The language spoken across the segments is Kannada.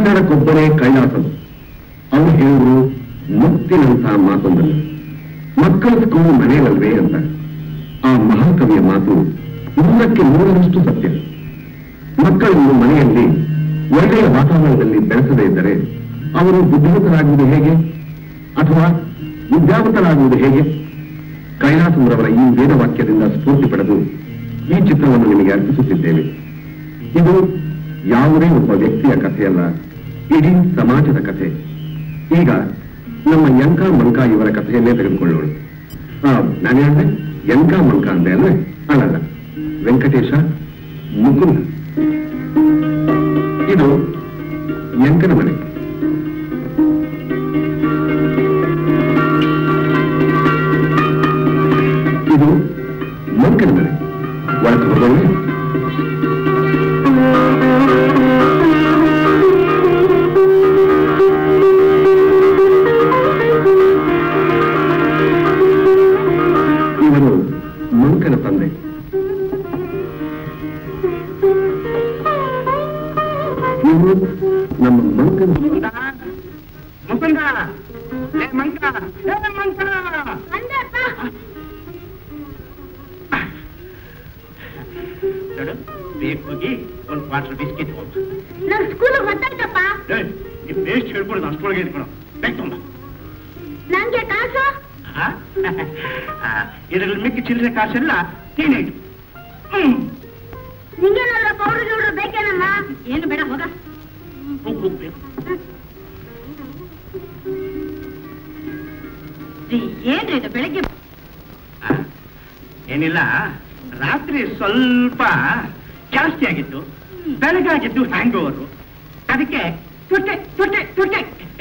ಕನ್ನಡಕ್ಕೊಬ್ಬನೇ ಕೈಲಾಸದು ಅವ್ರು ಹೇಳಿದ್ರು ಮುತ್ತಿನಂತ ಮಾತೊಂದನ್ನು ಮಕ್ಕಳ ಸ್ಕೂಲ್ ಮನೆಯಲ್ಲವೇ ಅಂತ ಆ ಮಹಾಕವಿಯ ಮಾತು ನೂರಕ್ಕೆ ನೂರರಷ್ಟು ಸತ್ಯ ಮಕ್ಕಳನ್ನು ಮನೆಯಲ್ಲಿ ಒಳ್ಳೆಯ ವಾತಾವರಣದಲ್ಲಿ ಬೆಳೆಸದೇ ಇದ್ದರೆ ಅವರು ಬುದ್ಧಿವಂತರಾಗುವುದು ಹೇಗೆ ಅಥವಾ ವಿದ್ಯಾವಂತರಾಗುವುದು ಹೇಗೆ ಕೈಲಾಸಮುರವರ ಈ ವೇದವಾಕ್ಯದಿಂದ ಸ್ಫೂರ್ತಿ ಪಡೆದು ಈ ಚಿತ್ರವನ್ನು ನಿಮಗೆ ಅರ್ಪಿಸುತ್ತಿದ್ದೇವೆ ಇದು ಯಾವುದೇ ಒಬ್ಬ ವ್ಯಕ್ತಿಯ ಕಥೆಯಲ್ಲ ಇಡೀ ಸಮಾಜದ ಕಥೆ ಈಗ ನಮ್ಮ ಯಂಕ ಮಂಕ ಇವರ ಕಥೆಯನ್ನೇ ತೆಗೆದುಕೊಳ್ಳೋಣ ಆ, ನಾನು ಹೇಳಿದೆ ಯಂಕ ಮಂಕ ಅಂದೆ ಅಲ್ವೇ ಅಲ್ಲಲ್ಲ ವೆಂಕಟೇಶ ಮುಕುಂದ ಇದು ಯಂಕನ ಮನೆ ಇದು ಮಂಕನ ಮನೆ ಒಳಗೆ ಹೋಗೋಣ ಇವರು ಮಂಕನ ತಂದೆ ಇವರು ನಮ್ಮ ಮಂಕನ ಮುಕುಂದ ಏ ಮಂಕ ಏ ಮಂಕ ನೋಡು ಬೇಕು ಹೋಗಿ ಒಂದು ಕ್ವಾರ್ಟರ್ ಬಿಸ್ಕಿಟ್ ಹೋಗ್ತು ನಮ್ ಸ್ಕೂಲ್ ಗೊತ್ತಾಯ್ತಪ್ಪ ನೀವು ಬೇಸ್ಟ್ ಹೇಳ್ಕೊಡೋದು ಅಷ್ಟೊಳಗೆ ಇಟ್ಕೊಳು ಬೇಕು ತುಂಬ ನಂಗೆ ಕಾಸು ಇದರಲ್ಲಿ ಮಿಕ್ಕಿ ಚಿಲ್ಲರೆ ಕಾಸೆಲ್ಲ ಟೀನೇಜ್ ಹ್ಮ್ ನಿಂಗೇನಾದ್ರೂ ಪೌಡರ್ ಗಿೌಡ್ರು ಬೇಕೇನಮ್ಮ ಏನು ಬೇಡ ಹೋಗ ಹೋಗ್ ಹೋಗ್ಬೇಕು ಏನ್ರಿ ಇದು ಬೆಳಗ್ಗೆ ಆ, ಏನಿಲ್ಲ ರಾತ್ರಿ ಸ್ವಲ್ಪ ಜಾಸ್ತಿ ಆಗಿತ್ತು ಬೆಳಗಾಗಿದ್ದು ಹ್ಯಾಂಗ್ ಓವರು ಅದಕ್ಕೆ ತುಟ್ಟೆ ತುಟ್ಟೆ ತುಟ್ಟೆ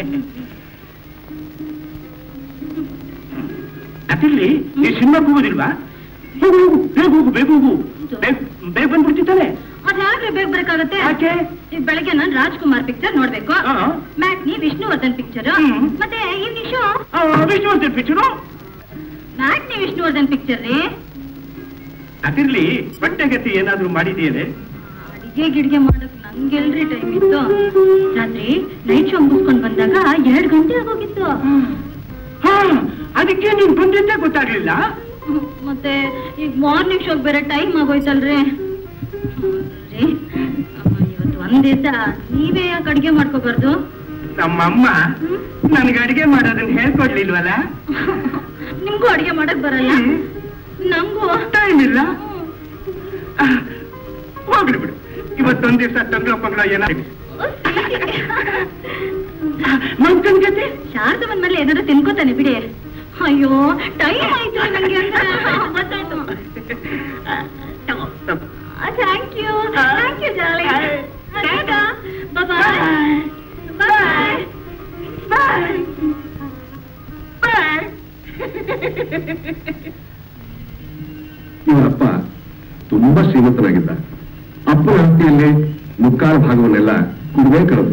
ಅದಿಲ್ಲಿ ಈ ಸಿನಿಮಾ ಹೋಗೋದಿಲ್ವಾ ಹೋಗು ಹೋಗು ಬೇಗ ಹೋಗು ಬೇಗ ಹೋಗು ಬೇಗ ಬೇಗ ಬಂದ್ಬಿಡ್ತಿದ್ದಾನೆ ಅದ್ ಯಾಕ್ರಿ ಬೇಗ ಬರಕಾಗತ್ತೆ ಯಾಕೆ ಈಗ ಬೆಳಗ್ಗೆ ನಾನು ರಾಜ್ಕುಮಾರ್ ಪಿಕ್ಚರ್ ನೋಡ್ಬೇಕು ಆ, ಮ್ಯಾಟ್ನಿ ವಿಷ್ಣುವರ್ಧನ್ ಪಿಕ್ಚರ್ ಹ್ಮ್. ಮತ್ತೆ ಈವ್ನಿಂಗ್ ಶೋ ಆ, Vishnuvardhan picture matinee Vishnuvardhan picture ರೀ ಅದಿರ್ಲಿ ಬಟ್ಟೆಗತಿ ಏನಾದ್ರೂ ಮಾಡಿದೆಯೇನೆ ಅಡಿಗೆ ಗಿಡಿಗೆ ಮಾಡಕ್ ನಂಗೆಲ್ರಿ ಟೈಮ್ ಇತ್ತು ರಾತ್ರಿ ನೈಟ್ ಶೋ ಮುಗಿಸ್ಕೊಂಡ್ ಬಂದಾಗ ಎರಡ್ ಗಂಟೆ ಆಗೋಗಿತ್ತು ಹಾ ಅದಕ್ಕೆ ನೀನ್ ಬಂದಿದ್ದೇ ಗೊತ್ತಾಗ್ಲಿಲ್ಲ ಹ್ಮ್, ಮತ್ತೆ ಈಗ ಮಾರ್ನಿಂಗ್ ಶೋಗ್ ಬೇರೆ ಟೈಮ್ ಆಗೋಯ್ತಲ್ರಿ ಹ್ಮ್, ರೀ ಅಮ್ಮ, ಇವತ್ತು ಒಂದ್ ದಿವಸ ನೀವೇ ಯಾಕೆ ಅಡ್ಗೆ ಮಾಡ್ಕೋಬಾರ್ದು ನಮ್ಮಮ್ಮ ನನ್ಗೆ ಅಡಿಗೆ ಮಾಡೋದನ್ನ ಹೇಳ್ಕೊಡ್ಲಿಲ್ವಲ್ಲ ನಿಮ್ಗೂ ಅಡ್ಗೆ ಮಾಡಕ್ ಬರಲ್ಲ ನಂಗೂ ಟೈಮ್ ಇಲ್ಲ ಆ, ಹೋಗ್ಲಿ ಬಿಡು ಇವತ್ತೊಂದ್ ದಿವಸ ತಂಗ್ಳ ಪಂಗ್ಳ ಏನಾದ್ರು ಮಂಕನ್ ಜೊತೆ ಶಾರದವನ್ ಮೇಲೆ ಏನಾದ್ರು ತಿನ್ಕೋತಾನೆ ಬಿಡಿ ಅಯ್ಯೋ ಟೈಮ್ ಆಯ್ತು ನಂಗೆ ಅಂದ್ರೆ ಗೊತ್ತಾಯ್ತು ತಗೋ, ತಗೋ. Thank you thank you jolly bye bye bye bye ಇವರಪ್ಪ ತುಂಬಾ ಶ್ರೀಮಂತನಾಗಿದ್ದ ಅಪ್ಪನ ಆಸ್ತಿಯಲ್ಲಿ ಮುಕ್ಕಾಲು ಭಾಗವನ್ನೆಲ್ಲ ಕುಡುವೆ ಕಳೆದು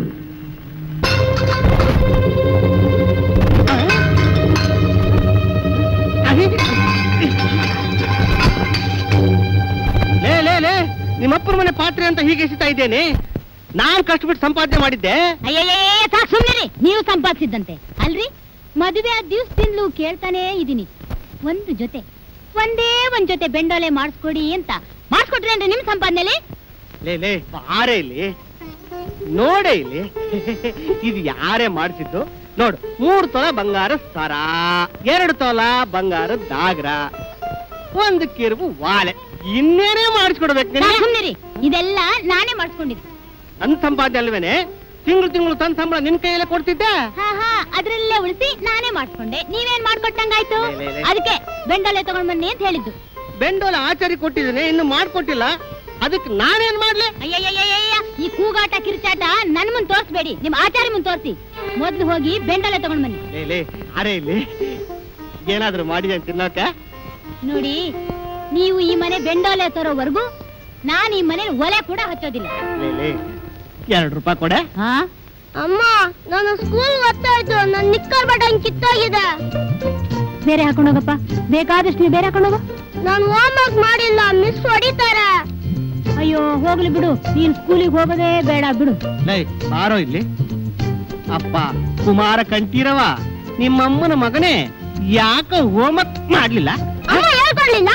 ಲೇ ಲೇ ಲೇ ನಿಮ್ಮಪ್ಪನ ಮನೆ ಪಾತ್ರೆ ಅಂತ ಹೀಗೆ ಎಸಿತಾ ಇದ್ದೇನೆ ನಾನ್ ಕಷ್ಟಪಟ್ಟು ಸಂಪಾದನೆ ಮಾಡಿದ್ದೆ ಅಯ್ಯಯ್ಯೇ ಸಾಕ್ ಸುಮ್ನಿರಿ ನೀವು ಸಂಪಾದಿಸಿದ್ದಂತೆ ಅಲ್ರಿ ಮದುವೆ ಆದ ದಿವ್ಸದಿಂದಲೂ ಕೇಳ್ತಾನೇ ಇದೀನಿ ಒಂದು ಜೊತೆ ಒಂದೇ ಒಂದ್ ಜೊತೆ ಬೆಂಡೋಲೆ ಮಾಡಿಸ್ಕೊಡಿ ಅಂತ ಮಾಡಿಸ್ಕೊಟ್ರೇನ್ರಿ ನಿಮ್ ಸಂಪಾದನೆಲಿ ಲೇ ಲೇ ಬಾರೆ ಇಲ್ಲಿ ನೋಡೆ ಇಲ್ಲಿ ಇದು ಯಾರೇ ಮಾಡಿಸಿದ್ದು ನೋಡು ಮೂರು ತೊಲ ಬಂಗಾರ ಸರ ಎರಡು ತೊಲ ಬಂಗಾರ ದಾಗ್ರ ಒಂದು ಕಿರುಬು ವಾಲೆ ಇನ್ನೇನೇ ಮಾಡಿಸ್ಕೊಡ್ಬೇಕು ಸಾಕ್ ನಿನಗೆ? ಸುಮ್ನಿರಿ ಇದೆಲ್ಲ ನಾನೇ ಮಾಡಿಸ್ಕೊಂಡಿದ್ದು ನನ್ ಸಂಪಾದನೆ ಅಲ್ವೇನೆ ತಿಂಗಳು ತಿಂಗಳು ತನ್ನ ಸಂಬಳ ನಿನ್ ಕೈಯಲ್ಲೇ ಕೊಡ್ತಿದ್ದೆ ಹಾ ಹಾ ಅದ್ರಲ್ಲೇ ಉಳಿಸಿ ನಾನೇ ಮಾಡ್ಕೊಂಡೆ ನೀವೇನ್ ಮಾಡ್ಕೊಟ್ಟಂಗಾಯ್ತು ಲೇ, ಲೇ, ಲೇ. ಅದಕ್ಕೆ ಬೆಂಡೋಲೆ ತಗೊಂಡ್ ಬನ್ನಿ ಅಂತ ಹೇಳಿದ್ದು ಬೆಂಡೋಲ ಆಚಾರಿ ಕೊಟ್ಟಿದ್ದೇನೆ ಇನ್ನು ಮಾಡ್ಕೊಟ್ಟಿಲ್ಲ ಅದಕ್ಕೆ ನಾನೇನ್ ಮಾಡ್ಲಿ ಅಯ್ಯಯ್ಯಯ್ಯಯ್ಯ ಈ ಕೂಗಾಟ ಕಿರ್ಚಾಟ ನನ್ ಮುಂದ್ ತೋರ್ಸ್ಬೇಡಿ ನಿಮ್ ಆಚಾರ್ಯ ಮುಂದ್ ತೋರ್ಸಿ ಮೊದ್ಲು ಹೋಗಿ ಬೆಂಡೋಲೆ ತಗೊಂಡ್ ಬನ್ನಿ ಲೇ ಲೇ ಅರೆ ಇಲ್ಲಿ ಏನಾದ್ರೂ ಮಾಡಿದೆ ಅಂತ ತಿನ್ನೋಕೆ ನೋಡಿ ನೀವು ಈ ಮನೆ ಬೆಂಡೋಲೆ ತರೋವರೆಗೂ ನಾನ್ ಈ ಮನೆ ಒಲೆ ಕೂಡ ಹಚ್ಚೋದಿಲ್ಲ ಲೇ ಲೇ ಎರಡು ರೂಪಾಯಿ ಕೊಡೆ ಹಾ ಅಮ್ಮ ನಾನು ಸ್ಕೂಲ್ ಓದ್ತಾಯ್ತು ನನ್ನ ನಿಕ್ಕರ್ ಬಟನ್ ಕಿತ್ತೋಗಿದೆ ಬೇರೆ ಹಾಕೊಂಡೋಗಪ್ಪ ಬೇಕಾದಷ್ಟು ನೀವು ಬೇರೆ ಹಾಕೊಂಡೋಗು ನಾನು ಹೋಮ್ ವರ್ಕ್ ಮಾಡಿಲ್ಲ ಮಿಸ್ ಹೊಡಿತಾರೆ ಅಯ್ಯೋ ಹೋಗ್ಲಿ ಬಿಡು ನೀನ್ ಸ್ಕೂಲಿಗೆ ಹೋಗೋದೇ ಬೇಡ ಬಿಡು ಲೇ ಬಾರೋ ಇಲ್ಲಿ ಅಪ್ಪ ಕುಮಾರ ಕಂಠೀರವ ನಿಮ್ಮಮ್ಮನ ಮಗನೇ ಯಾಕ ಹೋಮಕ್ ಮಾಡ್ಲಿಲ್ಲ ಅಮ್ಮ ಹೇಳ್ಕೊಡ್ಲಿಲ್ಲ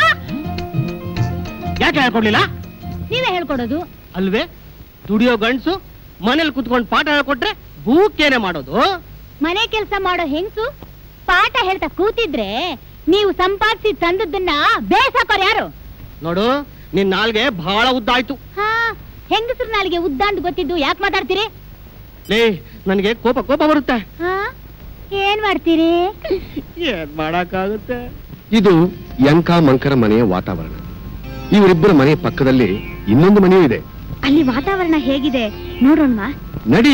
ಯಾಕೆ ಹೇಳ್ಕೊಡ್ಲಿಲ್ಲ ನೀವೇ ಹೇಳ್ಕೊಡೋದು ಅಲ್ವೇ ದುಡಿಯೋ ಗಂಡ್ಸು ಮನೇಲಿ ಕುತ್ಕೊಂಡು ಪಾಠ ಹೇಳ್ಕೊಟ್ರೆ ಬೂಕೇನೆ ಮಾಡೋದು ಮನೆ ಕೆಲಸ ಮಾಡೋ ಹೆಂಗ್ಸು ಪಾಠ ಹೇಳ್ತಾ ಕೂತಿದ್ರೆ ನೀವು ಸಂಪಾದಿಸಿ ತಂದದ್ದನ್ನ ಬೇಸಾಕೋರ್ ಯಾರು ನೋಡು ನಿನ್ ನಾಲ್ಗೆ ಬಹಳ ಉದ್ದ ಆಯ್ತು ಹಾ ಹೆಂಗಸ್ರ ನಾಲಿಗೆ ಉದ್ದಾಂಡ್ ಗೊತ್ತಿದ್ದು ಯಾಕೆ ಮಾತಾಡ್ತೀರಿ ಲೇ ನನಗೆ ಕೋಪ ಕೋಪ ಬರುತ್ತೆ ಹಾ ಏನ್ ಮಾಡ್ತೀರಿ ಏನ್ ಮಾಡಕ್ಕಾಗುತ್ತೆ ಇದು ಯಂಕ ಮಂಕರ ಮನೆಯ ವಾತಾವರಣ ಇವರಿಬ್ಬರ ಮನೆ ಪಕ್ಕದಲ್ಲಿ ಇನ್ನೊಂದು ಮನೆಯೂ ಇದೆ ಅಲ್ಲಿ ವಾತಾವರಣ ಹೇಗಿದೆ ನೋಡೋಣ ನಡಿ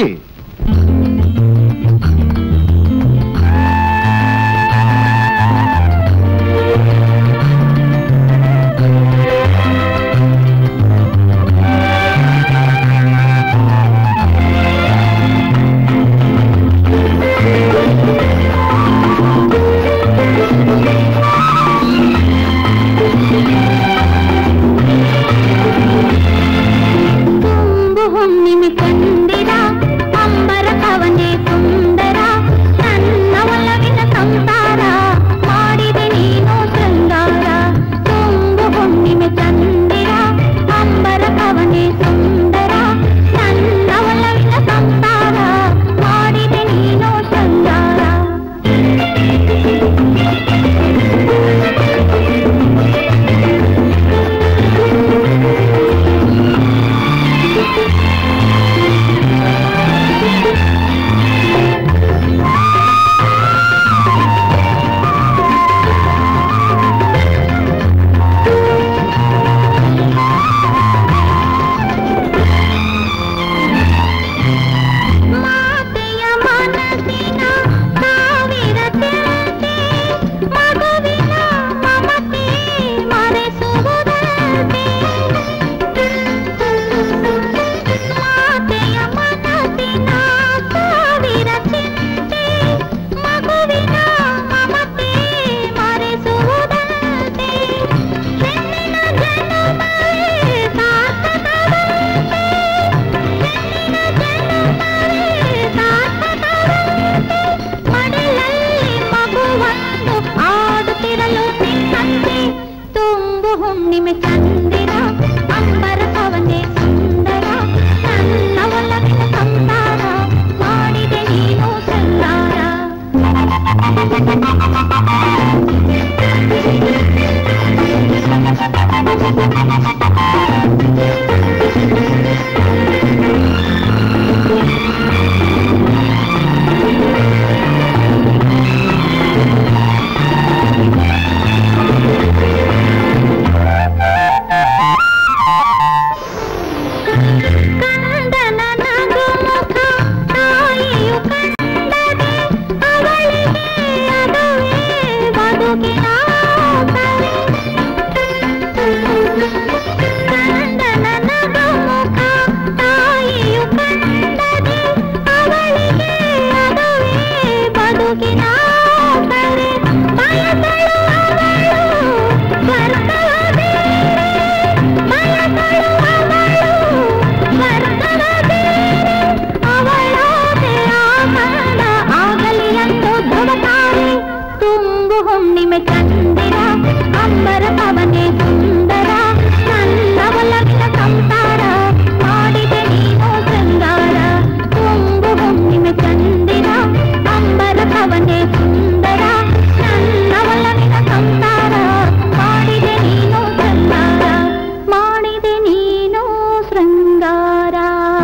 ತುಂಬು ಹುಣ್ಣಿಮೆ ಕಂದಿರ ಅಂಬರ ಕವನೆ ಸುಂದರ ನನ್ನ ಒಲವಿನ ಸಂಸಾರ ಮಾಡಿದೆ ನೀನು ಶೃಂಗಾರ ತುಂಬು ಹುಣ್ಣಿಮೆ ಚಂದಿರ ಅಂಬರ ಕವನೆ ಸುಂದರ ನನ್ನ ಒಲವಿನ ಸಂಸಾರ ಮಾಡಿದೆ ನೀನು ಶೃಂಗಾರ ಮಾತೆಯ ಮನಸ್ಸಿನ ಸಾವಿರ ಚಿಂತೆ ಮಗುವಿನ ಮಮತೆ ಮರೆಸುವುದಂತೆ ಮಾತೆಯ ಮನಸ್ಸಿನ ಸಾವಿರ ಚಿಂತೆ ಮಗುವಿನ ಮಮತೆ ಮರೆಸುವುದಂತೆ ಹೆಣ್ಣಿನ ಜನ್ಮವೇ ಸಾರ್ಥಕವಂತೆ ಮಡಲಲ್ಲಿ ಮಗುವನ್ನು ಆಡುತ್ತಿರಲು ನಿನ್ನಂತೆ ತುಂಬು ಹುಣ್ಣಿಮೆ ಚಂದಿರ ಅಂಬರ ಪವನೆ ಸುಂದರ ನನ್ನ ಒಲವಿನ ಸಂಸಾರ ಮಾಡಿದೆ ನೀನು ಶೃಂಗಾರ ಕಂದನ ನಗುಮುಖ ತಾಯಿಯು ಕಂಡದೆ ಅವಳಿಗೆ ಅದುವೇ ಬದುಕಿನ ಕಲೆ. ಕಂದನ ನಗುಮುಖ ತಾಯಿಯು ಕಂಡದೆ ಅವಳಿಗೆ ಅದುವೇ ಬದುಕಿನ ಕಲೆ. ಬಯಸಲು ಅವಳು ಸ್ವರ್ಗವ ಬೇರೆ ಬಯಸಲು ಅವಳು ಸ್ವರ್ಗವ ಬೇರೆ ಅವಳಾದೆ ಆನಂದ ಆಗಲಿ ಎಂದು ಧ್ರುವತಾರೆ ತುಂಬು ಹುಣ್ಣಿಮೆ ಚಂದಿರ ಅಂಬರ ಪವನೆ ಸುಂದರ ನನ್ನ ಒಲವಿನ ಸಂಸಾರ ಮಾಡಿದೆ ನೀನು ಶೃಂಗಾರ ತುಂಬು ಹುಣ್ಣಿಮೆ ಚಂದಿರ ಅಂಬರ ಪವನೆ ಸುಂದರ ನನ್ನ ಒಲವಿನ ಸಂಸಾರ ಮಾಡಿದೆ ನೀನು ಶೃಂಗಾರ ಮಾಡಿದೆ ನೀನು ಶೃಂಗಾರ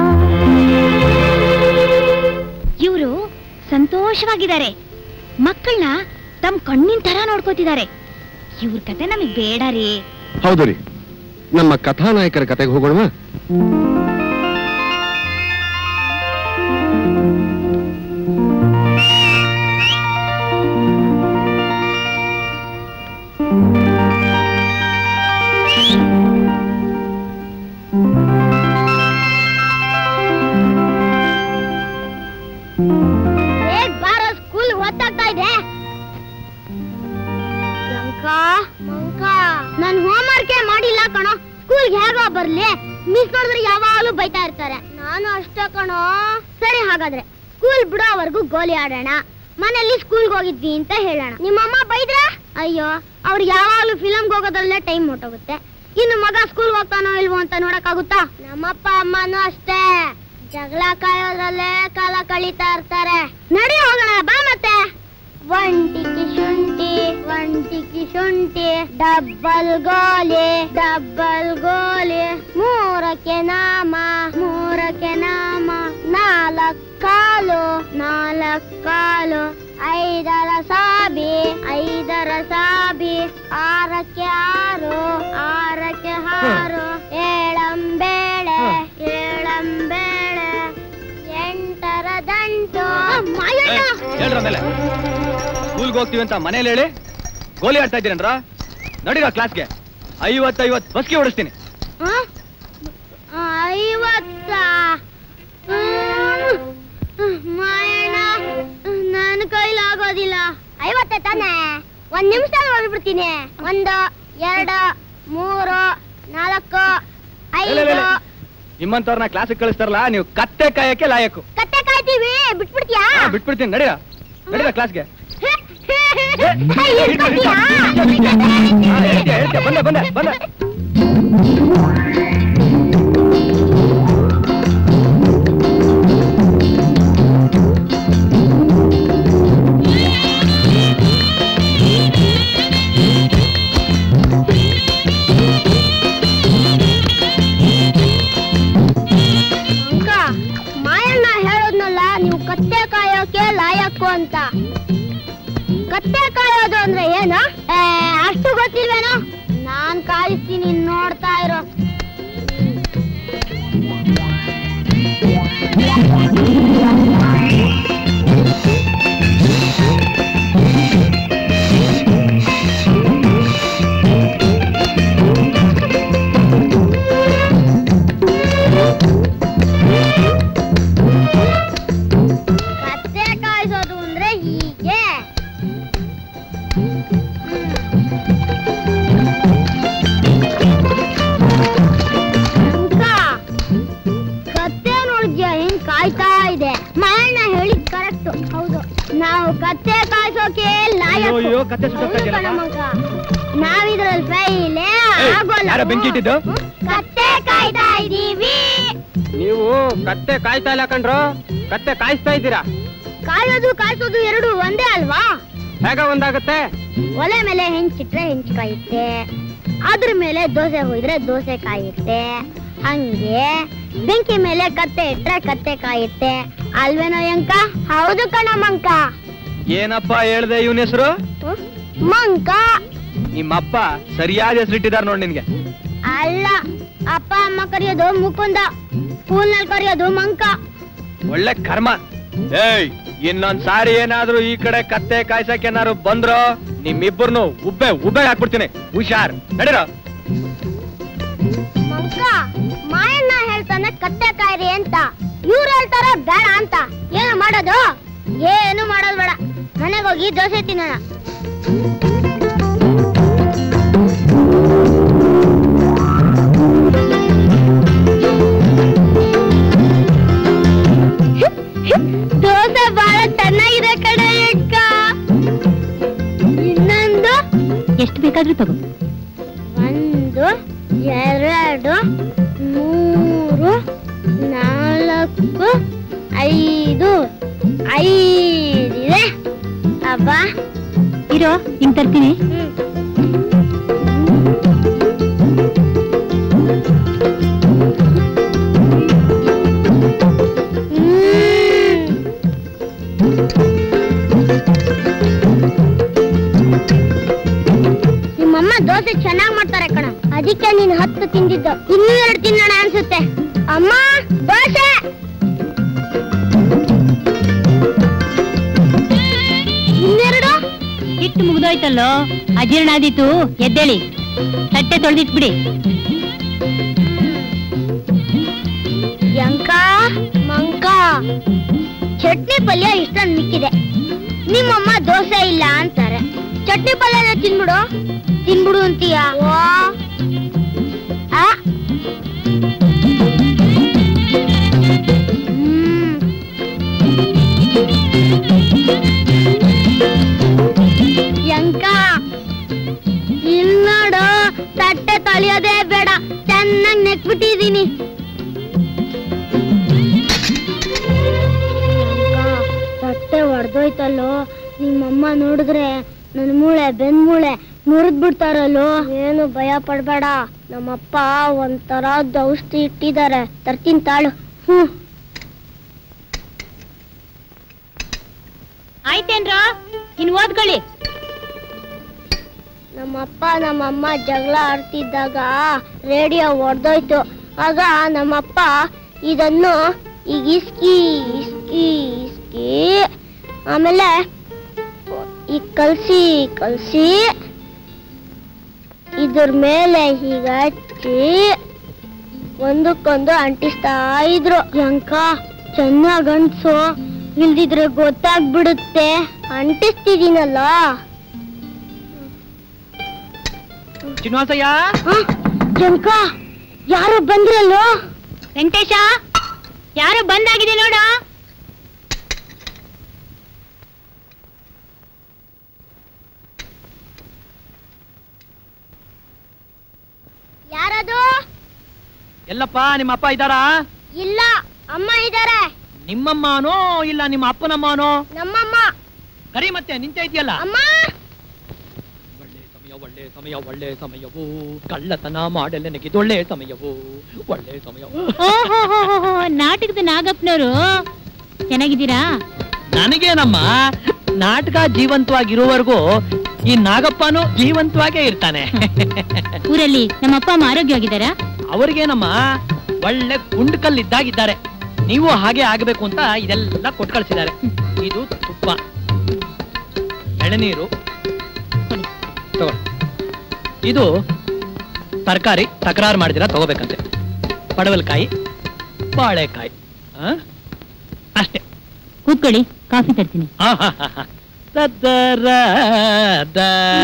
ಇವರು ಸಂತೋಷವಾಗಿದ್ದಾರೆ ಮಕ್ಕಳನ್ನ ತಮ್ಮ ಕಣ್ಣಿನ ತರ ನೋಡ್ಕೋತಿದ್ದಾರೆ ಇವ್ರ ಕತೆ ನಮಗ್ ಬೇಡ ರೀ ಹೌದು ರೀ ನಮ್ಮ ಕಥಾನಾಯಕರ ಕತೆಗೆ ಹೋಗೋಣ ಬಾರ ಸ್ಕೂಲ್ ಓದಾಗ್ತಾ ಇದೆ ನನ್ ಹೋಮ್ವರ್ಕ್ ಮಾಡಿಲ್ಲ ಕಣೋ ಸ್ಕೂಲ್ಗೆ ಹೇಗೋ ಬರ್ಲಿ ಮಿಸ್ ನೋಡಿದ್ರೆ ಯಾವಾಗಲೂ ಬೈತಾ ಇರ್ತಾರೆ ನಾನು ಅಷ್ಟೇ ಕಣೋ ಸರಿ ಹಾಗಾದ್ರೆ ಸ್ಕೂಲ್ ಬಿಡೋವರೆಗೂ ಗೋಲಿ ಆಡೋಣ ಮನೇಲಿ ಸ್ಕೂಲ್ಗೆ ಹೋಗಿದ್ವಿ ಅಂತ ಹೇಳೋಣ ನಿಮ್ಮಮ್ಮ ಬೈದ್ರ ಅಯ್ಯೋ ಅವ್ರು ಯಾವಾಗ್ಲೂ ಫಿಲಮ್ಗೆ ಹೋಗೋದ್ರಲ್ಲೇ ಟೈಮ್ ಹೊಟ್ಟೋಗುತ್ತೆ ಇನ್ನು ಮಗ ಸ್ಕೂಲ್ ಹೋಗ್ತಾನೋ ಇಲ್ವೋ ಅಂತ ನೋಡಕ್ಕಾಗುತ್ತಾ ನಮ್ಮಪ್ಪ ಅಮ್ಮನೂ ಅಷ್ಟೇ ಜಗಳ ಕಾಯೋದ್ರಲ್ಲೇ ಕಾಲ ಕಳೀತಾ ಇರ್ತಾರೆ ನಡಿ ಹೋಗೋಣ ಬಾ ಮತ್ತೆ ಒಂಟಿಕಿ ಶುಂಠಿ ಒಂಟಿಕಿ ಶುಂಠಿ ಡಬ್ಬಲ್ ಗೋಲಿ ಡಬ್ಬಲ್ ಗೋಲಿ ಮೂರಕ್ಕೆ ನಾಮ ಮೂರಕ್ಕೆ ನಾಮ ನಾಲ್ಕು ಕಾಲು ನಾಲ್ಕು ಕಾಲು ಐದರ ಸಾಬಿ ಐದರ ಸಾಬಿ ಆರಕ್ಕೆ ಆರು ಆರಕ್ಕೆ ಆರು ಏಳಂಬೇಳೆ ಏಳಂಬೇಳೆ ಎಂಟರ ದಂಟು ಮಾಯಣ್ಣ ಹೇಳ್ರ ಮೇಲೆ ಸ್ಕೂಲ್ಗೆ ಹೋಗ್ತೀವಿ ಅಂತ ಮನೇಲಿ ಹೇಳಿ ಗೋಲಿ ಆಡ್ತಾ ಇದ್ದೀರೇನ್ರ ನಡೀರ ಕ್ಲಾಸ್ಗೆ ಐವತ್ತು ಐವತ್ತು ಬಸ್ಗೆ ಓಡಿಸ್ತೀನಿ ಆ? ಐವತ್ತ ಮಾಯಣ್ಣ ನನ್ನ ಕೈಲಾಗೋದಿಲ್ಲ ಐವತ್ತೆ ತಾನೆ ಒಂದ್ ನಿಮಿಷದಲ್ಲಿ ಹೋಗ್ಬಿಡ್ತೀನಿ ಒಂದು ಎರಡು ಮೂರು ನಾಲ್ಕು ಐದು ನಿಮ್ಮಂತವ್ರನ್ನ ಕ್ಲಾಸಿಗೆ ಕಳಿಸ್ತಾರಲ್ಲ ನೀವು ಕತ್ತೆ ಕಾಯಕ್ಕೆ ಲಾಯಕು ಕತ್ತೆ ಕಾಯ್ತೀವಿ ಬಿಟ್ಬಿಡ್ತೀಯಾ ಹಾ, ಬಿಟ್ಬಿಡ್ತೀನಿ ನಡೀರ ನಡೀರ ಕ್ಲಾಸ್ಗೆ ಇಟ್ಕೊತೀಯಾ? ಹಾ, ಹೇಳ್ತೆ, ಹೇಳ್ತೆ, ಬಂದೆ ಬಂದೆ ಬಂದೆ ಅಂಕ ಮಾಯಣ್ಣ ಹೇಳೋದ್ನಲ್ಲ ನೀವು ಕತ್ತೆ ಕಾಯೋಕೆ ಲಾಯಕ್ಕು ಅಂತ ಕತ್ತೆ ಕಾಯೋದು ಅಂದ್ರೆ ಏನು ಏ, ಅಷ್ಟು ಗೊತ್ತಿಲ್ವೇನೋ ನಾನ್ ಕಾಯಿಸ್ತೀನಿ ನೋಡ್ತಾ ಇರೋ ಕತ್ತೆ ಕಾಯಿಸೋದು ಅಂದ್ರೆ ಹೀಗೆ ಅಂಕ, ಕತ್ತೆ ನೋಡಿದ್ಯಾ ಹೆಂಗ್ ಕಾಯ್ತಾ ಇದೆ ಮಾಯಣ್ಣ ಹೇಳಿದ್ ಕರೆಕ್ಟ್ ಹೌದು ನಾವು ಕತ್ತೆ ಕಾಯ್ಸೋಕೆ ಅಯ್ಯೋ, ಅಯ್ಯೋ, ಕತ್ತೆ ಸುಟ್ಟೋಗ್ತಾ ಇದೆಯಲ್ಲಪ್ಪ. ನಾವಿದ್ರಲ್ಲಿ ಫೈಲೇ ಏಯ್, ಆಗೋಲ್ಲ ಯಾರೋ ಬೆಂಕಿ ಇಟ್ಟಿದ್ದು? ಹ್ಮ್? ಕತ್ತೆ ಕಾಯ್ತಾ ಇದೀವಿ ನೀವು ಕತ್ತೆ ಕಾಯ್ತಾ ಇಲ್ಲ ಕಣ್ರು ಕತ್ತೆ ಕಾಯಿಸ್ತಾ ಇದ್ದೀರಾ ಕಾಯೋದು ಕಾಯ್ಸೋದು ಎರಡು ಒಂದೇ ಅಲ್ವಾ ಹೇಗ ಒಂದಾಗುತ್ತೆ ಒಲೆ ಮೇಲೆ ಹೆಂಚಿಟ್ರೆ ಹೆಂಚು ಕಾಯುತ್ತೆ ಅದ್ರ ಮೇಲೆ ದೋಸೆ ಹೋಯ್ದ್ರೆ ದೋಸೆ ಕಾಯುತ್ತೆ ಹಂಗೆ ಬೆಂಕಿ ಮೇಲೆ ಕತ್ತೆ ಇಟ್ರೆ ಕತ್ತೆ ಕಾಯುತ್ತೆ ಅಲ್ವೇನೋ ಯಂಕ ಹೌದು ಕಣ ಮಂಕ ಏನಪ್ಪ ಹೇಳ್ದೆ ಇವನ ಹೆಸರು ಹ್ಮ್? ಮಂಕ ನಿಮ್ಮಪ್ಪ ಸರಿಯಾದ ಹೆಸರಿಟ್ಟಿದ್ದಾರೆ ನೋಡಿ ನಿನ್ಗೆ ಅಲ್ಲ ಅಪ್ಪ ಅಮ್ಮ ಕರೆಯೋದು ಮುಕುಂದ ಸ್ಕೂಲ್ನಲ್ಲಿ ಕರೆಯೋದು ಮಂಕ ಒಳ್ಳೆ ಕರ್ಮ ಏಯ್ ಇನ್ನೊಂದ್ ಸಾರಿ ಏನಾದ್ರೂ ಈ ಕಡೆ ಕತ್ತೆ ಕಾಯ್ಸಕ್ ಏನಾದ್ರು ಬಂದ್ರು ನಿಮ್ಮಿಬ್ಬರನ್ನು ಉಬ್ಬೆ ಉಬ್ಬೆ ಹಾಕ್ಬಿಡ್ತೀನಿ ಹುಷಾರ್ ನಡೀರೋ ಮಂಕ ಮಾಯಣ್ಣ ಹೇಳ್ತಾನೆ ಕತ್ತೆ ಕಾಯ್ರಿ ಅಂತ ಇವ್ರು ಹೇಳ್ತಾರ ಬೇಡ ಅಂತ ಏನು ಮಾಡೋದು ಏನು ಮಾಡೋದು ಬೇಡ ಮನೆಗೆ ಹೋಗಿ ದೋಸೆ ತಿನ್ನೋಣ ದೋಸೆ ಬಹಳ ಚೆನ್ನಾಗಿದೆ ಕಡೆ ಅಕ್ಕ ಇನ್ನೊಂದು ಎಷ್ಟು ಬೇಕಾದ್ರೂ ತಗೋ ಒಂದು ಎರಡು ಮೂರು ನಾಲ್ಕು ಐದು ಐದಿದೆ ಅಬ್ಬಾ ಇರೋ ಹಿಂಗ್ ತರ್ತೀನಿ ಹ್ಮ್. ಹ್ಮ್. ನಿಮ್ಮಮ್ಮ ದೋಸೆ ಚೆನ್ನಾಗ್ ಮಾಡ್ತಾರೆ ಕಣ ಅದಕ್ಕೆ ನೀನು ಹತ್ತು ತಿಂದಿದ್ದು ಇನ್ನೂ ಎರಡು ತಿನ್ನೋಣ ಅನ್ಸುತ್ತೆ ಅಮ್ಮ ದೋಸೆ ಇನ್ನೆರಡು ಹಿಟ್ಟು ಮುಗ್ದೋಯ್ತಲ್ಲೋ ಅಜೀರ್ಣ ಆದೀತು ಎದ್ದೇಳಿ ತಟ್ಟೆ ತೊಳೆದಿಟ್ಬಿಡಿ ಯಂಕ ಮಂಕ ಚಟ್ನಿ ಪಲ್ಯ ಇಷ್ಟೊಂದು ಮಿಕ್ಕಿದೆ ನಿಮ್ಮಮ್ಮ ದೋಸೆ ಇಲ್ಲ ಅಂತಾರೆ ಚಟ್ನಿ ಪಲ್ಯನ ತಿನ್ಬಿಡು ತಿನ್ಬಿಡು ಅಂತೀಯ ಓ ಆ ಹ್ಮ್ ತೊಳೆಯೋದೇ ಬೇಡ ಚೆನ್ನಾಗಿ ನೆಕ್ಬಿಟ್ಟಿದೀನಿ ಹೊಟ್ಟೆ ಒಡ್ದೋಯ್ತಲ್ಲೋ ನಿಮ್ಮಮ್ಮ ನೋಡಿದ್ರೆ ನನ್ ಮೂಳೆ ಬೆನ್ ಮೂಳೆ ಮುರಿದ್ ಬಿಡ್ತಾರಲ್ಲೋ ಏನು ಭಯ ಪಡ್ಬೇಡ ನಮ್ಮಪ್ಪ ಒಂಥರ ಔಷಧಿ ಇಟ್ಟಿದ್ದಾರೆ ತರ್ತೀನಿ ತಾಳು ಹ್ಮ್ ಆಯ್ತೇನ್ರ ಇನ್ ಓದ್ಕೊಳ್ಳಿ ನಮ್ಮಪ್ಪ ನಮ್ಮಮ್ಮ ಜಗಳ ಆಡ್ತಿದ್ದಾಗ ರೇಡಿಯೋ ಒಡ್ದೋಯ್ತು ಆಗ ನಮ್ಮಪ್ಪ ಇದನ್ನು ಈಗ ಇಸ್ಕಿ ಇಸ್ಕಿ ಇಸ್ಕಿ ಆಮೇಲೆ ಈಗ ಕಲ್ಸಿ ಕಲ್ಸಿ ಇದ್ರ ಮೇಲೆ ಹೀಗ ಹಚ್ಚಿ ಒಂದಕ್ಕೊಂದು ಅಂಟಿಸ್ತಾ ಇದ್ರು ಯಂಕ ಚೆನ್ನಾಗ್ ಅಂಟ್ಸು ಇಲ್ದಿದ್ರೆ ಗೊತ್ತಾಗ್ಬಿಡುತ್ತೆ ಅಂಟಿಸ್ತಿದೀನಲ್ಲ ಶ್ರೀನಿವಾಸಯ್ಯ ಜಂಕ ಯಾರು ಬಂದ್ರಲ್ಲೋ ವೆಂಕಟೇಶ ಯಾರು ಬಂದಾಗಿದೆ ನೋಡ ಯಾರದು ಎಲ್ಲಪ್ಪ ನಿಮ್ಮ ಅಪ್ಪ ಇದ್ದಾರಾ ಇಲ್ಲ ಅಮ್ಮ ಇದಾರೆ ನಿಮ್ಮಮ್ಮನೋ ಇಲ್ಲ ನಿಮ್ಮ ಅಪ್ಪನಮ್ಮನೋ ನಮ್ಮಮ್ಮ ಕರಿ ಮತ್ತೆ ನಿಂತ ಇದೆಯಲ್ಲ ಅಮ್ಮ ಒಳ್ಳೆ ಸಮಯ ಒಳ್ಳೆ ಸಮಯ ಒಳ್ಳೆ ಸಮಯವು ಕಳ್ಳತನ ಮಾಡಲು ನನಗೆ ಒಳ್ಳೆ ಸಮಯವು ಒಳ್ಳೆ ಸಮಯ ಓಹೋ ನಾಟಕದ ನಾಗಪ್ಪನವರು ಚೆನ್ನಾಗಿದ್ದೀರಾ ನನಗೇನಮ್ಮ ನಾಟಕ ಜೀವಂತವಾಗಿರುವವರೆಗೂ ಈ ನಾಗಪ್ಪನು ಜೀವಂತವಾಗೇ ಇರ್ತಾನೆ ಊರಲ್ಲಿ ನಮ್ಮ ಅಪ್ಪ ಅಮ್ಮ ಆರೋಗ್ಯವಾಗಿದ್ದಾರಾ ಅವ್ರಿಗೇನಮ್ಮ ಒಳ್ಳೆ ಕುಂಡ್ಕಲ್ಲಿದ್ದಾಗಿದ್ದಾರೆ ನೀವು ಹಾಗೆ ಆಗಬೇಕು ಅಂತ ಇದೆಲ್ಲ ಕೊಟ್ಟು ಕಳಿಸಿದ್ದಾರೆ ಇದು ತುಪ್ಪ ಎಳನೀರು ಕೊಡಿ. ತಗೋ ಇದು ತರಕಾರಿ ತಕರಾರು ಮಾಡಿದಿರ ತಗೋಬೇಕಂತೆ ಪಡವಲಕಾಯಿ ಬಾಳೆಕಾಯಿ ಆ? ಅಷ್ಟೇ ಕೂತ್ಕೊಳ್ಳಿ ಕಾಫಿ ತರ್ತೀನಿ ಆಹಾಹಾಹಾ. ತದ್ದರ ದ-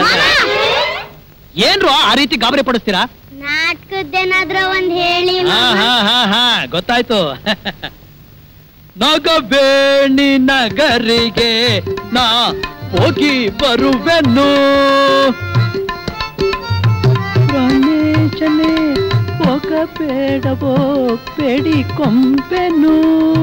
ಏನ್ರು ಆ ರೀತಿ ಗಾಬರಿ ಪಡಿಸ್ತೀರಾ ನಾಟಕದ್ದೇನಾದ್ರೂ ಒಂದ್ ಹೇಳಿ ಹಾ ಹಾ ಹಾ ಹಾ ಗೊತ್ತಾಯ್ತು ನಗಬೇಣಿ ನಗರಿಗೆ ನಾ ಹೋಗಿ ಬರುವೆನು ಗಣೇಶನೇ ಹೋಗಬೇಡವೋ ಬೇಡಿ ಕೊಂಬೆನು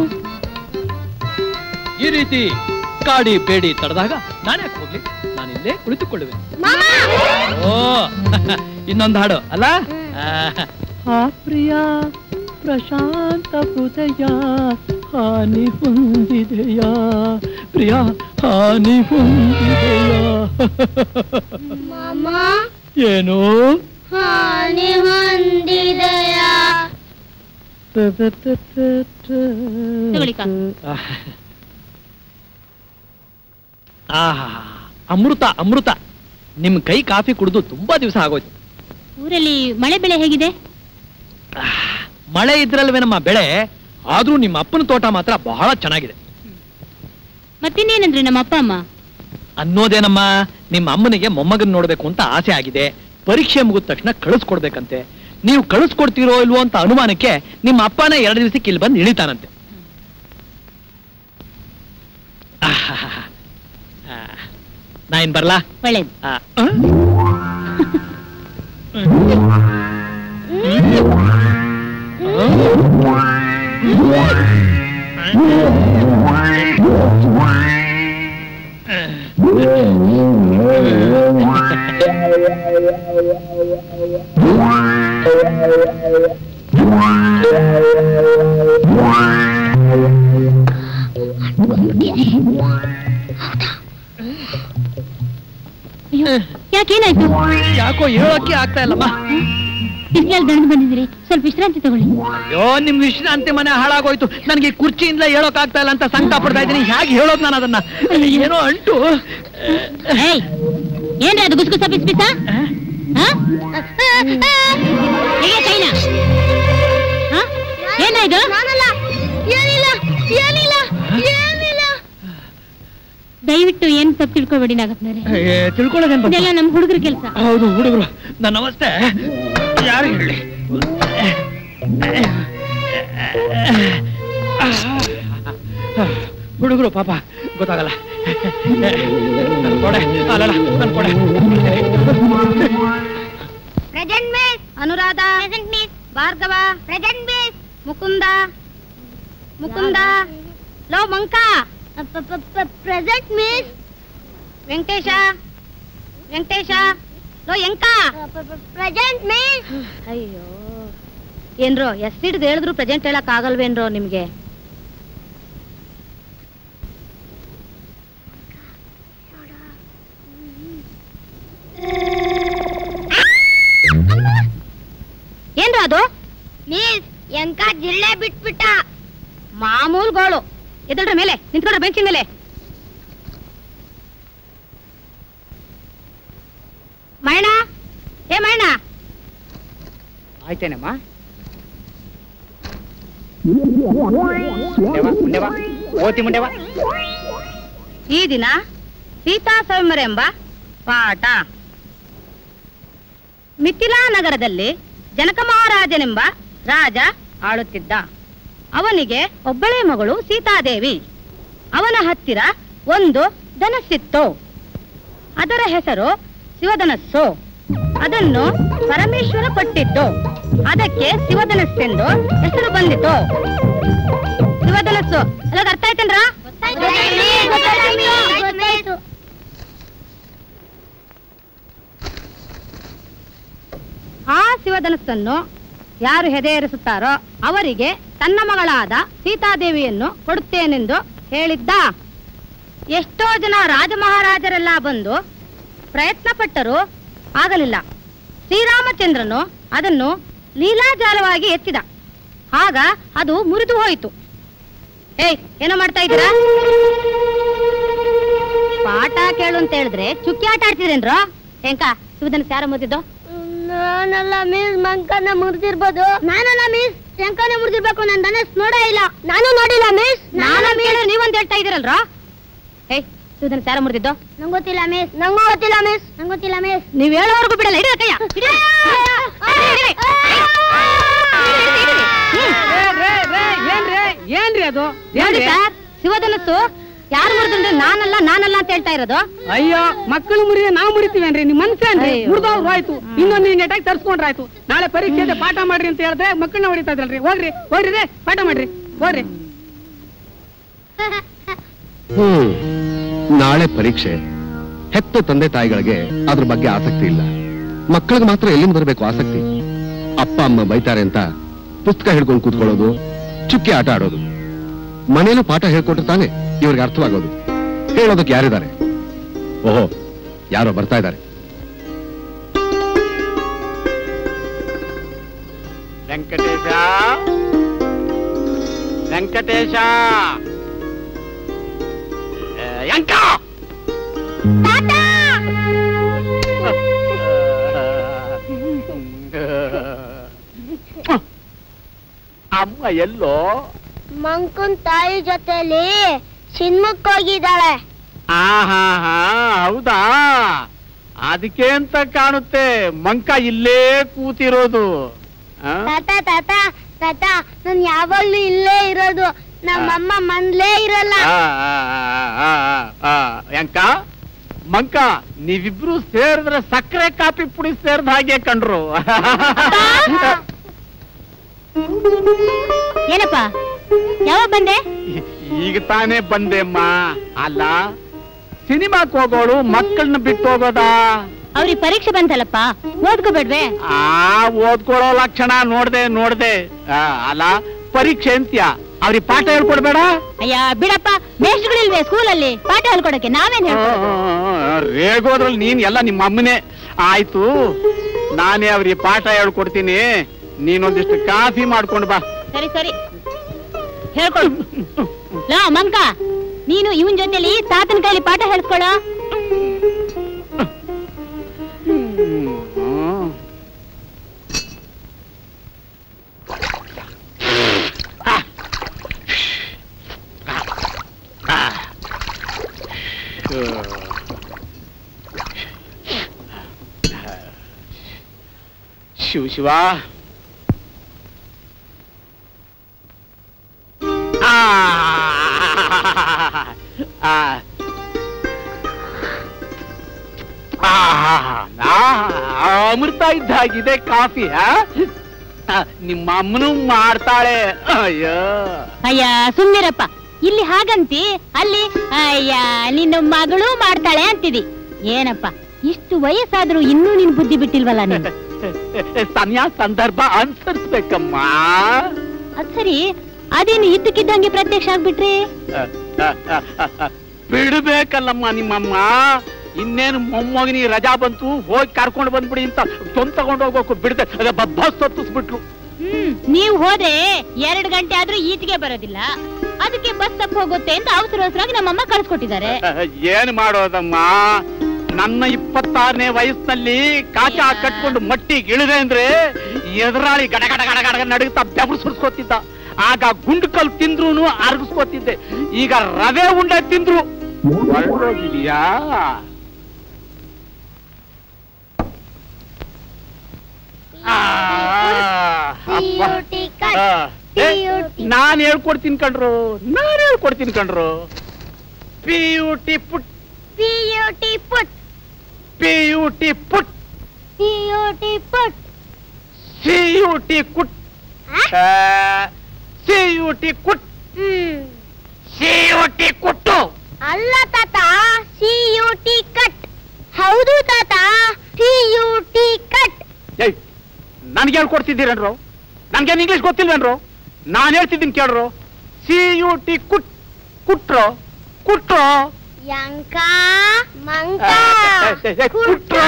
ಈ ರೀತಿ ಕಾಡಿ ಬೇಡಿ ತಡೆದಾಗ ನಾನೇ ಹೋಗ್ಲಿ ನಾನಿಲ್ಲೇ ಕುಳಿತುಕೊಳ್ಳುವೆ ಓ ಇನ್ನೊಂದು ಹಾಡು ಅಲ್ಲ ಆ ಪ್ರಿಯ ಪ್ರಶಾಂತ ಹೃದಯ ಹಾನಿ ಹೊಂದಿದೆಯ ಪ್ರಿಯ ಹಾನಿ ಹೊಂದಿದೆಯ ಮಾಮ ಏನು ಹಾನಿ ಹೊಂದಿದೆಯ ತಗೊಳ್ಳಿ ಕಾಫಿ. ಆಹಾ ಅಮೃತ ಅಮೃತ ನಿಮ್ ಕೈ ಕಾಫಿ ಕುಡಿದು ತುಂಬಾ ದಿವಸ ಆಗೋಯ್ತು ಊರಲ್ಲಿ ಮಳೆ ಬೆಳೆ ಹೇಗಿದೆ ಆಹ್, ಮಳೆ ಇದ್ರಲ್ವೇನಮ್ಮ ಬೆಳೆ ಆದ್ರೂ ನಿಮ್ಮ ಅಪ್ಪನ ತೋಟ ಮಾತ್ರ ಬಹಳ ಚೆನ್ನಾಗಿದೆ ಮತ್ತಿನ್ನೇನಂದ್ರೆ ನಮ್ಮ ಅಪ್ಪ ಅಮ್ಮ ಅನ್ನೋದೇನಮ್ಮ ನಿಮ್ಮ ಅಮ್ಮನಿಗೆ ಮೊಮ್ಮಗನ್ ನೋಡ್ಬೇಕು ಅಂತ ಆಸೆ ಆಗಿದೆ ಪರೀಕ್ಷೆ ಮುಗಿದ ತಕ್ಷಣ ಕಳಿಸ್ಕೊಡ್ಬೇಕಂತೆ ನೀವು ಕಳಿಸ್ಕೊಡ್ತೀರೋ ಇಲ್ವೋ ಅಂತ ಅನುಮಾನಕ್ಕೆ ನಿಮ್ಮ ಅಪ್ಪನೇ ಎರಡು ದಿವಸಕ್ಕೆ ಇಲ್ಲಿ ಬಂದು ಇಳಿತಾನಂತೆ ಆಹಾಹಾಹಾ. ಆ, ನಾ ಇನ್ ಬರ್ಲಾ ಒಳ್ಳೇದು ಆ, ಆ? ಅಯ್ಯೋ ಯಾಕೇನಾಯ್ತು ಯಾಕೋ ಹೇಳೋಕೆ ಆಗ್ತಾ ಇಲ್ಲಮ್ಮ ಬಿಸಿಲಲ್ಲಿ ದಣದು ಬಂದಿದ್ದೀರಿ ಸ್ವಲ್ಪ ವಿಶ್ರಾಂತಿ ತಗೊಳ್ಳಿ ಅಯ್ಯೋ ನಿಮ್ ವಿಶ್ರಾಂತಿ ಮನೆ ಹಾಳಾಗೋಯ್ತು ನನಗೆ ಕುರ್ಚಿಯಿಂದ ಹೇಳೋಕ್ ಆಗ್ತಾ ಇಲ್ಲ ಅಂತ ಸಂಕಟ ಪಡ್ತಾ ಇದ್ದೀನಿ ಹೇಗೆ ಹೇಳೋದು ನಾನು ಅದನ್ನ ಏನೋ ಅಂಟು ಏಯ್ ಏನ್ರಿ ಅದು ಗುಸ್ಗುಸ ಪಿಸ್ ಪಿಸ ಹಾ? ಹೇಗೆ ಕೈನ ಹಾ? ಏನಾಯ್ತು ನಾನಲ್ಲ ಏನಿಲ್ಲ ಏನಿಲ್ಲ ಏನಿಲ್ಲ ದಯವಿಟ್ಟು ಏನ್ ತಪ್ಪು ತಿಳ್ಕೊಬೇಡಿ ನಾಗಪ್ಪನವ್ರೆ ಏ, ತಿಳ್ಕೊಳ್ಳೋದೇನ್ ಬಂತು? ಇದೆಲ್ಲ ನಮ್ ಹುಡುಗರ ಕೆಲಸ ಹೌದು ಹುಡುಗರು ನನ್ನ ಅವಸ್ಥೆ ಯಾರು ಹೇಳಿ ಹುಡುಗರು ಪಾಪ ಗೊತ್ತಾಗಲ್ಲ ನನ್ ಕೊಡೆ ಅಲ್ಲಲ್ಲ ನನ್ ಕೊಡೆ ಪ್ರೆಸೆಂಟ್ ಮಿಸ್ ಅನುರಾಧ ಭಾರ್ಗವ ಮುಕುಂದ ಮುಕುಂದ ಲೋ ಮಂಕ ಪ್ರೆಸೆಂಟ್ ಮಿಸ್ ವೆಂಕಟೇಶ ವೆಂಕಟೇಶ ಲೋ ಎಂಕ ಪ್ರೆಸೆಂಟ್ ಮಿಸ್ ಅಯ್ಯೋ ಏನ್ರೋ ಎಷ್ಟಿಡ್ದು ಹೇಳಿದ್ರು ಪ್ರೆಸೆಂಟ್ ಹೇಳಕ್ ಆಗಲ್ವೇನ್ರೋ ನಿಮ್ಗೆ ಏನ್ರ ಅದು ಮಿಸ್ ಎಂಕ ಜಿಲ್ಲೆ ಬಿಟ್ಬಿಟ್ಟ ಮಾಮೂಲ್ ಗೋಳು ಎದಳ್ರ ಮೇಲೆ ನಿಂತ್ಕೊಂಡ್ರ ಬೆಂಚಿನ ಮೇಲೆ ಮೈಣ ಏ ಮೈಣ ಆಯ್ತೇನಮ್ಮ ಮುಂಡೆವಾ ಮುಂಡೆವಾ ಓತಿ ಮುಂಡೆವಾ ಈ ದಿನ ಸೀತಾ ಸ್ವಯಂವರ ಎಂಬ ಪಾಠ ಮಿಥಿಲಾ ನಗರದಲ್ಲಿ ಜನಕ ಮಹಾರಾಜನೆಂಬ ರಾಜ ಆಳುತ್ತಿದ್ದ ಅವನಿಗೆ ಒಬ್ಬಳೇ ಮಗಳು ಸೀತಾದೇವಿ ಅವನ ಹತ್ತಿರ ಒಂದು ಧನಸ್ಸಿತ್ತು ಅದರ ಹೆಸರು ಶಿವಧನಸ್ಸು ಅದನ್ನು ಪರಮೇಶ್ವರ ಕೊಟ್ಟಿದ್ದು ಅದಕ್ಕೆ ಶಿವಧನಸ್ಸೆಂದು ಹೆಸರು ಬಂದಿತು ಶಿವಧನಸ್ಸು ಎಲ್ಲ ಅರ್ಥ ಆಯ್ತೇನ್ರಾ ಗೊತ್ತಾಯ್ತು ಆ ಶಿವಧನಸ್ಸನ್ನು ಯಾರು ಹೆದೆಯೇರಿಸುತ್ತಾರೋ ಅವರಿಗೆ ತನ್ನ ಮಗಳಾದ ಸೀತಾದೇವಿಯನ್ನು ಕೊಡುತ್ತೇನೆಂದು ಹೇಳಿದ್ದ ಎಷ್ಟೋ ಜನ ರಾಜಮಹಾರಾಜರೆಲ್ಲ ಬಂದು ಪ್ರಯತ್ನ ಪಟ್ಟರೂ ಆಗಲಿಲ್ಲ ಶ್ರೀರಾಮಚಂದ್ರನು ಅದನ್ನು ಲೀಲಾಜಾಲವಾಗಿ ಎತ್ತಿದ ಆಗ ಅದು ಮುರಿದು ಹೋಯಿತು ಏಯ್ ಏನೋ ಮಾಡ್ತಾ ಇದ್ದೀರಾ ಪಾಠ ಕೇಳು ಅಂತ ಹೇಳಿದ್ರೆ ಚುಕ್ಕಿ ಆಟ ಆಡ್ತಿದ್ರೇನ್ರೋ ಹೆಂಕ ಶಿವಧನಸ್ ಯಾರ ಮುರಿದಿದ್ದು ನಾನಲ್ಲ ಮಿಸ್ ಮಂಕನ ಮುರಿದಿರ್ಬೋದು ನಾನಲ್ಲ ಮಿಸ್ ಶಂಕನ ಮುರಿದಿರ್ಬೇಕು ನನ್ ಧನಸ್ ನೋಡೇ ಇಲ್ಲ ನಾನು ನೋಡಿಲ್ಲ ಮಿಸ್ ನಾನು ಕೇಳಿ ನೀವೊಂದ್ ಹೇಳ್ತಾ ಇದೀರಲ್ರ ಏಯ್ ಶಿವಧನಸ್ ಯಾರ ಮುರಿದಿದ್ದು ನಂಗೆ ಗೊತ್ತಿಲ್ಲ ಮಿಸ್ ನಂಗೂ ಗೊತ್ತಿಲ್ಲ ಮಿಸ್ ನಂಗೆ ಗೊತ್ತಿಲ್ಲ ಮಿಸ್ ನೀವ್ ಹೇಳೋವರೆಗೂ ಬಿಡಲ್ಲ ಹಿಡಿದ ಕೈಯ ಹಿಡಿ. ಹಿಡಿ, ಹಿಡಿ. ಹ್ಮ್. ಏನ್ರಿ ಅದು ನೋಡಿ ಸರ್ ಶಿವಧನಸ್ಸು ಯಾರು ಮುರಿದ್ರೆ ನಾನಲ್ಲ ನಾನಲ್ಲ ಅಂತ ಹೇಳ್ತಾ ಇರೋದು ಅಯ್ಯೋ ಮಕ್ಕಳು ಮುರಿದ ನಾವು ಮುರಿತೀವೇನ್ರಿ ನಿಮ್ ಮನ್ಸೇನ್ರಿ ಅಯ್ಯೋ. ಮುರಿದವ್ರು ಹೋಯ್ತು ಇನ್ನೊಂದು ನೆಟಾಗಿ ತರ್ಸ್ಕೊಂಡ್ರಾಯ್ತು ನಾಳೆ ಪರೀಕ್ಷೆ ಇದೆ ಪಾಠ ಮಾಡ್ರಿ ಅಂತ ಹೇಳಿದ್ರೆ ಮಕ್ಕಳನ್ನ ಹೊಡಿತಾ ಇದ್ರಲ್ರಿ ಹೋಗ್ರಿ ಹೋಗ್ರಿ ರೇ, ಪಾಠ ಮಾಡ್ರಿ ಹೋಗ್ರಿ ಹ್ಮ್ ನಾಳೆ ಪರೀಕ್ಷೆ ಹೆತ್ತ ತಂದೆ ತಾಯಿಗಳಿಗೆ ಅದ್ರ ಬಗ್ಗೆ ಆಸಕ್ತಿ ಇಲ್ಲ ಮಕ್ಕಳಿಗೆ ಮಾತ್ರ ಎಲ್ಲಿಂದ ಬರಬೇಕು ಆಸಕ್ತಿ ಅಪ್ಪ ಅಮ್ಮ ಬೈತಾರೆ ಅಂತ ಪುಸ್ತಕ ಹಿಡ್ಕೊಂಡು ಕೂತ್ಕೊಳ್ಳೋದು ಚುಕ್ಕಿ ಆಟ ಆಡೋದು ಮನೇಲೂ ಪಾಠ ಹೇಳ್ಕೊಟ್ರೆ ತಾನೆ ಇವ್ರಿಗೆ ಅರ್ಥವಾಗೋದು ಹೇಳೋದಕ್ಕೆ ಯಾರಿದ್ದಾರೆ ಓಹೋ ಯಾರೋ ಬರ್ತಾ ಇದ್ದಾರೆ ವೆಂಕಟೇಶ ವೆಂಕಟೇಶ ಏ, ಯಂಕ ಅಮ್ಮ ಎಲ್ಲೋ ಮಂಕನ್ ತಾಯಿ ಜೊತೆಲಿ ಸಿನ್ಮಕ್ ಹೋಗಿದ್ದಾಳೆ ಆಹಾ ಹಾ ಹೌದಾ ಅದಕ್ಕೆ ಅಂತ ಕಾಣುತ್ತೆ ಮಂಕ ಇಲ್ಲೇ ಕೂತಿರೋದು ಆ? ತಾತ ತಾತ ತಾತ ನಾನ್ ಯಾವಾಗ್ಲೂ ಇಲ್ಲೇ ಇರೋದು ನಮ್ಮಮ್ಮ ಮನ್ಲೇ ಇರಲ್ಲ ಆ, ಆ, ಆ, ಆ, ಆ, ಯಂಕ ಮಂಕ ನೀವಿಬ್ರು ಸೇರಿದ್ರೆ ಸಕ್ಕರೆ ಕಾಫಿ ಪುಡಿ ಸೇರ್ದ ಹಾಗೆ ಕಂಡ್ರು ಏನಪ್ಪ ಯಾವಾಗ ಬಂದೆ ಈಗ ತಾನೇ ಬಂದೆಮ್ಮ ಅಲ್ಲ ಸಿನಿಮಾಕ್ ಹೋಗೋಳು ಮಕ್ಕಳನ್ನ ಬಿಟ್ಟು ಹೋಗೋದಾ ಅವ್ರಿಗೆ ಪರೀಕ್ಷೆ ಬಂತಲ್ಲಪ್ಪ ಓದ್ಕೋಬೇಡ್ವೆ ಆ ಓದ್ಕೊಳ್ಳೋ ಲಕ್ಷಣ ನೋಡ್ದೆ ನೋಡ್ದೆ ಆ, ಅಲ್ಲ ಪರೀಕ್ಷೆ ಅಂತ್ಯ ಅವ್ರಿಗೆ ಪಾಠ ಹೇಳ್ಕೊಡ್ಬೇಡ ಅಯ್ಯ ಬಿಡಪ್ಪ ಮೇಷ್ಟ್ಗಳಿಲ್ವೇ ಸ್ಕೂಲಲ್ಲಿ ಪಾಠ ಹೇಳ್ಕೊಡಕ್ಕೆ ನಾವೇನ್ ಹೇಳ್ಕೊಡೋದು ರೇಗೋದ್ರಲ್ಲಿ ನೀನ್ ಎಲ್ಲ ನಿಮ್ಮ ಅಮ್ಮನೇ ಆಯ್ತು ನಾನೇ ಅವ್ರಿಗೆ ಪಾಠ ಹೇಳ್ಕೊಡ್ತೀನಿ ನೀನೊಂದಿಷ್ಟು ಕಾಫಿ ಮಾಡ್ಕೊಂಡು ಬಾ ಸರಿ ಸರಿ ಹೇಳ್ಕೊಡು ಲೋ ಮಂಕ ನೀನು ಇವನ್ ಜೊತೆಲಿ ತಾತನ ಕೈಲಿ ಪಾಠ ಹೇಳ್ಸ್ಕೊಳ ಹ್ಮ್. ಶಿವ ಶಿವ ಆ ಆ ಆ ಅಮೃತ ಇದ್ದಾಗಿದೆ ಕಾಫಿ ಆ? ಆ, ನಿಮ್ಮ ಅಮ್ಮನೂ ಮಾಡ್ತಾಳೆ ಅಯ್ಯೋ ಅಯ್ಯ ಸುಮ್ನಿರಪ್ಪ ಇಲ್ಲಿ ಹಾಗಂತಿ ಅಲ್ಲಿ ಅಯ್ಯ ನಿನ್ನ ಮಗಳು ಮಾಡ್ತಾಳೆ ಅಂತಿದಿ ಏನಪ್ಪ ಇಷ್ಟು ವಯಸ್ಸಾದ್ರೂ ಇನ್ನೂ ನಿನ್ ಬುದ್ಧಿ ಬಿಟ್ಟಿಲ್ವಲ್ಲ ನೀನು ಸಮಯ ಸಂದರ್ಭ ಅನುಸರಿಸ್ಬೇಕಮ್ಮ ಅದ್ ಸರಿ ಅದೇನು ಇದ್ದಕ್ಕಿದ್ದಂಗೆ ಪ್ರತ್ಯಕ್ಷ ಆಗ್ಬಿಟ್ರಿ ಬಿಡ್ಬೇಕಲ್ಲಮ್ಮ ನಿಮ್ಮಮ್ಮ ಇನ್ನೇನು ಮೊಮ್ಮಗನಿ ರಜಾ ಬಂತು ಹೋಗಿ ಕರ್ಕೊಂಡು ಬಂದ್ಬಿಡಿ ಅಂತ ತೊಂದ್ ತಗೊಂಡು ಹೋಗ್ಬೇಕು ಬಿಡದೆ ಅದೇ ಬಸ್ ಹತ್ತಿಸ್ಬಿಟ್ಲು ಹ್ಮ್ ನೀವ್ ಹೋದ್ರೆ ಎರಡ್ ಗಂಟೆ ಆದ್ರೂ ಈಚೆಗೆ ಬರೋದಿಲ್ಲ ಅದಕ್ಕೆ ಬಸ್ ತಪ್ಪ ಹೋಗುತ್ತೆ ಅಂತ ಅವಸರ ಅವಸರವಾಗಿ ನಮ್ಮಮ್ಮ ಕಳ್ಸ್ಕೊಟ್ಟಿದ್ದಾರೆ ಏನ್ ಮಾಡೋದಮ್ಮ ನನ್ನ ಇಪ್ಪತ್ತಾರನೇ ವಯಸ್ಸಿನಲ್ಲಿ ಕಾಚ ಕಟ್ಕೊಂಡು ಮಟ್ಟಿಗೆ ಇಳಿದೆ ಅಂದ್ರೆ ಎದುರಾಳಿ ಗಡ ಗಡ ಗಡ ಗಡ ನಡುಗುತ್ತಾ ಬೆವರು ಸುರ್ಸ್ಕೊತಿದ್ದ ಆಗ ಗುಂಡು ಕಲ್ ತಿಂದ್ರು ಅರ್ಗಿಸ್ಕೊತಿದ್ದೆ ಈಗ ರವೆ ಉಂಡೆ ತಿಂದ್ರು ಹೊರಟೋಗಿದ್ಯಾ ಆ, ಅಪ್ಪ. ಆ, ಏ, ನಾನ್ ಹೇಳ್ಕೊಡ್ತೀನಿ ಕಣ್ರು ನಾನ್ ಹೇಳ್ಕೊಡ್ತೀನಿ ಕಣ್ರು P U T put P U T put P U T put P U T put C U T cut C U T cut hmm C U T cut ಅಲ್ಲ ತಾತ ಸಿ ಯು ಟಿ ಕಟ್ ಹೌದು ತಾತ ಸಿ ಯು ಟಿ ಕಟ್ ಏಯ್ ನನ್ಗೆ ಹೇಳ್ಕೊಡ್ತಿದ್ದೀರೇನ್ರು ನನ್ಗೇನು ಇಂಗ್ಲಿಷ್ ಗೊತ್ತಿಲ್ವೇನ್ರು ನಾನು ಹೇಳ್ತಿದ್ದೀನಿ ಕೇಳ್ರು ಸಿ ಯು ಟಿ ಕುಟ್ ಕುಟ್ರು ಕುಟ್ರು ಯಂಕ ಮಂಕ ಏ, ಏ, ಏ, ಕುಟ್ರು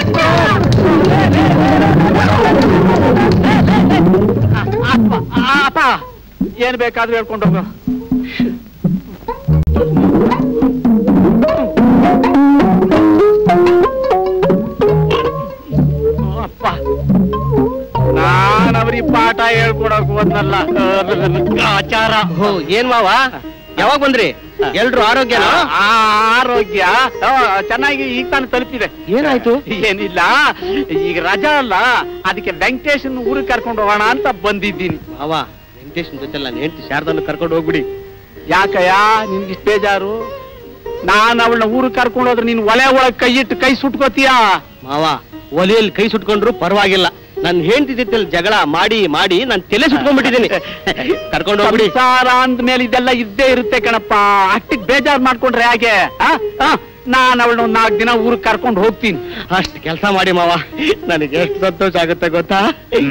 ಅಪ್ಪ ಅಪ್ಪ ಏನ್ ಬೇಕಾದ್ರೂ ಹೇಳ್ಕೊಂಡು ಹೋಗು ಅಪ್ಪ ನಾನ್ ಅವ್ರಿಗೆ ಪಾಠ ಹೇಳ್ಕೊಡಕ್ ಹೋದ್ನಲ್ಲ ಆಚಾರ ಹೋ ಏನ್ ಮಾವ ಯಾವಾಗ ಬಂದ್ರಿ ಎಲ್ರು ಆರೋಗ್ಯನಾ ಆ, ಆರೋಗ್ಯ ಆ, ಚೆನ್ನಾಗಿ ಈಗ ತಾನು ತಲುಪಿದೆ ಏನಾಯ್ತು ಏನಿಲ್ಲ ಈಗ ರಜಾ ಅಲ್ಲ ಅದಕ್ಕೆ ವೆಂಕಟೇಶನ್ ಊರಿಗೆ ಕರ್ಕೊಂಡು ಹೋಗೋಣ ಅಂತ ಬಂದಿದ್ದೀನಿ ಮಾವ ವೆಂಕಟೇಶನ್ ಜೊತೆ ನಾನು ಹೆಂಡತಿ ಶಾರದನ್ನು ಕರ್ಕೊಂಡು ಹೋಗ್ಬಿಡಿ ಯಾಕಯ್ಯ ನಿನ್ಗೆ ಇಷ್ಟ ಬೇಜಾರು ನಾನು ಅವಳನ್ನ ಊರಿಗೆ ಕರ್ಕೊಂಡು ಹೋದ್ರೆ ನೀನ್ ಒಲೆ ಒಳಗ್ ಕೈ ಇಟ್ಟು ಕೈ ಸುಟ್ಕೋತೀಯಾ ಮಾವ ಒಲೆಯಲ್ಲಿ ಕೈ ಸುಟ್ಕೊಂಡ್ರು ಪರವಾಗಿಲ್ಲ ನನ್ನ ಹೆಂಡತಿ ಜೊತೆ ಜಗಳ ಮಾಡಿ ಮಾಡಿ ನಾನು ತಲೆ ಸುಟ್ಕೊಂಡ್ಬಿಟ್ಟಿದ್ದೀನಿ ಕರ್ಕೊಂಡು ಹೋಗ್ಬಿಡಿ ಸಂಸಾರ ಅಂದ್ಮೇಲೆ ಇದೆಲ್ಲ ಇದ್ದೇ ಇರುತ್ತೆ ಕಣಪ್ಪ ಅಷ್ಟಿಗೆ ಬೇಜಾರ್ ಮಾಡ್ಕೊಂಡ್ರೆ ಹೇಗೆ ನಾನು ಅವಳನ್ನ ಒಂದ್ ನಾಲ್ಕು ದಿನ ಊರಿಗೆ ಕರ್ಕೊಂಡು ಹೋಗ್ತೀನಿ ಅಷ್ಟು ಕೆಲಸ ಮಾಡಿ ಮಾವ ನನಗೆ ಎಷ್ಟು ಸಂತೋಷ ಆಗುತ್ತೆ ಗೊತ್ತಾ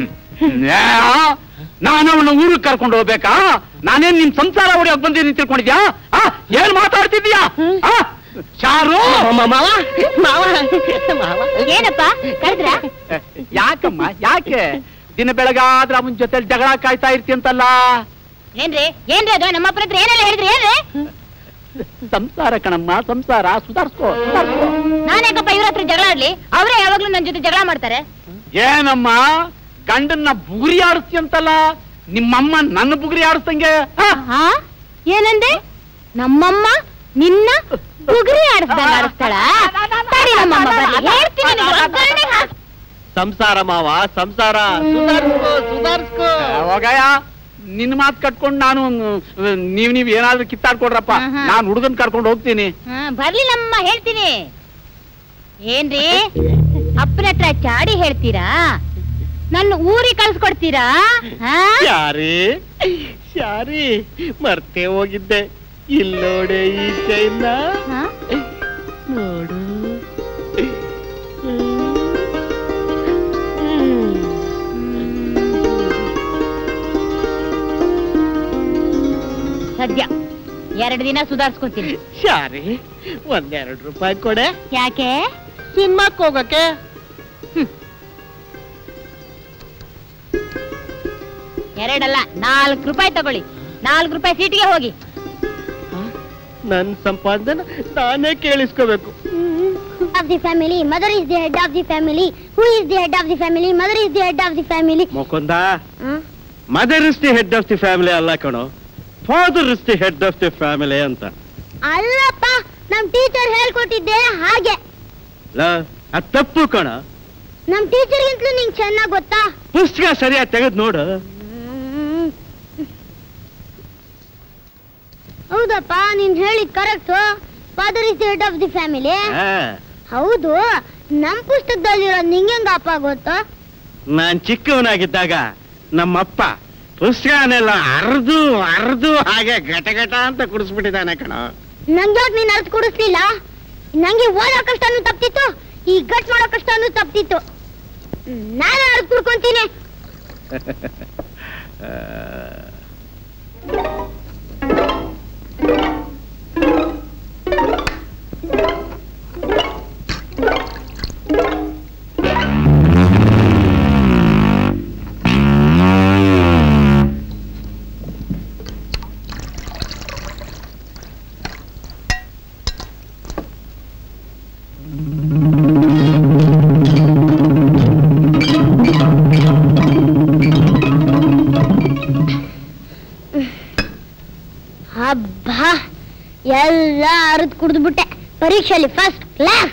ನಾನು ಅವಳನ್ನ ಊರಿಗೆ ಕರ್ಕೊಂಡು ಹೋಗ್ಬೇಕಾ ನಾನೇನ್ ನಿನ್ ಸಂಸಾರ ಹೊಡಿಯೋಕ್ ಬಂದಿದ್ದೀನಿ ತಿಳ್ಕೊಂಡಿದ್ಯಾ ಆ? ಏನ್ ಮಾತಾಡ್ತಿದ್ಯಾ ಆ? ಚಾರು ಮಾವ ಮಾವ ಮಾವ ಮಾವ ಏನಪ್ಪ ಕರೆದ್ರ ಯಾಕಮ್ಮ ಯಾಕೆ ದಿನ ಬೆಳಗಾದ್ರೆ ಅವನ ಜೊತೆ ಜಗಳ ಕಾಯ್ತಾ ಇರ್ತೀಯಂತಲ್ಲ ಏನ್ರಿ ಏನ್ರಿ ಅದು ನಮ್ಮ ಅಪ್ಪನ ಹತ್ರ ಏನೆಲ್ಲ ಹೇಳಿದ್ರಿ ಏನ್ರಿ ಸಂಸಾರ ಕಣಮ್ಮ ಸಂಸಾರ ಸುಧಾರ್ಸ್ಕೋ ಸುಧಾರ್ಸ್ಕೋ ನಾನ್ಯಾಕಪ್ಪ ಇವ್ರ ಹತ್ರ ಜಗಳ ಆಡ್ಲಿ ಅವರೇ ಯಾವಾಗ್ಲೂ ನನ್ ಜೊತೆ ಜಗಳ ಮಾಡ್ತಾರೆ ಏನಮ್ಮ ಗಂಡನ್ನ ಬುಗುರಿ ಆಡಿಸ್ತೀಯಂತಲ್ಲ ನಿಮ್ಮಮ್ಮ ನನ್ನ ಬುಗುರಿ ಆಡಿಸ್ದಂಗೆ ಆ? ಹಾ ಏನಂದೆ ನಮ್ಮಮ್ಮ ನಿನ್ನ ಉಗುರಿ ಆಡಿಸ್ದಂಗ ಆಡಿಸ್ತಾಳ ಸರಿ ನಮ್ಮಮ್ಮ ಬರ್ಲಿ ಹೇಳ್ತೀನಿ ನಿನಗೆ ಒಗ್ಗರಣೆ ಹಾಕ್- ಸಂಸಾರ ಮಾವ ಸಂಸಾರ ಸುಧಾರಿಸ್ಕೋ ಸುಧಾರಿಸ್ಕೋ ಹೋಗಯ್ಯ ನಿನ್ ಮಾತ್ ಕಟ್ಕೊಂಡು ನಾನು ಮ್, ನೀವ್ ನೀವ್ ಏನಾದ್ರೂ ಕಿತ್ತಾಡ್ಕೊಡ್ರಪ್ಪ ಆಹಾ. ನಾನ್ ಹುಡುಗನ್ ಕರ್ಕೊಂಡು ಹೋಗ್ತೀನಿ ಹಾ, ಬರ್ಲಿ ನಮ್ಮ ಹೇಳ್ತೀನಿ ಏನ್ರಿ ಅಪ್ಪನ ಹತ್ರ ಚಾಡಿ ಹೇಳ್ತೀರಾ ನನ್ನ ಊರಿಗೆ ಕಳ್ಸ್ಕೊಡ್ತೀರಾ ಹಾ? ಯಾರಿ ಯಾರಿ ಮರ್ತೇ ಹೋಗಿದ್ದೆ ಇಲ್ಲೋಡೆ ಈ ಚೈನ ಹಾ? ನೋಡು ಸದ್ಯ ಎರಡು ದಿನ ಸುಧಾರಿಸ್ಕೊತೀನಿ ಶಾರಿ ಒಂದೆರಡು ರೂಪಾಯಿ ಕೊಡೆ ಯಾಕೆ ಸಿನಿಮಾಕ್ ಹೋಗಕ್ಕೆ ಎರಡಲ್ಲ ನಾಲ್ಕು ರೂಪಾಯಿ ತಗೊಳ್ಳಿ ನಾಲ್ಕು ರೂಪಾಯಿ ಸೀಟಿಗೆ ಹೋಗಿ ನನ್ ಸಂಪಾದನೆ ನಾನೇ ಕೇಳಿಸ್ಕೋಬೇಕು of the family. Mother is the head of the family. Who is the head of the family? Mother is the head of the family. Mukunda hmm? Mother is the head of the family ಅಲ್ಲ ಕಣೋ father is the head of the family ಅಂತ ಅಲ್ಲಪ್ಪ ನಮ್ ಟೀಚರ್ ಹೇಳ್ಕೊಟ್ಟಿದ್ದೆ ಹಾಗೆ ಲ ಅದ್ ತಪ್ಪು ಕಣ ನಮ್ ಟೀಚರ್ಗಿಂತಲೂ ನಿಂಗೆ ಚೆನ್ನಾಗ್ ಗೊತ್ತಾ ಪುಸ್ತಕ ಸರಿಯಾಗಿ ತೆಗೆದು ನೋಡು ಹ್ಮ್. ಹೌದಪ್ಪ ನೀನ್ ಹೇಳಿದ್ correct father is the head of the family ಆ, ಹೌದು ನಮ್ ಪುಸ್ತಕದಲ್ಲಿರೋ ನಿಂಗೆಂಗಪ್ಪ ಗೊತ್ತು ನಾನ್ ಚಿಕ್ಕವನಾಗಿದ್ದಾಗ ನಮ್ಮಪ್ಪ ಪುಸ್ತಕನೆಲ್ಲ ಅರ್ದು ಅರ್ದು ಹಾಗೆ ಘಟ ಘಟ ಅಂತ ಕುಡಿಸ್ಬಿಟ್ಟಿದ್ದಾನೆ ಕಣ ನಂಗ್ಯಾಕ್ ನೀನ್ ಅರ್ಥ ಕೊಡಿಸ್ಲಿಲ್ಲ ನಂಗೆ ಓದೋ ಕಷ್ಟನೂ ತಪ್ತಿತ್ತು ಈ ಗಟ್ ಮಾಡೋ ಕಷ್ಟನೂ ತಪ್ತಿತ್ತು ನಾನು ಅರ್ಥ ಕುಡ್ಕೊಂತೀನಿ ಹಬ್ಬ ಎಲ್ಲ ಅರ್ದ್ ಕುಡ್ದ್ಬಿಟ್ಟೆ ಪರೀಕ್ಷೆಯಲ್ಲಿ ಫಸ್ಟ್ ಕ್ಲಾಸ್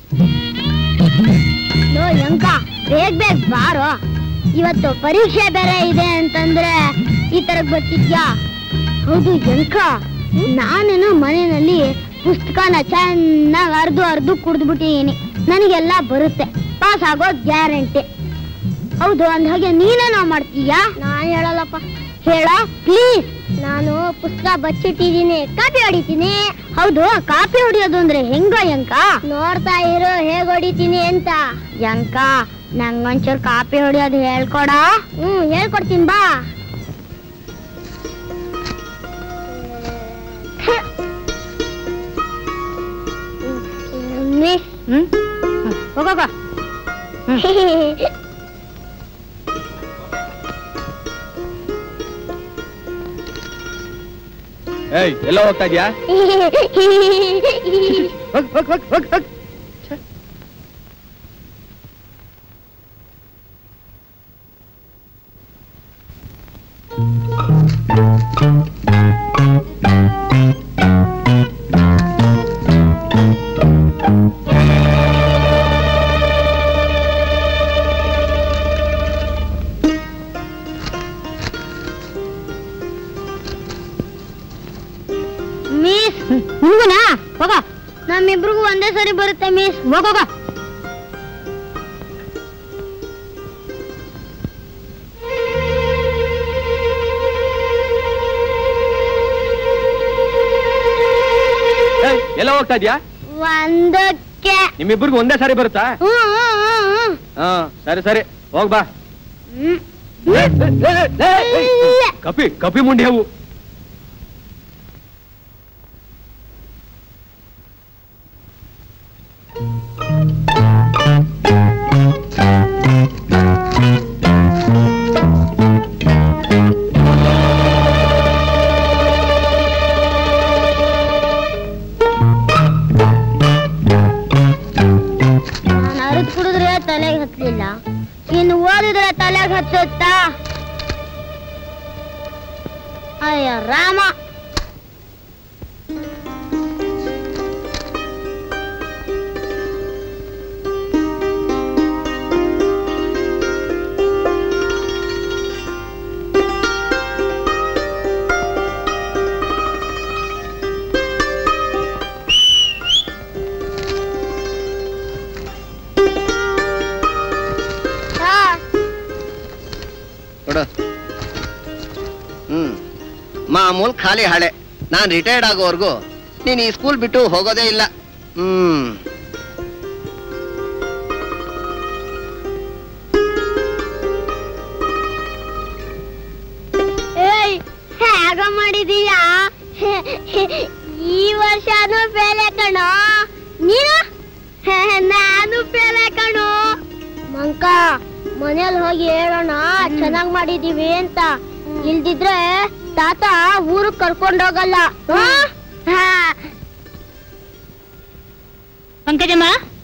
ಲೋ ಯಂಕ ಬೇಗ ಬೇಗ ಬಾರೋ ಇವತ್ತು ಪರೀಕ್ಷೆ ಬೇರೆ ಇದೆ ಅಂತಂದ್ರೆ ಈ ತರಕ್ ಬರ್ತಿದ್ಯಾ ಹೌದು ಯಂಕ ನಾನೇನು ಮನೆಯಲ್ಲಿ ಪುಸ್ತಕನ ಚೆನ್ನಾಗಿ ಅರ್ದು ಅರ್ದು ಕುಡ್ದ್ಬಿಟ್ಟಿದೀನಿ ನನಗೆಲ್ಲ ಬರುತ್ತೆ ಪಾಸ್ ಆಗೋ ಗ್ಯಾರಂಟಿ ಹೌದು ಅಂದ ಹಾಗೆ ನೀನೇನೋ ಮಾಡ್ತೀಯಾ ನಾನು ಹೇಳಲ್ಲಪ್ಪ ಹೇಳ ಪ್ಲೀಸ್ ನಾನು ಪುಸ್ತಕ ಬಚ್ಚಿಟ್ಟಿದ್ದೀನಿ ಕಾಪಿ ಹೊಡಿತೀನಿ ಹೌದು ಕಾಪಿ ಹೊಡಿಯೋದು ಅಂದ್ರೆ ಹೆಂಗ ಯಂಕ ನೋಡ್ತಾ ಇರು ಹೇಗ್ ಹೊಡಿತೀನಿ ಅಂತ ಯಂಕ ನಂಗೊಂಚೂರು ಕಾಪಿ ಹೊಡಿಯೋದು ಹೇಳ್ಕೊಡ ಹ್ಮ್ ಹೇಳ್ಕೊಡ್ತೀನಿ ಬಾ ಮಿಸ್ ಹ್ಮ್ ಹೋಗೋಗ ಏಯ್ ಎಲ್ಲ ಹೋಗ್ತಾ ಇದ್ಯಾ ಹೋಗ್ ಹೋಗ್ ಹೋಗ್ ಹೋಗ್ ಹೋಗ್ ಮಿಸ್ ನಿಮ್ಗುನಾ ಹೋಗ ನಮ್ಮಿಬ್ರಿಗೂ ಒಂದೇ ಸರಿ ಬರುತ್ತೆ ಮಿಸ್ ಹೋಗೋಗ ಏಯ್ ಎಲ್ಲ ಹೋಗ್ತಾ ಇದ್ಯಾ ಒಂದಕ್ಕೆ ನಿಮ್ಮಿಬ್ಬರಿಗೂ ಒಂದೇ ಸಾರಿ ಬರುತ್ತಾ ಹ್ಮ್, ಹ್ಮ್, ಹ್ಮ್, ಹ್ಮ್. ಹಾ ಸರಿ ಸರಿ ಹೋಗ್ ಬಾ ಹ್ಮ್. ಏಯ್, ಏಯ್, ಏಯ್, ಏಯ್, ಏಯ್, ಕಪಿ ಕಪಿ ಮುಂಡಿ ಅವು ನಾನು ಅರಿದು ಕುಡಿದ್ರೆ ತಲೆಗೆ ಹತ್ಲಿಲ್ಲ ಇನ್ನು ಓದಿದ್ರೆ ತಲೆಗೆ ಹತ್ತುತ್ತಾ ಅಯ್ಯ ರಾಮ ಆ, ನೋಡು ಹ್ಮ್ ಮಾಮೂಲ್ ಖಾಲಿ ಹಳೆ ನಾನ್ ರಿಟೈರ್ಡ್ ಆಗೋವರೆಗೂ ನೀನ್ ಈ ಸ್ಕೂಲ್ ಬಿಟ್ಟು ಹೋಗೋದೇ ಇಲ್ಲ ಹ್ಮ್ ಏಯ್ ಹೇಗ ಮಾಡಿದೀಯಾ ಈ ವರ್ಷನೂ ಫೇಲೆ ಕಣೋ ನೀನು ನಾನು ಫೇಲೆ ಕಣೋ ಮಂಕ ಮನೇಲಿ ಹೋಗಿ ಹೇಳೋಣ ಚೆನ್ನಾಗ್ ಮಾಡಿದೀವಿ ಅಂತ ಇಲ್ದಿದ್ರೆ ತಾತ ಊರಿಗೆ ಕರ್ಕೊಂಡೋಗಲ್ಲ ಹಾ? ಹಾ ಪಂಕಜಮ್ಮ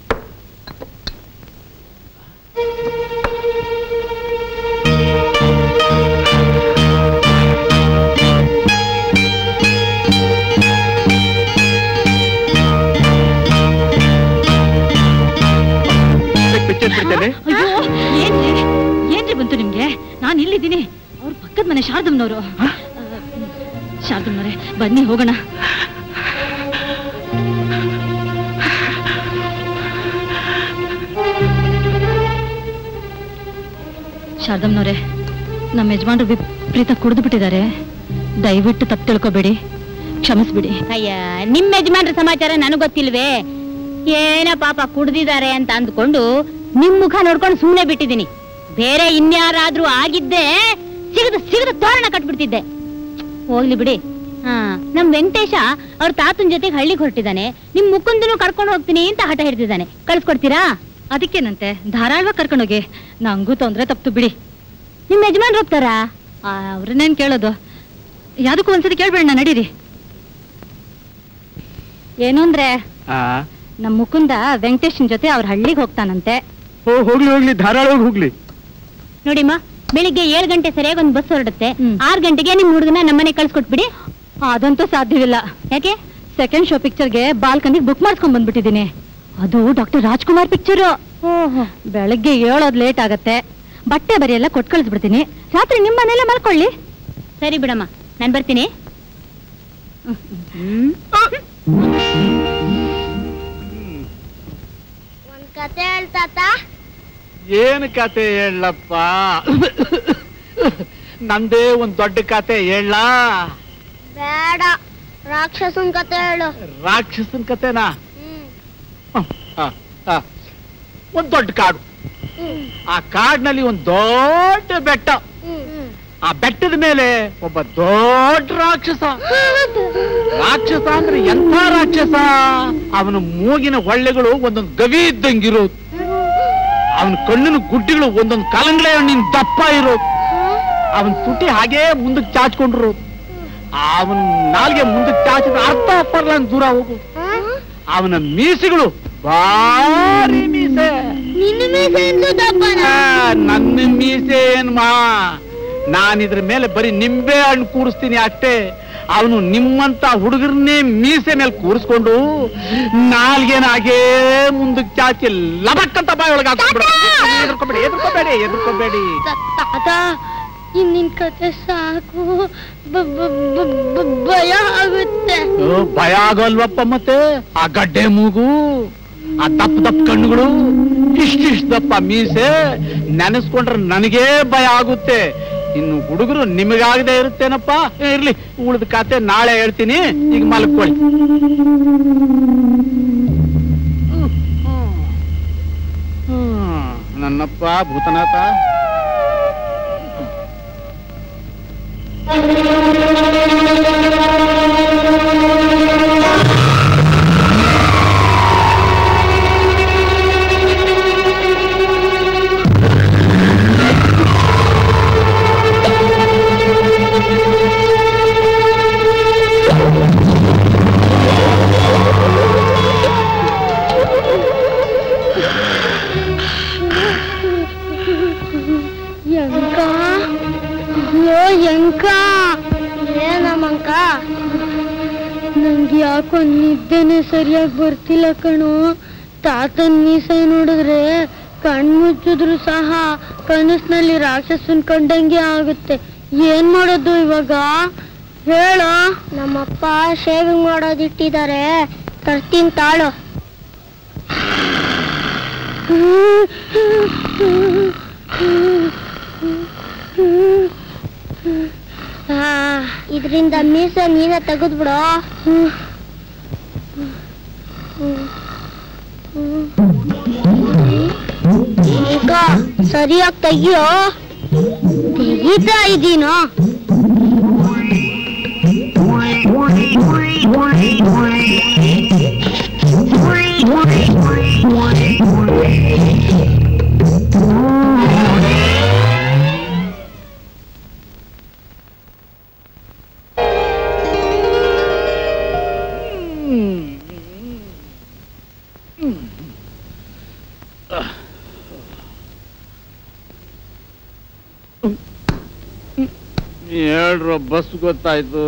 ಪಿಕ್ಚರ್ ಬಿಡ್ತೇನೆ ಅಯ್ಯೋ ಏನ್ರಿ ಏನ್ರಿ ಬಂತು ನಿಮ್ಗೆ ನಾನು ಇಲ್ಲಿದ್ದೀನಿ ಅವ್ರ ಪಕ್ಕದ ಮನೆ ಶಾರದಮ್ಮನವರು ಶಾರದಮ್ಮನವ್ರೆ ಬನ್ನಿ ಹೋಗೋಣ ಶಾರದಮ್ನವ್ರೆ ನಮ್ಮ ಯಜಮಾನ್ರು ವಿಪರೀತ ಕುಡಿದು ಬಿಟ್ಟಿದ್ದಾರೆ ದಯವಿಟ್ಟು ತಪ್ಪು ತಿಳ್ಕೊಬೇಡಿ ಕ್ಷಮಿಸ್ಬಿಡಿ ಅಯ್ಯ ನಿಮ್ ಯಜಮಾನ್ರ ಸಮಾಚಾರ ನನಗ್ ಗೊತ್ತಿಲ್ವೇ ಏನ ಪಾಪ ಕುಡ್ದಿದ್ದಾರೆ ಅಂತ ಅಂದ್ಕೊಂಡು ನಿಮ್ ಮುಖ ನೋಡ್ಕೊಂಡು ಸುಮ್ನೆ ಬಿಟ್ಟಿದೀನಿ ಬೇರೆ ಇನ್ಯಾರಾದ್ರೂ ಆಗಿದ್ದೆ ಸಿಗದ ಸಿಗದ ತೋರಣ ಕಟ್ಬಿಡ್ತಿದ್ದೆ ಹೋಗ್ಲಿ ಬಿಡಿ ಹಾ ನಮ್ ವೆಂಕಟೇಶ ಅವ್ರ ತಾತನ್ ಜೊತೆಗೆ ಹಳ್ಳಿಗೆ ಹೊರಟಿದ್ದಾನೆ ನಿಮ್ ಮುಕುಂದನು ಕರ್ಕೊಂಡು ಹೋಗ್ತೀನಿ ಅಂತ ಹಠ ಹಿಡ್ತಿದ್ದಾನೆ ಕಳ್ಸ್ಕೊಡ್ತೀರಾ ಅದಕ್ಕೇನಂತೆ ಧಾರಾಳವಾಗಿ ಕರ್ಕೊಂಡೋಗಿ ನಂಗೂ ತೊಂದ್ರೆ ತಪ್ತು ಬಿಡಿ ನಿಮ್ ಯಜಮಾನ್ರು ಹೋಗ್ತಾರಾ ಅವ್ರನ್ನೇನ್ ಕೇಳೋದು ಯಾವ್ದಕ್ಕೂ ಒಂದ್ಸತಿ ಕೇಳ್ಬೇಡ ನಡೀರಿ ಏನು ಅಂದ್ರೆ ನಮ್ ಮುಕುಂದ ವೆಂಕಟೇಶನ್ ಜೊತೆ ಅವ್ರ ಹಳ್ಳಿಗೆ ಹೋಗ್ತಾನಂತೆ ಓ ಹೋಗ್ಲಿ ಹೋಗ್ಲಿ ಧಾರಾಳವಾಗಿ ಹೋಗ್ಲಿ ನೋಡಿಮ್ಮ ಬೆಳಿಗ್ಗೆ ಏಳು ಗಂಟೆ ಸರಿಯಾಗಿ ಒಂದು ಬಸ್ ಹೊರಡುತ್ತೆ ಹ್ಮ್. ಆರು ಗಂಟೆಗೆ ನಿಮ್ ಹುಡುಗನ ನಮ್ಮನೆ ಕಳ್ಸ್ಕೊಟ್ಬಿಡಿ ಅದಂತೂ ಸಾಧ್ಯವಿಲ್ಲ ಯಾಕೆ ಸೆಕೆಂಡ್ ಶೋ ಪಿಕ್ಚರ್ಗೆ ಬಾಲ್ಕನಿಗೆ ಬುಕ್ ಮಾಡ್ಸ್ಕೊಂಡ್ ಬಂದ್ಬಿಟ್ಟಿದೀನಿ ಅದು ಡಾಕ್ಟರ್ ರಾಜ್ಕುಮಾರ್ ಪಿಕ್ಚರು ಬೆಳಗ್ಗೆ ಏಳೋದ್ ಲೇಟ್ ಆಗತ್ತೆ ಬಟ್ಟೆ ಬರಿ ಎಲ್ಲ ಕೊಟ್ ಕಳಿಸ್ಬಿಡ್ತೀನಿ ರಾತ್ರಿ ನಿಮ್ಮ ಮನೇಲೆ ಮಲ್ಕೊಳ್ಳಿ ಸರಿ ಬಿಡಮ್ಮ ನಾನ್ ಬರ್ತೀನಿ ಒಂದ್ ಕತೆ ಹೇಳ್ತಾತ ಏನು ಕತೆ ಹೇಳಪ್ಪ ನಂದೇ ಒಂದ್ ದೊಡ್ಡ ಕತೆ ಹೇಳ ಬೇಡ ರಾಕ್ಷಸನ್ ಕತೆ ಹೇಳು ರಾಕ್ಷಸನ್ ಕತೆನಾ ಹ್ಮ್ ಹ್ಮ್, ಆ, ಆ. ಒಂದ್ ದೊಡ್ಡ ಕಾಡು ಹ್ಮ್ ಆ ಕಾಡಿನಲ್ಲಿ ಒಂದ್ ದೊಡ್ಡ ಬೆಟ್ಟ ಹ್ಮ್ ಆ ಬೆಟ್ಟದ ಮೇಲೆ ಒಬ್ಬ ದೊಡ್ಡ ರಾಕ್ಷಸ ರಾಕ್ಷಸ ಅಂದ್ರೆ ಎಂಥ ರಾಕ್ಷಸ ಅವನ ಮೂಗಿನ ಹೊಳ್ಳೆಗಳು ಒಂದೊಂದು ಗವಿ ಇದ್ದಂಗಿರೋದು ಅವನ ಕಣ್ಣಿನ ಗುಡ್ಡಿಗಳು ಒಂದೊಂದು ಕಲಂಗಳೆ ಹಣ್ಣಿನ ದಪ್ಪ ಇರೋದು ಅವನ ತುಟಿ ಹಾಗೇ ಮುಂದಕ್ಕೆ ಚಾಚ್ಕೊಂಡಿರೋದು ಅವನ ನಾಲ್ಗೆ ಮುಂದಕ್ಕೆ ಚಾಚಿದ ಅರ್ಧ ಪರ್ಲಂಗ್ ದೂರ ಹೋಗು ಅವನ ಮೀಸೆಗಳು ಭಾರಿ ಮೀಸೆ ನಿನ್ನ ಮೀಸೆ ಎಂದು ದಪ್ಪನ ಆ, ನನ್ನ ಮೀಸೆ ಏನ್ ಮಾ ನಾನ್ ಇದ್ರ ಮೇಲೆ ಬರೀ ನಿಂಬೆ ಹಣ್ಣು ಕೂರಿಸ್ತೀನಿ ಅಷ್ಟೇ ಅವನು ನಿಮ್ಮಂತ ಹುಡುಗರನ್ನೇ ಮೀಸೆ ಮೇಲೆ ಕೂರಿಸ್ಕೊಂಡು ನಾಲ್ಗೇನ ಹಾಗೇ ಮುಂದಕ್ಕೆ ಚಾಚಿ ಲಬಕ್ ಅಂತ ಬಾಯಿ ಒಳಗೆ ಎದುರ್ಕೋಬೇಡಿ ಎದುರ್ಕೋಬೇಡಿ ಎದುರ್ಕೋಬೇಡಿ ತಾತ ಇನ್ನಿನ್ ಕತೆ ಸಾಕು ಬ- ಬ- ಬ- ಬ- ಭಯ ಆಗುತ್ತೆ ಓ, ಭಯ ಆಗೋಲ್ವಪ್ಪ ಮತ್ತೆ ಆ ಗಡ್ಡೆ ಮೂಗು ಆ ದಪ್ಪ ದಪ್ಪ ಕಣ್ಣುಗಳು ಇಷ್ಟಿಷ್ಟು ದಪ್ಪ ಮೀಸೆ ನೆನೆಸ್ಕೊಂಡ್ರೆ ನನಗೇ ಭಯ ಆಗುತ್ತೆ ಇನ್ನು ಹುಡುಗರು ನಿಮಗಾಗದೆ ಇರುತ್ತೇನಪ್ಪ ಏ, ಇರ್ಲಿ ಉಳಿದ ಕತೆ ನಾಳೆ ಹೇಳ್ತೀನಿ ಈಗ ಮಲ್ಕೊಳ್ಳಿ ಹ್ಮ್. ನನ್ನಪ್ಪ ಭೂತನಾಥ ಎಂಕ ಅಯ್ಯೋ ಎಂಕ ಏನಮ್ಮಂಕ ನಂಗೆ ಯಾಕೋ ನಿದ್ದೆನೆ ಸರಿಯಾಗಿ ಬರ್ತಿಲ್ಲ ಕಣೋ ತಾತನ್ ಮೀಸ ನೋಡಿದ್ರೆ ಕಣ್ಮುಚ್ಚಿದ್ರು ಸಹ ಕನಸಿನಲ್ಲಿ ರಾಕ್ಷಸನ್ ಕಂಡಂಗೆ ಆಗುತ್ತೆ ಏನ್ ಮಾಡೋದು ಇವಾಗ ಹೇಳೋ ನಮ್ಮಪ್ಪ ಶೇವಿಂಗ್ ಮಾಡೋದಿಟ್ಟಿದ್ದಾರೆ ತರ್ತೀನಿ ತಾಳು ಇದರಿಂದ ಮೀಸೆ ನೀನೇ ತೆಗೆದ್ಬಿಡು ಈಗ ಸರಿಯಾಗಿ ತೆಗಿಯೋ ತೆಗಿತಾ ಇದ್ದೀನೋ ಹೇಳ್ರು ಬಸ್ ಗೊತ್ತಾಯ್ತು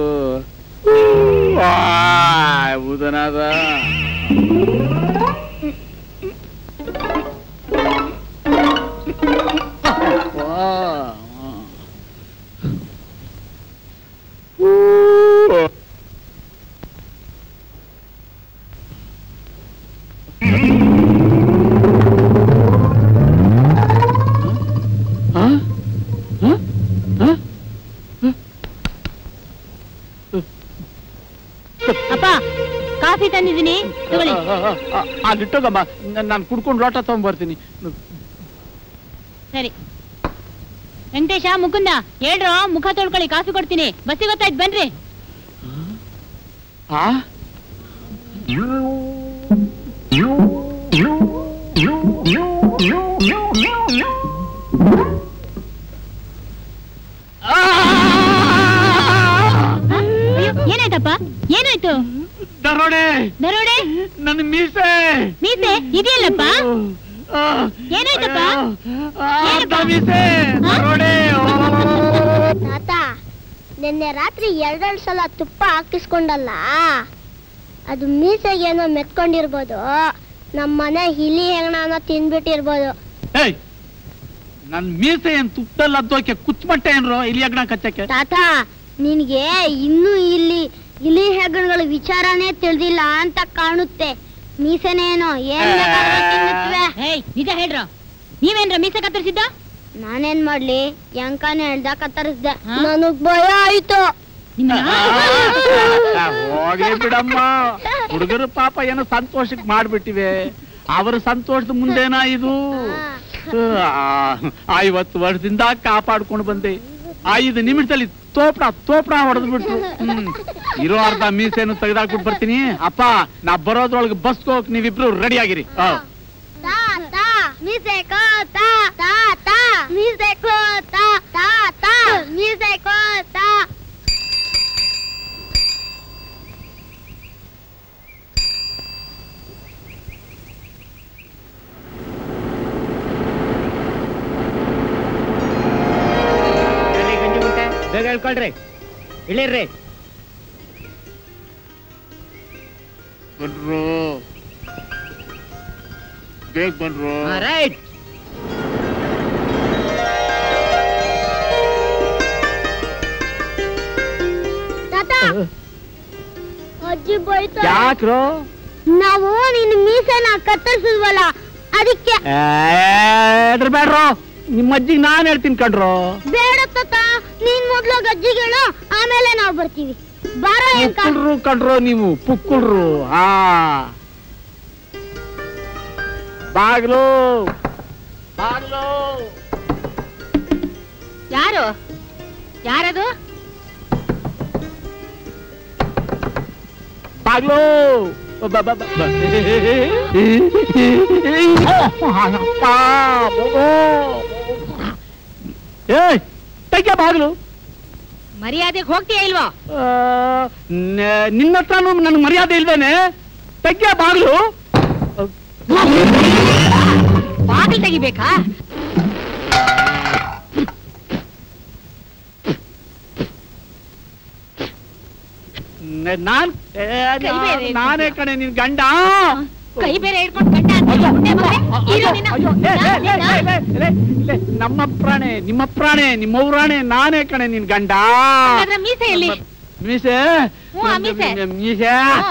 ಬುಧನಾದ ಅಲ್ಲಿಟ್ಟೋಗಮ್ಮ ನಾನು ಕುಡ್ಕೊಂಡು ಲೋಟ ತಗೊಂಡ್ಬರ್ತೀನಿ ಸರಿ ವೆಂಕಟೇಶ ಮುಕುಂದ ಹೇಳ್ರೋ ಮುಖ ತೊಳ್ಕೊಳ್ಳಿ ಕಾಫಿ ಕೊಡ್ತೀನಿ ಬಸ್ಸಿಗೆ ಗೊತ್ತಾಯ್ತು ಬನ್ರಿ ಆ ಹ? ಅಯ್ಯೋ, ಏನಾಯ್ತಪ್ಪ ಏನಾಯ್ತು ದರೋಡೆ ದರೋಡೆ ನನ್ನ ಮೀಸೆ ಮೀಸೆ ಇದೆಯಲ್ಲಪ್ಪ ಆ, ಏನಾಯ್ತಪ್ಪ? ಆ, ಏನಪ್ಪ? ಅರ್ಧ ಮೀಸೆ ದರೋಡೆ ತಾತ ನಿನ್ನೆ ರಾತ್ರಿ ಎರಡೆರಡು ಸಲ ತುಪ್ಪ ಹಾಕಿಸ್ಕೊಂಡಲ್ಲ ಅದು ಮೀಸೆಗೇನೋ ಮೆತ್ಕೊಂಡಿರ್ಬೋದು ನಮ್ಮ ಮನೆ ಹಿಲಿ ಹೆಗಣನ ತಿನ್ಬಿಟ್ಟಿರ್ಬೋದು ಏಯ್ ನನ್ ಮೀಸೆ ಏನ್ ತುಪ್ಪದಲ್ಲಿ ಅದ್ದೋಕೆ ಕುಚ್ಚಮಟ್ಟೆ ಏನ್ರೋ ಇಲ್ಲಿ ಅಗ್ನ ಕಚ್ಚಕ್ಕೆ ತಾತ ನಿನ್ಗೆ ಇನ್ನೂ ಇಲ್ಲಿ ಇಲಿ ಹೆಗ್ಗಣಗಳ ವಿಚಾರನೇ ತಿಳಿದಿಲ್ಲ ಅಂತ ಕಾಣುತ್ತೆ ಮೀಸೆನೇನೋ ಏನ್ ಬೇಕಾದ್ರೂ ತಿನ್ನುತ್ತವೆ. ಏಯ್ ನಿಜ ಹೇಳ್ರೋ ನೀವೇನ್ರ ಮೀಸೆ ಕತ್ತರಿಸಿದ್ದ ನಾನೇನ್ ಮಾಡ್ಲಿ ಯಂಕಾನೆ ಹೇಳ್ದ ಕತ್ತರಿಸ್ದೆ ಹಾ? ನನಗ್ ಭಯ ಆಯ್ತು ನಿಮ್ಮನ್ನ ಆ, ಹೋಗ್ಲಿ ಬಿಡಮ್ಮ ಹುಡುಗರು ಪಾಪ ಏನೋ ಸಂತೋಷಕ್ಕೆ ಮಾಡ್ಬಿಟ್ಟಿವೆ ಅವರ ಸಂತೋಷದ ಮುಂದೇನಾ ಇದು ಆ, ಐವತ್ತು ವರ್ಷದಿಂದ ಕಾಪಾಡ್ಕೊಂಡು ಬಂದೆ ಐದು ನಿಮಿಷದಲ್ಲಿ ತೋಪ್ಡ ತೋಪ್ಡ ಹೊಡೆದು ಬಿಟ್ರು ಹ್ಮ್ ಇರೋ ಅರ್ಧ ಮೀಸೆನು ತೆಗೆದಾಕ್ಬಿಟ್ಟು ಬರ್ತೀನಿ ಅಪ್ಪ ನಾ ಬರೋದ್ರೊಳಗೆ ಬಸ್ಗೆ ಹೋಗಕ್ ನೀವಿಬ್ರು ರೆಡಿ ಆಗಿರಿ ಆ. ತಾ ತಾ ಮೀಸೆ ಕೋತ ತಾ ತಾ ಮೀಸೆ ಕೋತ ತಾ ತಾ ಮೀಸೆ ಕೋತ ಗಂಜಿ ಗುಂಟೆ ಬೇಗ ಹೇಳ್ಕೊಳ್ರಿ ಇಳಿರ್ರಿ ಬನ್ರು ಬೇಗ ಬನ್ರು ರೈಟ್ ತಾತ ಅಜ್ಜಿ ಬೈತಾರೆ ಯಾಕ್ರೋ ನಾವು ನಿನ್ನ ಮೀಸೆನ ಕತ್ತರಿಸಿದ್ವಲ್ಲ ಅದಕ್ಕೆ ಎದ್ರ ಬೇಡ್ರೋ ನಿಮ್ಮ ಅಜ್ಜಿಗೆ ನಾನ್ ಹೇಳ್ತೀನಿ ಕಣ್ರೋ ಬೇಡ ತಾತ ನೀನ್ ಮೊದ್ಲು ಅಜ್ಜಿಗೆ ಹೇಳು ಆಮೇಲೆ ನಾವು ಬರ್ತೀವಿ ಬಾರೋ ಎಂಕ ಪುಕ್ಕುಳ್ರು ಕಣ್ರೋ ನೀವು ಪುಕ್ಕುಳ್ರು ಹಾ ಬಾಗ್ಲು ಬಾಗ್ಲು ಯಾರು ಯಾರದು ಬಾಗ್ಲು ಬ- ಬ- ಬ- ಬ- ಅಪ್ಪ, ಮಗು. ಏಯ್ ತೆಗ್ಯ ಬಾಗ್ಲು ಮರ್ಯಾದೆಗೆ ಹೋಗ್ತೀಯ ಇಲ್ವೋ ಆ, ನ- ನಿನ್ನ ಹತ್ರನೂ ನನ್ಗೆ ಮರ್ಯಾದೆ ಇಲ್ವೇನೆ ತೆಗ್ಯ ಬಾಗ್ಲು ಬಾಗಿಲು ತೆಗಿಬೇಕಾ ನ- ನಾನ್ ಏ, ಕೈ ಬೇರೆ ನಾನೇ ಕಣೆ ನಿನ್ ಗಂಡ ಕೈ ಬೇರೆ ಹಿಡ್ಕೊಂಡು ಗಂಡ ಅಂತೀಯ, ಮುಂದೆ ಬಂದ್ರೆ ಇರು ನಿನ್ನ- ಅಯ್ಯೋ, ಲೇ, ಲೇ, ಲೇ, ನಿನ್ನ- ಲೇ, ಲೇ, ಲೇ, ಲೇ, ನಮ್ಮ ಪ್ರಾಣೆ ನಿಮ್ಮ ಪ್ರಾಣೆ ನಿಮ್ಮ ಊರಾಣೆ ನಾನೇ ಕಣೆ ನಿನ್ ಗಂಡ ಹಾಗಾದ್ರೆ ಮೀಸೆ ಎಲ್ಲಿ ಮೀಸೆ ಹ್ಞೂ, ಆ ಮೀಸೆ. ಮೀಸೆ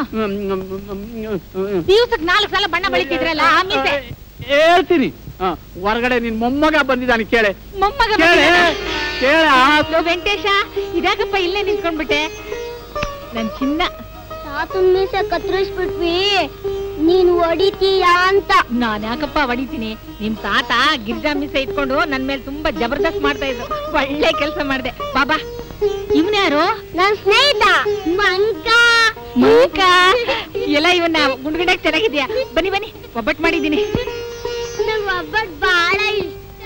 ದಿವ್ಸಕ್ ನಾಲ್ಕು ಸಲ ಬಣ್ಣ ಬಳಿತಿದ್ರಲ್ಲ ಆ ಮೀಸೆ ಹೇಳ್ತೀನಿ ಹ, ಹೊರಗಡೆ ನಿನ್ ಮೊಮ್ಮಗ ಬಂದಿದ್ದಾನೆ ಕೇಳೆ ಮೊಮ್ಮಗ ಕೇಳೆ ಬಂದಿದ್ದಾನೆ. ಕೇಳ ಲೋ ವೆಂಕಟೇಶ ಇದಾಗಪ್ಪ ಇಲ್ಲೇ ನಿಂತ್ಕೊಂಡ್ಬಿಟ್ಟೆ ನನ್ ಚಿನ್ನ ತಾತನ್ ಮೀಸೆ ಕತ್ತರಿಸ್ಬಿಟ್ವಿ ನೀನ್ ಹೊಡಿತೀಯಾ ಅಂತ ನಾನ್ ಯಾಕಪ್ಪ ಹೊಡಿತೀನಿ ನಿಮ್ ತಾತ ಗಿರ್ಜಾ ಮೀಸೆ ಇಟ್ಕೊಂಡು ನನ್ ಮೇಲೆ ತುಂಬಾ ಜಬರ್ದಸ್ತ್ ಮಾಡ್ತಾ ಇದ್ರು ಒಳ್ಳೆ ಕೆಲಸ ಮಾಡ್ದೆ ಬಾಬಾ ಇವ್ನ್ಯಾರು ನನ್ ಸ್ನೇಹಿತ ಮಂಕ ಮಂಕ ಎಲ್ಲ ಇವನ್ನ ಗುಂಡ್ಗಡಕ್ ಚೆನ್ನಾಗಿದ್ಯಾ ಬನ್ನಿ ಬನ್ನಿ ಒಬ್ಬಟ್ ಮಾಡಿದ್ದೀನಿ ನಂಗ್ ಒಬ್ಬಟ್ ಬಾಳ ಇಷ್ಟ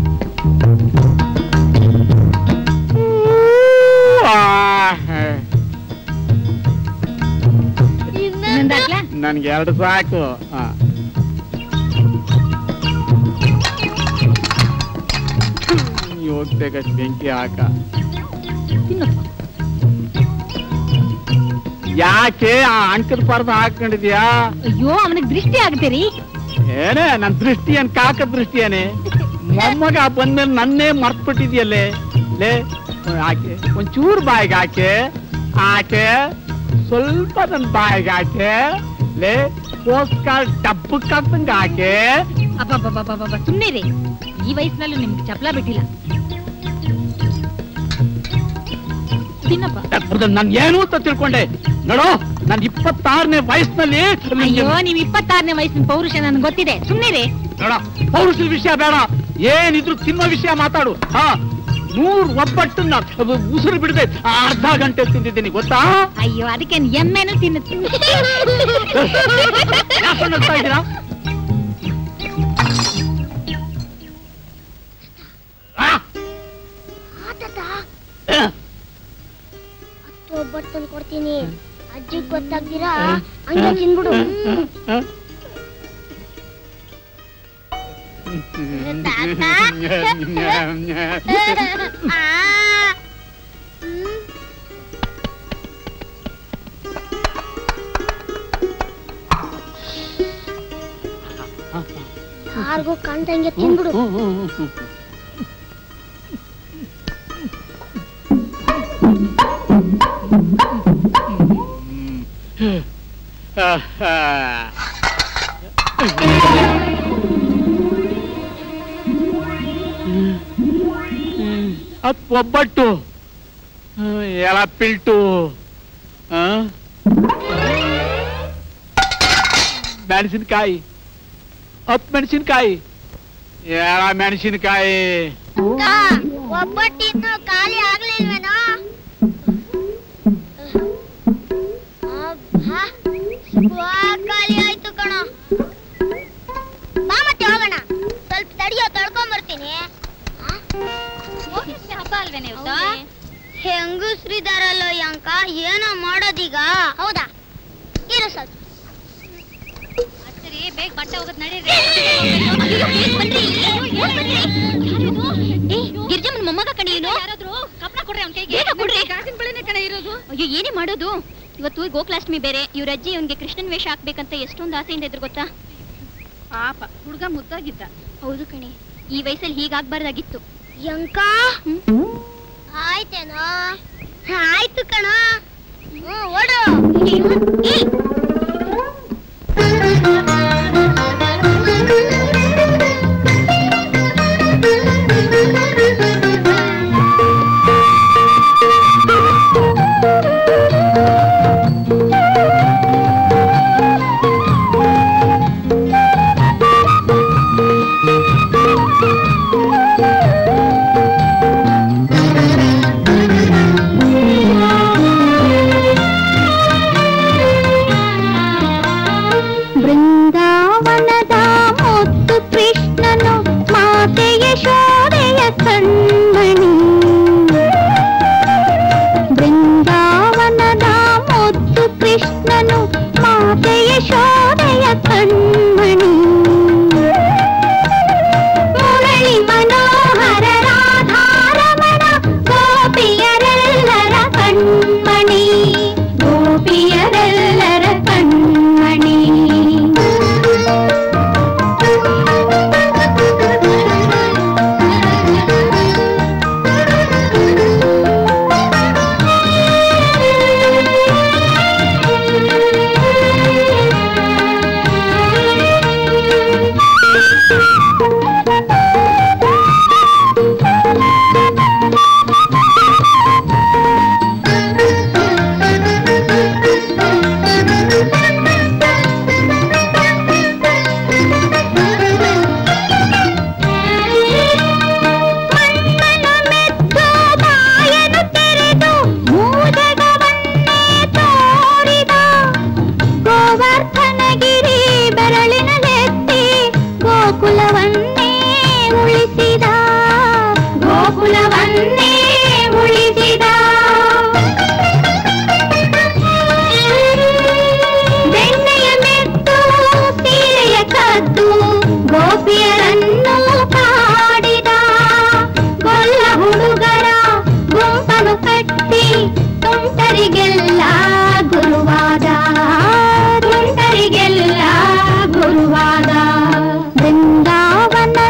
ಇನ್ನೊಂದು ಇನ್ನೊಂದಾಗ್ಲಾ? ನನ್ಗೆ ಎರಡು ಸಾಕು ಹ. ನೀ ಹೋಗ್ಬೇಕಷ್ಟು ಬೆಂಕಿ ಹಾಕ ತಿನ್ನಪ್ಪ. ಯಾಕೆ ಆ ಅಂಕದ ಪರ್ದ ಹಾಕೊಂಡಿದ್ಯಾ ಅಯ್ಯೋ ಅವನಿಗೆ ದೃಷ್ಟಿ ಆಗುತ್ತೀರಿ ಏನೇ ನನ್ ದೃಷ್ಟಿ ಏನ್ ಕಾಕ ದೃಷ್ಟಿ ಏನೇ ಮೊಮ್ಮಗ ಬಂದ್ಮೇಲೆ ನನ್ನೇ ಮರ್ತ್ಬಿಟ್ಟಿದ್ಯಲ್ಲೇ ಲೇ ಆಕೆ ಒಂಚೂರು ಬಾಯಿಗೆ ಹಾಕೆ ಆಕೆ ಸ್ವಲ್ಪ ನನ್ ಬಾಯಿಗೆ ಹಾಕೆ ಲೇ ಪೋಸ್ಕಾರ್ ಡಬ್ಬಕ್ ಹಾಕ್ದಂಗ ಹಾಕೆ ಅಬ್ಬಬ್ಬಬ್ಬಬ್ಬಬ್ಬ ಸುಮ್ನೆ ರೀ ಈ ವಯಸ್ಸಿನಲ್ಲೂ ನಿಮ್ಗೆ ಚಪ್ಲ ಬಿಟ್ಟಿಲ್ಲ ತಿನ್ನಪ್ಪ ನನ್ ಏನು ಅಂತ ತಿಳ್ಕೊಂಡೆ ನೋಡು ನನ್ನ ಇಪ್ಪತ್ತಾರನೇ ವಯಸ್ಸಿನಲ್ಲಿ ಅಯ್ಯೋ ನೀವ್ ಇಪ್ಪತ್ತಾರನೇ ವಯಸ್ಸಿನ ಪೌರುಷ ನನ್ಗೆ ಗೊತ್ತಿದೆ ಸುಮ್ನಿರಿ ಬೇಡ ಪೌರುಷದ ವಿಷಯ ಬೇಡ ಏನಿದ್ರು ತಿನ್ನೋ ವಿಷಯ ಮಾತಾಡು ಹಾ ನೂರ್ ಒಬ್ಬಟ್ಟನ್ನ ಉಸಿರು ಬಿಡದೆ ಅರ್ಧ ಗಂಟೆ ತಿಂದಿದ್ದೀನಿ ಗೊತ್ತಾ ಅಯ್ಯೋ ಅದಕ್ಕೆ ಎಮ್ಮೆನೂ ತಿನ್ನುತ್ತೆ ಯಾಕೆ ನಗ್ತಾ ಇದ್ದೀರಾ ಆ? ಆ? ಹತ್ತು ಒಬ್ಬಟ್ಟು ತಂದು ಕೊಡ್ತೀನಿ ಅಜ್ಜಿಗ್ ಗೊತ್ತಾಗ್ದಿರಾ ಹಂಗೆ ತಿನ್ಬಿಡು ಆ. ಹ್ಮ್. ಯಾರಿಗೂ ಕಾಣ್ದಂಗೆ ತಿನ್ಬಿಡು ಅದ್ ಒಬ್ಬಟ್ಟು ಎಲ ಪಿಲ್ಟು ಆ? ಮೆಣಸಿನ್ಕಾಯಿ ಹತ್ತು ಮೆಣಸಿನ್ಕಾಯಿ ಎಲ ಮೆಣಸಿನ್ಕಾಯಿ ಅಕ್ಕ, ಒಬ್ಬಟ್ಟಿನ್ನು ಖಾಲಿ ಆಗ್ಲಿಲ್ವೇನೋ ಅಬ್ಬಾ, ವಾ, ಖಾಲಿ ಆಯ್ತು ಕಣೋ ಬಾ ಮತ್ತೆ ಹೋಗೋಣ ಸ್ವಲ್ಪ ತಡಿಯೋ ತಡ್ಕೊಂಬರ್ತೀನಿ ಹಬ್ಬ ಅಲ್ವೇನೆ ಹೆಂಗಸ್ರಿದಾರಲ್ಲೋ ಯಂಕ ಏನೋ ಮಾಡೋದೀಗ ಹೌದಾ ಇರು ಸ್ವಲ್ಪ ಸರಿ ಬೇಗ ಬಟ್ಟೆ ಹೋಗೋದ್ ನಡೀರಿ ಗಿರ್ಜಮ್ಮನ ಮೊಮ್ಮಗ ಕಣಿ ಏನು ಯಾರಾದ್ರೂ ಕಪ್ನ ಕೊಡ್ರಿ ಅವ್ನ ಕೈಗೆ ಕೊಡ್ರಿ ಗಾಜಿನ ಬಳೆನೆ ಕಣ ಇರೋದು ಅಯ್ಯೋ ಏನೇ ಮಾಡೋದು ಇವತ್ತು ಗೋಕುಲಾಷ್ಟಮಿ ಬೇರೆ ಇವ್ರ ಅಜ್ಜಿ ಇವನ್ಗೆ ಕೃಷ್ಣನ್ ವೇಷ ಹಾಕ್ಬೇಕಂತ ಎಷ್ಟೊಂದು ಆಸೆಯಿಂದ ಇದ್ರು ಗೊತ್ತಾ ಪಾಪ ಹುಡುಗ ಮುದ್ದಾಗಿದ್ದ ಹೌದು ಕಣೆ ಈ ವಯಸ್ಸಲ್ಲಿ ಹೀಗಾಗ್ಬಾರ್ದಾಗಿತ್ತು ಯಂಕ ಆಯ್ತೇನೋ ಆಯ್ತು ಕಣ ಹ್ಮ್ ಓಡು ಏ, ಬೃಂದಾವನದ ಮುತ್ತು ಕೃಷ್ಣನು ಮಾತೆ ಯಶೋದೆಯ ಕಣ್ಮಣಿ ಬೃಂದಾವನದ ಮುತ್ತು ಕೃಷ್ಣನು ಮಾತೆ ಯಶೋದೆಯ ಕಣ್ಮಣಿ ಮುರಳಿ ಮನೋಹರ ರಾಧಾರಮಣ ಗೋಪಿಯರೆಲ್ಲರ ಕಣ್ಮಣಿ ಗೋಪಿಯರೆಲ್ಲರ ಕಣ್ಮಣಿ ಮಣ್ಣನ್ನು ಮೆದ್ದು ಬಾಯನು ತೆರೆದು ಮೂದಗವನ್ನೇ ತೋರಿದ ಗೋವರ್ಧನಗಿರಿ ಬೆರಳಿನಲೆತ್ತಿ ಗೋಕುಲವನ್ನೇ ಉಳಿಸಿದ ಗೋಕುಲವನ್ನೇ ಉಳಿಸಿದ ಬೆಣ್ಣೆಯ ಮೆತ್ತು ಸೀರೆಯ ಕದ್ದು ಗೋಪಿಯರನ್ನು ಕಾಡಿದ ಗೊಲ್ಲ ಹುಡುಗರ ಗುಂಪನು ಕಟ್ಟಿ ತುಂಟರಿಗೆಲ್ಲ ಗುರುವಾದ ತುಂಟರಿಗೆಲ್ಲ ಗುರುವಾದ ಬೃಂದಾವನದ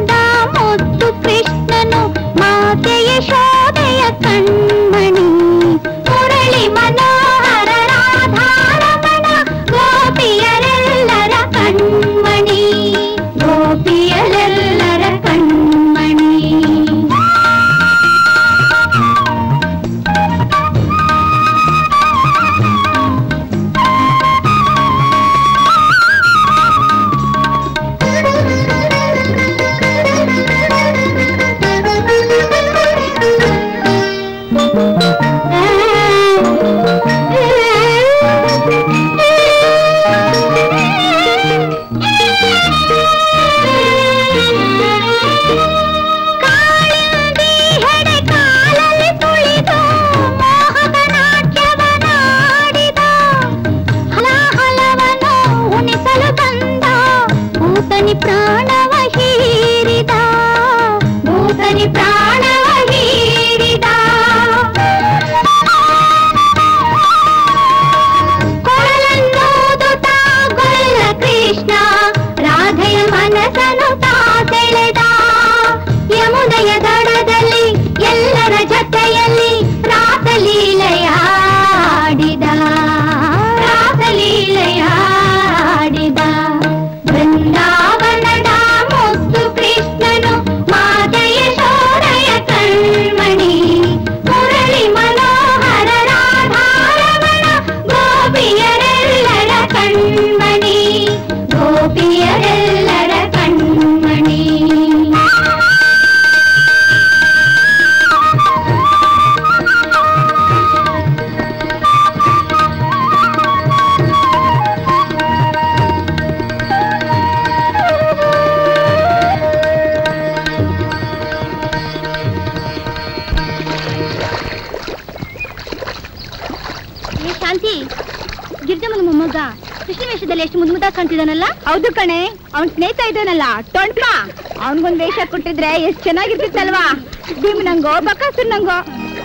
ವೇಷದಲ್ಲಿ ಎಷ್ಟು ಮುದ್ದು ಮುದ್ದಾಗಿ ಕಾಣ್ತಿದಾನಲ್ಲ ಹೌದು ಕಣೆ ಅವ್ನ್ ಸ್ನೇಹಿತ ಇದಾನಲ್ಲ ಟೊಣ್ಪ ಅವನ್ಗೊಂದ್ ವೇಷ ಕೊಟ್ಟಿದ್ರೆ ಎಷ್ಟ್ ಚೆನ್ನಾಗಿರ್ತಿತ್ತಲ್ವಾ ಭೀಮ್ ನಂಗೋ ಬಕಾಸುರ್ ನಂಗೋ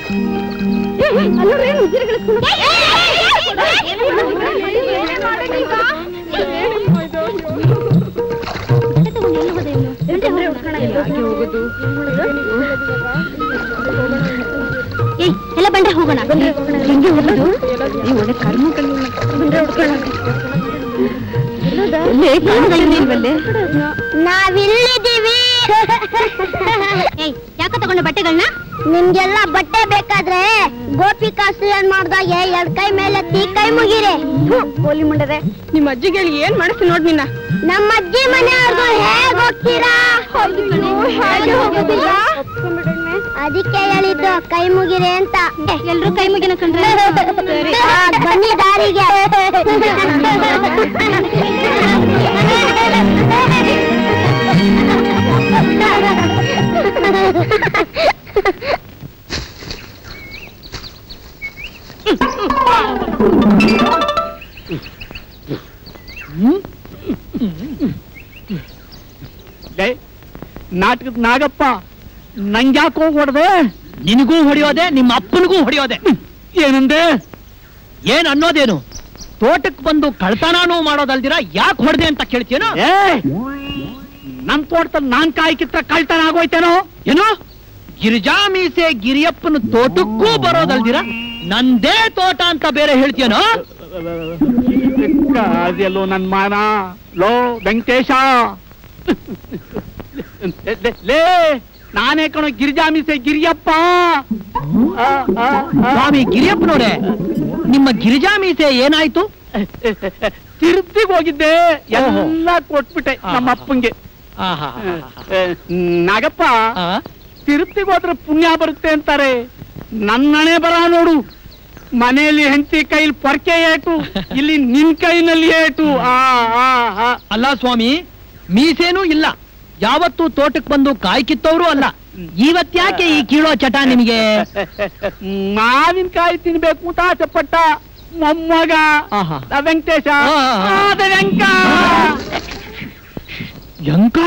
ಏಯ್ ಎಲ್ಲ ಬಂಡೆ ಹೋಗೋಣ ಹೆಂಗೆ ಹೋಗೋದು ಈ ಒಳ್ಳೆ ಕರ್ಮ ನಾವಿಲ್ಲಿದ್ದೀವಿ ಏಯ್ ಯಾಕ ತಗೊಂಡ ಬಟ್ಟೆಗಳನ್ನ ನಿಮ್ಗೆಲ್ಲ ಬಟ್ಟೆ ಬೇಕಾದ್ರೆ ಗೋಪಿಕಾಸು ಏನ್ ಮಾಡ್ದಾಗೆ ಎರಡ್ ಕೈ ಮೇಲೆ ತೀ ಕೈ ಮುಗಿರಿ ಗೋಲಿ ಮುಂಡದೆ ನಿಮ್ಮ ಅಜ್ಜಿಗೆ ಹೇಳಿ ಏನ್ ಮಾಡಿಸ್ತು ನೋಡ್ ನಿನ್ನ ನಮ್ಮ ಅಜ್ಜಿ ಮನೆಯವ್ರಿಗೂ ಹೇಗ್ ಹೋಗ್ತೀರಾ ಹೇಗೆ ಹೋಗೋದಿಲ್ಲ? ಅದಕ್ಕೆ ಹೇಳಿದ್ದು ಕೈ ಮುಗಿರಿ ಅಂತ ಎಲ್ರು ಕೈ ಮುಗಿನ ಕಂಡ್ರೆ ಆ, ಬನ್ನಿ ದಾರಿಗೆ ಲೇ, ನಾಟಕದ ನಾಗಪ್ಪ ನಂಗ್ಯಾಕೋ ಹೊಡೆದೆ ನಿನಗೂ ಹೊಡೆಯೋದೆ ನಿಮ್ಮ ಅಪ್ಪನಿಗೂ ಹೊಡೆಯೋದೆ ಏನಂದೆ ಏನ್ ಅನ್ನೋದೇನು ತೋಟಕ್ ಬಂದು ಕಳ್ತನಾನು ಮಾಡೋದಲ್ದಿರ ಯಾಕೆ ಹೊಡೆದೆ ಅಂತ ಕೇಳ್ತೀಯೇನೋ ಏ ನನ್ ತೋಟದಲ್ಲಿ ನಾನ್ ಕಾಯಿ ಕಿತ್ತ ಕಳ್ತನ ಆಗೋಯ್ತೇನೋ ಏನು ಗಿರಿಜಾ ಮೀಸೆ ಗಿರಿಯಪ್ಪನ ತೋಟಕ್ಕೂ ಬರೋದಲ್ದಿರ ನಂದೇ ತೋಟ ಅಂತ ಬೇರೆ ಹೇಳ್ತೀಯನೋ ಅದೆಲ್ಲೋ ನನ್ ಮಾನ ಲೋ ವೆಂಕಟೇಶ ಲೇ, ಲೇ ನಾನೇ ಕಣೋ ಗಿರಿಜಾಮಿಸೆ ಗಿರಿಯಪ್ಪ ಆ, ಆ, ಆ. ಸ್ವಾಮಿ ಗಿರಿಯಪ್ಪನವ್ರೆ ನಿಮ್ಮ ಗಿರಿಜಾ ಮೀಸೆ ಏನಾಯ್ತು ತಿರುಪ್ತಿಗೆ ಹೋಗಿದ್ದೆ ಎಲ್ಲ ಕೊಟ್ಬಿಟ್ಟೆ ನಮ್ಮ ಅಪ್ಪಂಗೆ ಆಹಾ. ಏ, ನಾಗಪ್ಪ ಆ? ತಿರುಪ್ತಿಗೆ ಹೋದ್ರೆ ಪುಣ್ಯ ಬರುತ್ತೆ ಅಂತಾರೆ ನನ್ನಣೆ ಬರ ನೋಡು ಮನೆಯಲ್ಲಿ ಹೆಂಡತಿ ಕೈಲಿ ಪೊರ್ಕೆ ಏಟು ಇಲ್ಲಿ ನಿನ್ ಕೈನಲ್ಲಿ ಏಟು ಆ ಆ, ಆ. ಅಲ್ಲ ಸ್ವಾಮಿ ಮೀಸೇನೂ ಇಲ್ಲ ಯಾವತ್ತೂ ತೋಟಕ್ ಬಂದು ಕಾಯಿ ಕಿತ್ತವರು ಅಲ್ಲ ಇವತ್ತ್ಯಾಕೆ ಈ ಕೀಳೋ ಚಟ ನಿಮಗೆ ಮಾವಿನಕಾಯಿ ತಿನ್ಬೇಕು ಅಂತ ಆಸೆ ಪಟ್ಟ ಮೊಮ್ಮಗ ಆಹಾ. ಆ ವೆಂಕಟೇಶ ಆ, ಆ, ಆ. ಆ, ಅದೇ ವೆಂಕ ಯಂಕ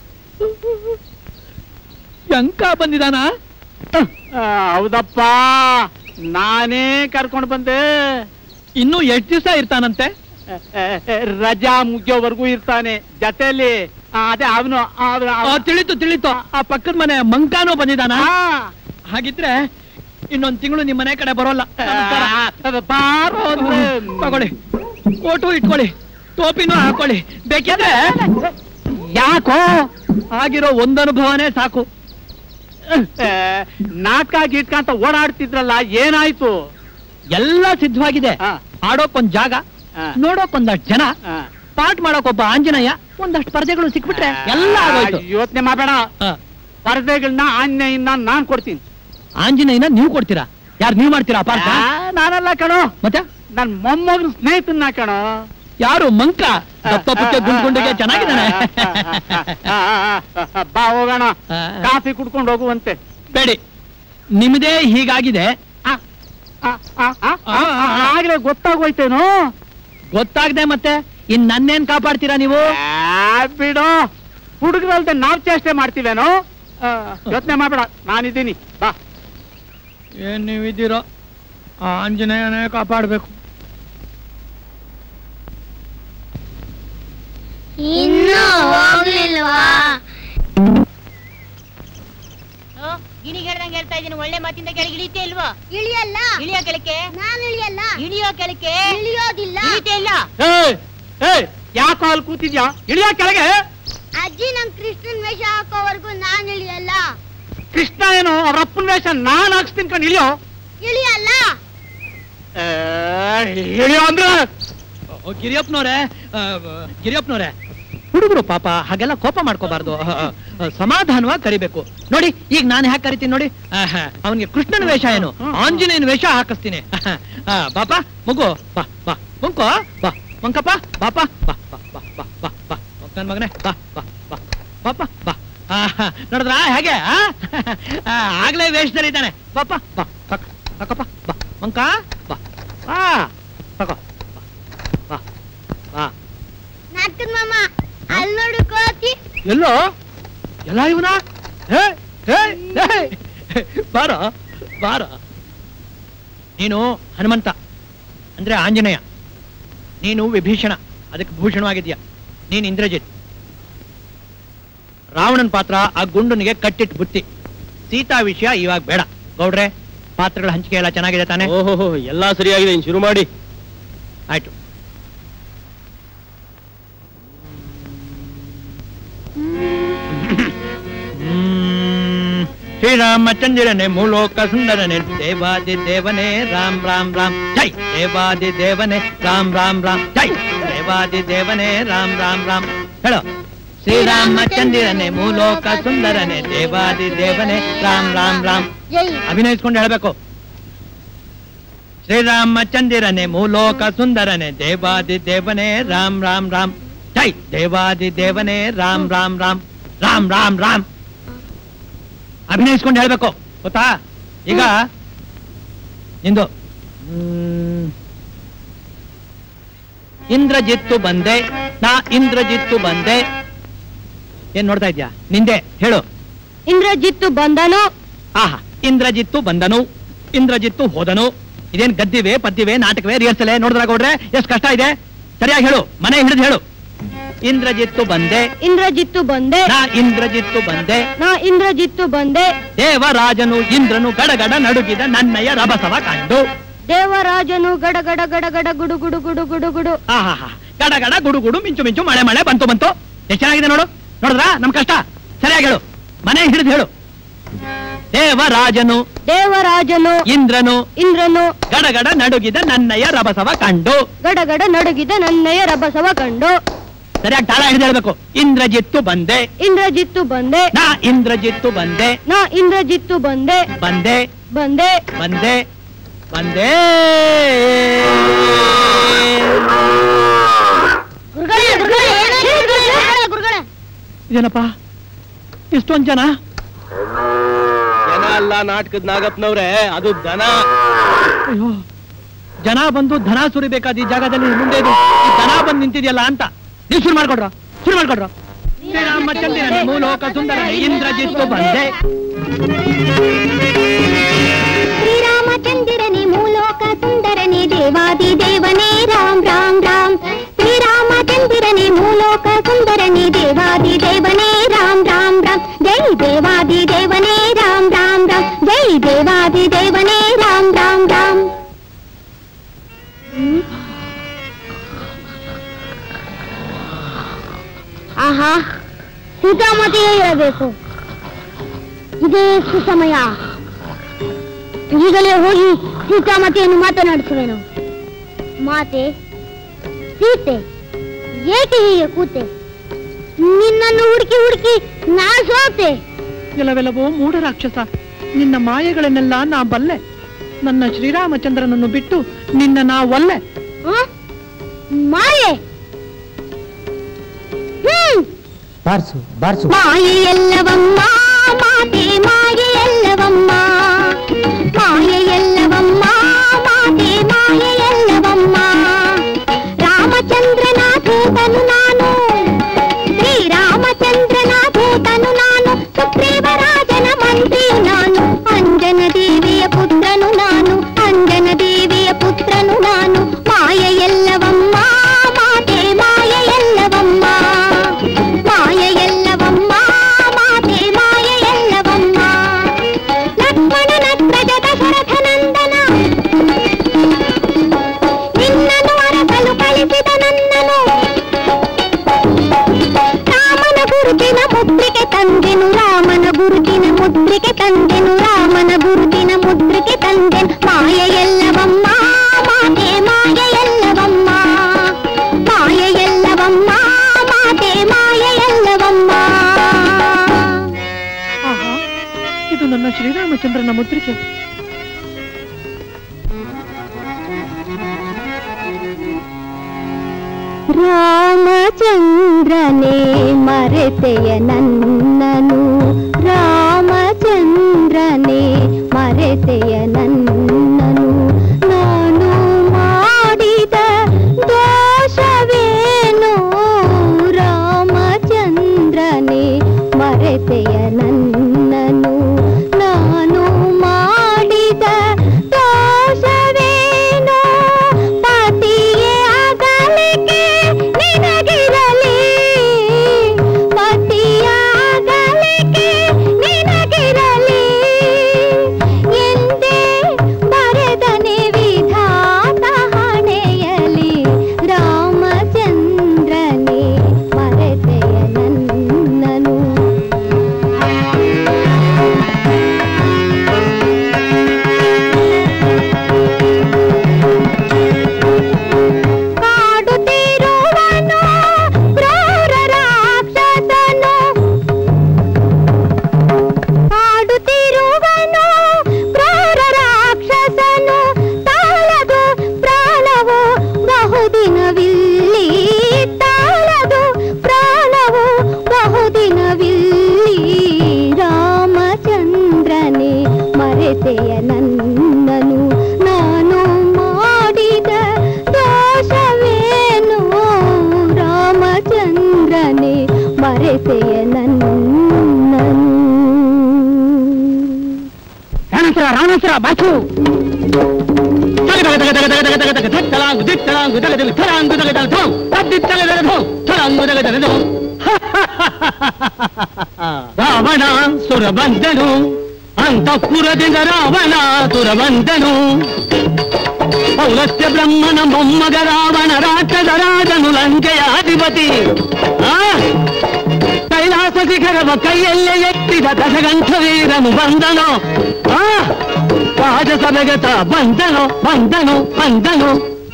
ಯಂಕ ಬಂದಿದಾನ ಆ, ಹೌದಪ್ಪ ನಾನೇ ಕರ್ಕೊಂಡು ಬಂದೆ ಇನ್ನು ಎಷ್ಟ್ ದಿವಸ ಇರ್ತಾನಂತೆ ರಜಾ ಮುಗಿಯೋವರೆಗೂ ಇರ್ತಾನೆ ಜೊತೆಯಲ್ಲಿ ಆ, ಅದೇ ಅವನು ಆ, ತಿಳಿತು ತಿಳಿತು ಆ ಪಕ್ಕದ ಮನೆ ಮಂಕಾನೂ ಬಂದಿದಾನ ಹಾಗಿದ್ರೆ ಇನ್ನೊಂದ್ ತಿಂಗಳು ನಿಮ್ ಮನೆ ಕಡೆ ಬರೋಲ್ಲ ನಮಸ್ಕಾರ. ಬಾರೋ ಅಂದ್ರೆ ತಗೊಳ್ಳಿ ಕೋಟು ಇಟ್ಕೊಳ್ಳಿ ಟೋಪಿನೂ ಹಾಕೊಳ್ಳಿ ಬೇಕಿದ್ರೆ ಯಾಕೋ ಆಗಿರೋ ಒಂದ್ ಅನುಭವನೇ ಸಾಕು ಏ, ನಾಟಕ ಗೀಟ್ಕ ಅಂತ ಓಡಾಡ್ತಿದ್ರಲ್ಲ ಏನಾಯ್ತು ಎಲ್ಲ ಸಿದ್ಧವಾಗಿದೆ ಆ, ಆಡೋಕೊಂದ್ ಜಾಗ ಆ, ನೋಡೋಕೊಂದಷ್ಟು ಜನ ಆ. ಪಾಠ ಮಾಡೋಕೊಬ್ಬ ಆಂಜನೇಯ ಒಂದಷ್ಟು ಪರದೆಗಳು ಸಿಕ್ಬಿಟ್ರೆ ಎಲ್ಲ ಆಗೋಯ್ತು ಯೋಚನೆ ಮಾಡಬೇಡ ಆ, ಪರದೆಗಳನ್ನ ಆನ್ಯಯಿಂದ ನಾನ್ ಕೊಡ್ತೀನಿ ಆಂಜನೇಯನ ನೀವು ಕೊಡ್ತೀರಾ ಯಾರು ನೀವು ಮಾಡ್ತೀರಾ ಪಾಠ ಆ, ನಾನಲ್ಲ ಕಣೋ ಮತ್ತೆ ನನ್ ಮೊಮ್ಮಗನ ಸ್ನೇಹಿತನ ಕಣೋ ಯಾರು ಮಂಕ ದಪ್ಪ ಪುಕ್ಕೆ ಗುಂಡ್ ಗುಂಡಿಗೆ ಚೆನ್ನಾಗಿದ್ದಾನೆ ಆ, ಆ, ಆ, ಬಾ ಹೋಗೋಣ ಆ, ಕಾಫಿ ಕುಡ್ಕೊಂಡು ಹೋಗುವಂತೆ ಬೇಡಿ ನಿಮ್ದೇ ಹೀಗಾಗಿದೆ ಆ, ಆ, ಆ, ಆ, ಆ, ಆ, ಆಗ್ಲೇ ಗೊತ್ತಾಗೋಯ್ತೇನೋ ಗೊತ್ತಾಗದೆ ಮತ್ತೆ ಇನ್ ನನ್ನೇನ್ ಕಾಪಾಡ್ತೀರಾ ನೀವು ಆ, ಬಿಡು ಹುಡುಗರಲ್ದೆ ನಾವ್ ಚೇಷ್ಟೆ ಮಾಡ್ತೀವೇನೋ ಯೋಚನೆ ಮಾಡ್ಬೇಡ ನಾನಿದ್ದೀನಿ ಬಾ ಏನ್ ನೀವಿದ್ದೀರೋ ಆಂಜನೇಯನೇ ಕಾಪಾಡ್ಬೇಕು ಇನ್ನೂ ಹೋಗ್ಲಿಲ್ವಾ ಗಿಣಿಗೆ ಹೇಳ್ದಂಗೆ ಹೇಳ್ತಾ ಇದೀನಿ ಒಳ್ಳೆ ಮಾತಿಂದ ಕೆಳಗೆ ಇಳಿತೇ ಇಲ್ವಾ ಇಳಿಯಲ್ಲ ಇಳಿಯೋ ಕೆಳಕ್ಕೆ ನಾನು ಇಳಿಯಲ್ಲ ಇಳಿಯೋ ಕೆಳಕ್ಕೆ ಇಳಿಯೋದಿಲ್ಲ ಇಳಿತೇ ಇಲ್ಲ ಏಯ್ ಏಯ್ ಯಾಕೋ ಅಲ್ಲಿ ಕೂತಿದ್ಯಾ ಇಳಿಯ ಕೆಳಗೆ ಅಜ್ಜಿ ನಮ್ ಕೃಷ್ಣನ್ ವೇಷ ಹಾಕೋವರೆಗೂ ನಾನು ಇಳಿಯಲ್ಲ ಕೃಷ್ಣ ಏನು ಅವ್ರ ಅಪ್ಪನ ವೇಷ ನಾನ್ ಹಾಕ್ಸ್ತೀನಿ ಕಣ್ ಇಳಿಯೋ ಇಳಿಯಲ್ಲ ಏ, ಇಳಿಯೋ ಅಂದ್ರೆ ಗಿರಿಯಪ್ಪನವ್ರೆ ಗಿರಿಯಪ್ಪನವ್ರೆ ಹುಡುಗರು ಪಾಪ ಹಾಗೆಲ್ಲ ಕೋಪ ಮಾಡ್ಕೋಬಾರ್ದು ಸಮಾಧಾನವಾಗಿ ಕರಿಬೇಕು ನೋಡಿ ಈಗ ನಾನು ಹ್ಯಾಕ್ ಕರಿತೀನಿ ನೋಡಿ ಅವನಿಗೆ ಕೃಷ್ಣನ ವೇಷ ಏನು ಆಂಜನೇಯನ ವೇಷ ಹಾಕಿಸ್ತೀನಿ ಆ, ಬಾಪ ಮಗು ಬಾ ಬಾ ಮುಂಕೋ ಬಾ ಮಂಕಪ್ಪ ಬಾಪ ಬಾ ಬಾ ಬಾ ಬಾ ಬಾ ಬಾ ಮಂಕನ್ ಮಗನೇ ಬಾ ಬಾ ಬಾ ಬಾಪ ಬಾ ಆಹಾ, ನೋಡಿದ್ರಾ ಹೇಗೆ ಆ? ಆ, ಆಗ್ಲೇ ವೇಷದಲ್ಲಿ ಇದ್ದಾನೆ ಬಾಪ ಬಾ ತಕ ತಕಪ್ಪ ಬಾ ಮಂಕ ಬಾ ಬಾ ತಕೋ ಬಾ ಬಾ ಬಾ ಎಲ್ಲೋ ಎಲ್ಲ ಇವನ ಹೇ ಹೇ ಹೇ ಬಾರ ಬಾರ ನೀನು ಹನುಮಂತ ಅಂದ್ರೆ ಆಂಜನೇಯ ನೀನು ವಿಭೀಷಣ ಅದಕ್ಕೆ ಭೂಷಣವಾಗಿದ್ಯಾ ನೀನು ಇಂದ್ರಜಿತ್ ರಾವಣನ್ ಪಾತ್ರ ಆ ಗುಂಡನಿಗೆ ಕಟ್ಟಿಟ್ಟು ಬುತ್ತಿ ಸೀತಾ ವಿಷಯ ಇವಾಗ ಬೇಡ ಗೌಡ್ರೆ ಪಾತ್ರಗಳ ಹಂಚಿಕೆ ಎಲ್ಲ ಚೆನ್ನಾಗಿದೆ ತಾನೆ ಓಹೋ ಎಲ್ಲಾ ಸರಿಯಾಗಿದೆ ಇನ್ ಶುರು ಮಾಡಿ ಆಯ್ತು ಹ್ಮ್. ಶ್ರೀರಾಮಚಂದ್ರನೇ ಮೂಲೋಕ ಸುಂದರನೇ ದೇವಾದಿ ದೇವನೇ ರಾಮ್ ರಾಮ್ ರಾಮ್ ಜೈ ದೇವಾದಿ ದೇವನೇ ರಾಮ್ ರಾಮ್ ರಾಮ್ ಜೈ ದೇವಾದಿ ದೇವನೇ ರಾಮ್ ರಾಮ್ ರಾಮ್ ಹೇಳೋ ಶ್ರೀರಾಮಚಂದ್ರನೇ ಮೂಲೋಕ ಸುಂದರನೇ ದೇವಾದಿ ದೇವನೇ ರಾಮ್ ರಾಮ್ ರಾಮ್ ಜೈ ಅಭಿನಯಿಸ್ಕೊಂಡು ಹೇಳ್ಬೇಕು ಶ್ರೀರಾಮಚಂದಿರನೆ ಮೂಲೋಕ ಸುಂದರನೆ ದೇವಾದಿ ದೇವನೇ ರಾಮ್ ರಾಮ್ ರಾಮ್ ಜೈ ದೇವಾದಿ ದೇವನೇ ರಾಮ್ ರಾಮ್ ರಾಮ್ ರಾಮ್ ರಾಮ್ ರಾಮ್ ಅಭಿನಯಿಸ್ಕೊಂಡು ಹೇಳ್ಬೇಕು ಗೊತ್ತಾ ಈಗ ನಿಂದು ಹ್ಮ್. ಇಂದ್ರಜಿತ್ತು ಬಂದೆ ನಾ ಇಂದ್ರಜಿತ್ತು ಬಂದೆ ಏನ್ ನೋಡ್ತಾ ಇದ್ಯಾ ನಿಂದೆ ಹೇಳು ಇಂದ್ರಜಿತ್ತು ಬಂದನು ಆಹಾ ಇಂದ್ರಜಿತ್ತು ಬಂದನು ಇಂದ್ರಜಿತ್ತು ಹೋದನು ಇದೇನ್ ಗದ್ದಿವೆ ಪದ್ದಿವೆ ನಾಟಕವೇ ರಿಹರ್ಸಲೆ ನೋಡಿದ್ರ ಗೌಡ್ರೆ ಎಷ್ಟು ಕಷ್ಟ ಇದೆ ಸರಿಯಾಗಿ ಹೇಳು ಮನೆ ಹಿಡಿದು ಹೇಳು ಇಂದ್ರಜಿತ್ತು ಬಂದೆ ಇಂದ್ರಜಿತ್ತು ಬಂದೆ ನಾ ಇಂದ್ರಜಿತ್ತು ಬಂದೆ ನಾ ಇಂದ್ರಜಿತ್ತು ಬಂದೆ ದೇವರಾಜನು ಇಂದ್ರನು ಗಡಗಡ ನಡುಗಿದ ನನ್ನಯ ರಭಸವ ಕಂಡು ದೇವರಾಜನು ಗಡ ಗಡ ಗಡ ಗಡ ಗುಡು ಗುಡು ಗುಡು ಗುಡು ಗುಡು ಆಹಾ ಗಡಗಡ ಗುಡು ಗುಡು ಮಿಂಚು ಮಿಂಚು ಮಳೆ ಮಳೆ ಬಂತು ಬಂತು ಎಷ್ಟು ಚೆನ್ನಾಗಿದೆ ನೋಡು ನೋಡಿದ್ರಾ ನಮ್ ಕಷ್ಟ ಸರಿಯಾಗಿ ಹೇಳು ಮನೆ ಹಿಡಿದು ಹೇಳು ದೇವರಾಜನು ದೇವರಾಜನು ಇಂದ್ರನು ಇಂದ್ರನು ಗಡಗಡ ನಡುಗಿದ ನನ್ನಯ ರಭಸವ ಕಂಡು ಗಡ ಗಡ ನಡುಗಿದ ನನ್ನಯ ರಭಸವ ಕಂಡು ಸರಿಯಾಗಿ ತಾಳ ಹಿಡಿದು ಹೇಳ್ಬೇಕು ಇಂದ್ರಜಿತ್ತು ಬಂದೆ ಇಂದ್ರಜಿತ್ತು ಬಂದೆ ನಾ ಇಂದ್ರಜಿತ್ತು ಬಂದೆ ನಾ ಇಂದ್ರಜಿತ್ತು ಬಂದೆ ಬಂದೆ ಬಂದೆ ಬಂದೆ ಬಂದೆ ಗುರುಗಳೇ ಗುರುಗಳೇ ಏನಾಯ್ತು ಗುರುಗಳೇ ಗುರುಗಳೇ ಇದೇನಪ್ಪ ಇಷ್ಟೊಂದ್ ಜನ ಜನ ಅಲ್ಲ ನಾಟಕದ ನಾಗಪ್ಪನವ್ರೆ ಅದು ದನ ಅಯ್ಯೋ ಜನ ಬಂದು ಧನ ಸುರಿಬೇಕಾದ ಈ ಜಾಗದಲ್ಲಿ ಮುಂದೆ ಇದು ಈ ದನ ಬಂದು ನಿಂತಿದೆಯಲ್ಲ ಅಂತ ನೀವು ಶುರು ಮಾಡ್ಕೊಡ್ರ ಶುರು ಮಾಡ್ಕೊಡ್ರ ಶ್ರೀರಾಮಚಂದ್ರನ ಮೂಲೋಕ ಸುಂದರ ಇಂದ್ರಜಿತ್ತು ಬಂದೆ ಶ್ರೀರಾಮಚಂದಿರನೇ ಮೂಲೋಕ ಸುಂದರನೇ ದೇವಾದಿ ದೇವನೇ ರಾಮ್ ರಾಮ್ ರಾಮ್ ಶ್ರೀರಾಮಚಂದಿರನೇ ಮೂಲೋಕ ಸುಂದರನೇ ದೇವಾದಿ ದೇವನೇ ರಾಮ್ ರಾಮ್ ರಾಮ್ ಜೈ ದೇವಾದಿ ದೇವನೇ ರಾಮ್ ರಾಮ್ ರಾಮ್ ಜೈ ದೇವಾದಿ ದೇವನೇ ರಾಮ್ ರಾಮ್ ರಾಮ್ ಆಹಾ ಸೀತಾಮತಿಯೇ ಇರಬೇಕು ಇದೇ ಸುಸಮಯ ಈಗಲೇ ಹೋಗಿ ಸೀತಾಮತಿಯನ್ನು ಮಾತನಾಡಿಸುವೆನು ಮಾತೆ ಸೀತೆ ಏಕೆ ಹೀಗೆ ಕೂತೆ ನಿನ್ನನ್ನು ಹುಡುಕಿ ಹುಡುಕಿ ನಾ ಸೋತೆ ಕೆಲವೆಲ್ಲವೋ ಮೂಢ ರಾಕ್ಷಸ ನಿನ್ನ ಮಾಯೆಗಳನ್ನೆಲ್ಲ ನಾ ಬಲ್ಲೆ ನನ್ನ ಶ್ರೀರಾಮಚಂದ್ರನನ್ನು ಬಿಟ್ಟು ನಿನ್ನ ನಾ ಒಲ್ಲೆ ಆ? ಮಾಯೆ ಹ್ಮ್ ಬಾರ್ಸು ಬಾರ್ಸು ಮಾಯೆಲ್ಲವಮ್ಮ ಮಾತೆ ಮಾಯೆಲ್ಲವಮ್ಮ ಮಾಯೆಲ್ಲವಮ್ಮ ಮಾತೆ ಮಾಯೆಲ್ಲವಮ್ಮ ರಾಮಚಂದ್ರನ ದೂತನು ನಾನು ಶ್ರೀರಾಮಚಂದ್ರನ ದೂತನು ನಾನು ಸುಗ್ರೀವರಾಜನ ಮಂತ್ರಿಯು ನಾನು ಅಂಜನ ದೇವಿಯ ಪುತ್ರನು ನಾನು ಅಂಜನ ದೇವಿಯ ಪುತ್ರನು ನಾನು ಮಾಯೆಲ್ಲವಮ್ಮ ಮಾತೆ ಮಾಯೆಲ್ಲವಮ್ಮ ಮಾಯೆಲ್ಲವಮ್ಮ ಮಾತೆ ಮಾಯೆಲ್ಲವಮ್ಮ ಲಕ್ಷ್ಮಣನ ಪ್ರಜ ದಶರಥನಂದನ ನಿನ್ನನು ಅರಸಲು ಕಳಿಸಿದ ನನ್ನನು ರಾಮನ ಗುರುತಿನ ಮುದ್ರಿಕೆ ತಂದೆನು ರಾಮನ ಗುರುತಿನ ಮುದ್ರಿಕೆ ತಂದೆನು ರಾಮನ ಗುರುತಿನ ಮುದ್ರಿಕೆ ತಂದೆನು ಮಾಯೆಲ್ಲವಮ್ಮ ಮಾತೆ ಮಾಯೆಲ್ಲವಮ್ಮ ಮಾಯೆಲ್ಲವಮ್ಮ ಮಾತೆ ಮಾಯೆಲ್ಲವಮ್ಮ ಆಹಾ ಇದು ನನ್ನ ಶ್ರೀರಾಮಚಂದ್ರನ ಮುದ್ರಿಕೆ ರಾಮಚಂದ್ರನೇ ಮರೆತೆಯ ನನ್ನನು ರಾಮಚಂದ್ರನೇ ಮರೆತೆಯ ನನ್ನನು ನಾನು ಮಾಡಿದ ದೋಷವೇನು ರಾಮಚಂದ್ರನೇ ಮರೆತೆಯ ನನ್ನನು ನಾನು ಮಾಡಿದ ದೋಷವೇನೋ ಪತಿಯೇ ಅಗಲಿಕೆ ನಿನಗಿರಲಿ ಪತಿಯ ಅಗಲಿಕೆ ನಿನಗಿರಲಿ ಎಂದೇ ಬರೆದನೆ ವಿಧಾತ ಹಣೆಯಲಿ ರಾಮಚಂದ್ರನೇ ಮರೆತೆಯ ನನ್ನನು ಕಾಡುತ್ತಿರುವನು ಕ್ರೂರ ರಾಕ್ಷಸನು ಕಾಡುತ್ತಿರುವನು ಕ್ರೂರ ರಾಕ್ಷಸನು ತಾಳದು ಪ್ರಾಣವು ಬಹುದಿನವಿಲ್ಲಿ ತಾಳದು ಪ್ರಾಣವು ಬಹುದಿನವಿಲ್ಲಿ ರಾಮಚಂದ್ರನೇ ಮರೆತೆಯ ನನ್ನನು ನಾನು ಮಾಡಿದ ದೋಷವೇನು ರಾಮಚಂದ್ರನೇ ಮರೆತೆಯ ನನ್ನನು ರಾಣಾಸುರ ರಾಣಾಸುರ ಬಾಚು ತಗ ತಗ ತಗ ತಗ ತಗ ತಗ ತಗ ತಗ ತಲಾಂಗು ದಿಕ್ ತಲಾಂಗು ತಗ ತಗ ತಲಾಂಗು ತಗ ತಗ ಥೋ ತದ್ದಿ ತಗ ತಗ ಥೋ ತಲಾಂಗು ತಗ ತಗ ಥೋ ರಾವಣ ಸುರಬಂಧನು ಅಂತಃಪುರದಿಂದ ರಾವಣ ಸುರಬಂಧನು ಪೌಲಸ್ಯ ಬ್ರಹ್ಮನ ಮೊಮ್ಮಗ ರಾವಣ ರಾಕ್ಷಸ ರಾಜನು ಲಂಕೆಯ ಅಧಿಪತಿ ಆ ಕೈಲಾಸ ಶಿಖರವ ಕೈಯಲ್ಲೇ ಎತ್ತಿದ ದಶಗಂಠ ವೀರನು ಬಂದನು ಆ ರಾಜಸಭೆಗತ ಬಂದನು ಬಂದನು ಬಂದನು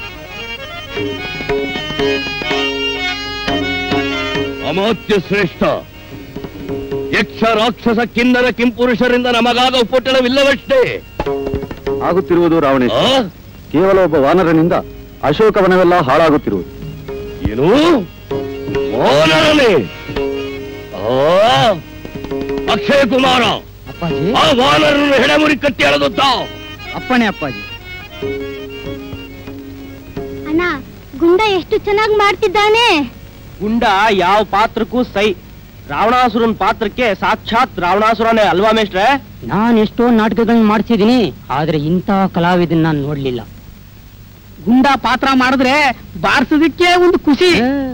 ಅಮಾತ್ಯ ಶ್ರೇಷ್ಠ ಯಕ್ಷ ರಾಕ್ಷಸ ಕಿನ್ನರ ಕಿಂಪುರುಷರಿಂದ ನಮಗಾಗ ಉಪಟಳವಿಲ್ಲವಷ್ಟೇ ಆಗುತ್ತಿರುವುದು ರಾವಣೇಶ ಆ? ಕೇವಲ ಒಬ್ಬ ವಾನರನಿಂದ ಅಶೋಕವನವೆಲ್ಲ ಹಾಳಾಗುತ್ತಿರುವುದು ಏನು ವಾನರನೇ ಆ? ಅಕ್ಷಯ ಕುಮಾರ ಅಪ್ಪಾಜಿ ಆ ವಾನರನ್ನು ಹೆಡೆಮುರಿ ಕಟ್ಟಿ ಎಳೆದುತ್ತಾ ಅಪ್ಪಣೆ ಅಪ್ಪಾಜಿ ಅಣ್ಣ ಗುಂಡ ಎಷ್ಟು ಚೆನ್ನಾಗಿ ಮಾಡ್ತಿದ್ದಾನೆ ಗುಂಡ ಯಾವ ಪಾತ್ರಕ್ಕೂ ಸೈ ರಾವಣಾಸುರನ್ ಪಾತ್ರಕ್ಕೆ ಸಾಕ್ಷಾತ್ ರಾವಣಾಸುರನೇ ಅಲ್ವಾ ಮೇಷ್ಟ್ರೆ ನಾನು ಎಷ್ಟೋ ನಾಟಕಗಳನ್ನ ಮಾಡಿಸಿದೀನಿ ಆದ್ರೆ ಇಂತಹ ಕಲಾವಿದನ್ನ ನಾನು ನೋಡ್ಲಿಲ್ಲ ಗುಂಡ ಪಾತ್ರ ಮಾಡಿದ್ರೆ ಬಾರಿಸೋದಕ್ಕೆ ಒಂದು ಖುಷಿ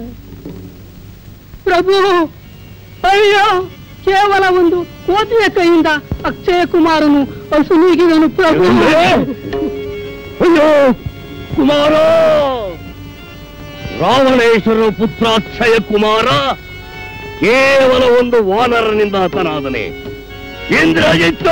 ಪ್ರಭು ಅಯ್ಯೋ ಕೇವಲ ಒಂದು ಕೋತಿಯ ಕೈಯಿಂದ ಅಕ್ಷಯ ಕುಮಾರನು ಅಸುನೀಗಿದನು ಪ್ರಭು ಅಯ್ಯೋ ಕುಮಾರ ರಾವಣೇಶ್ವರ ಪುತ್ರ ಅಕ್ಷಯ ಕುಮಾರ ಕೇವಲ ಒಂದು ವಾನರನಿಂದ ಹತನಾದನೆ ಇಂದ್ರಜಿತ್ತು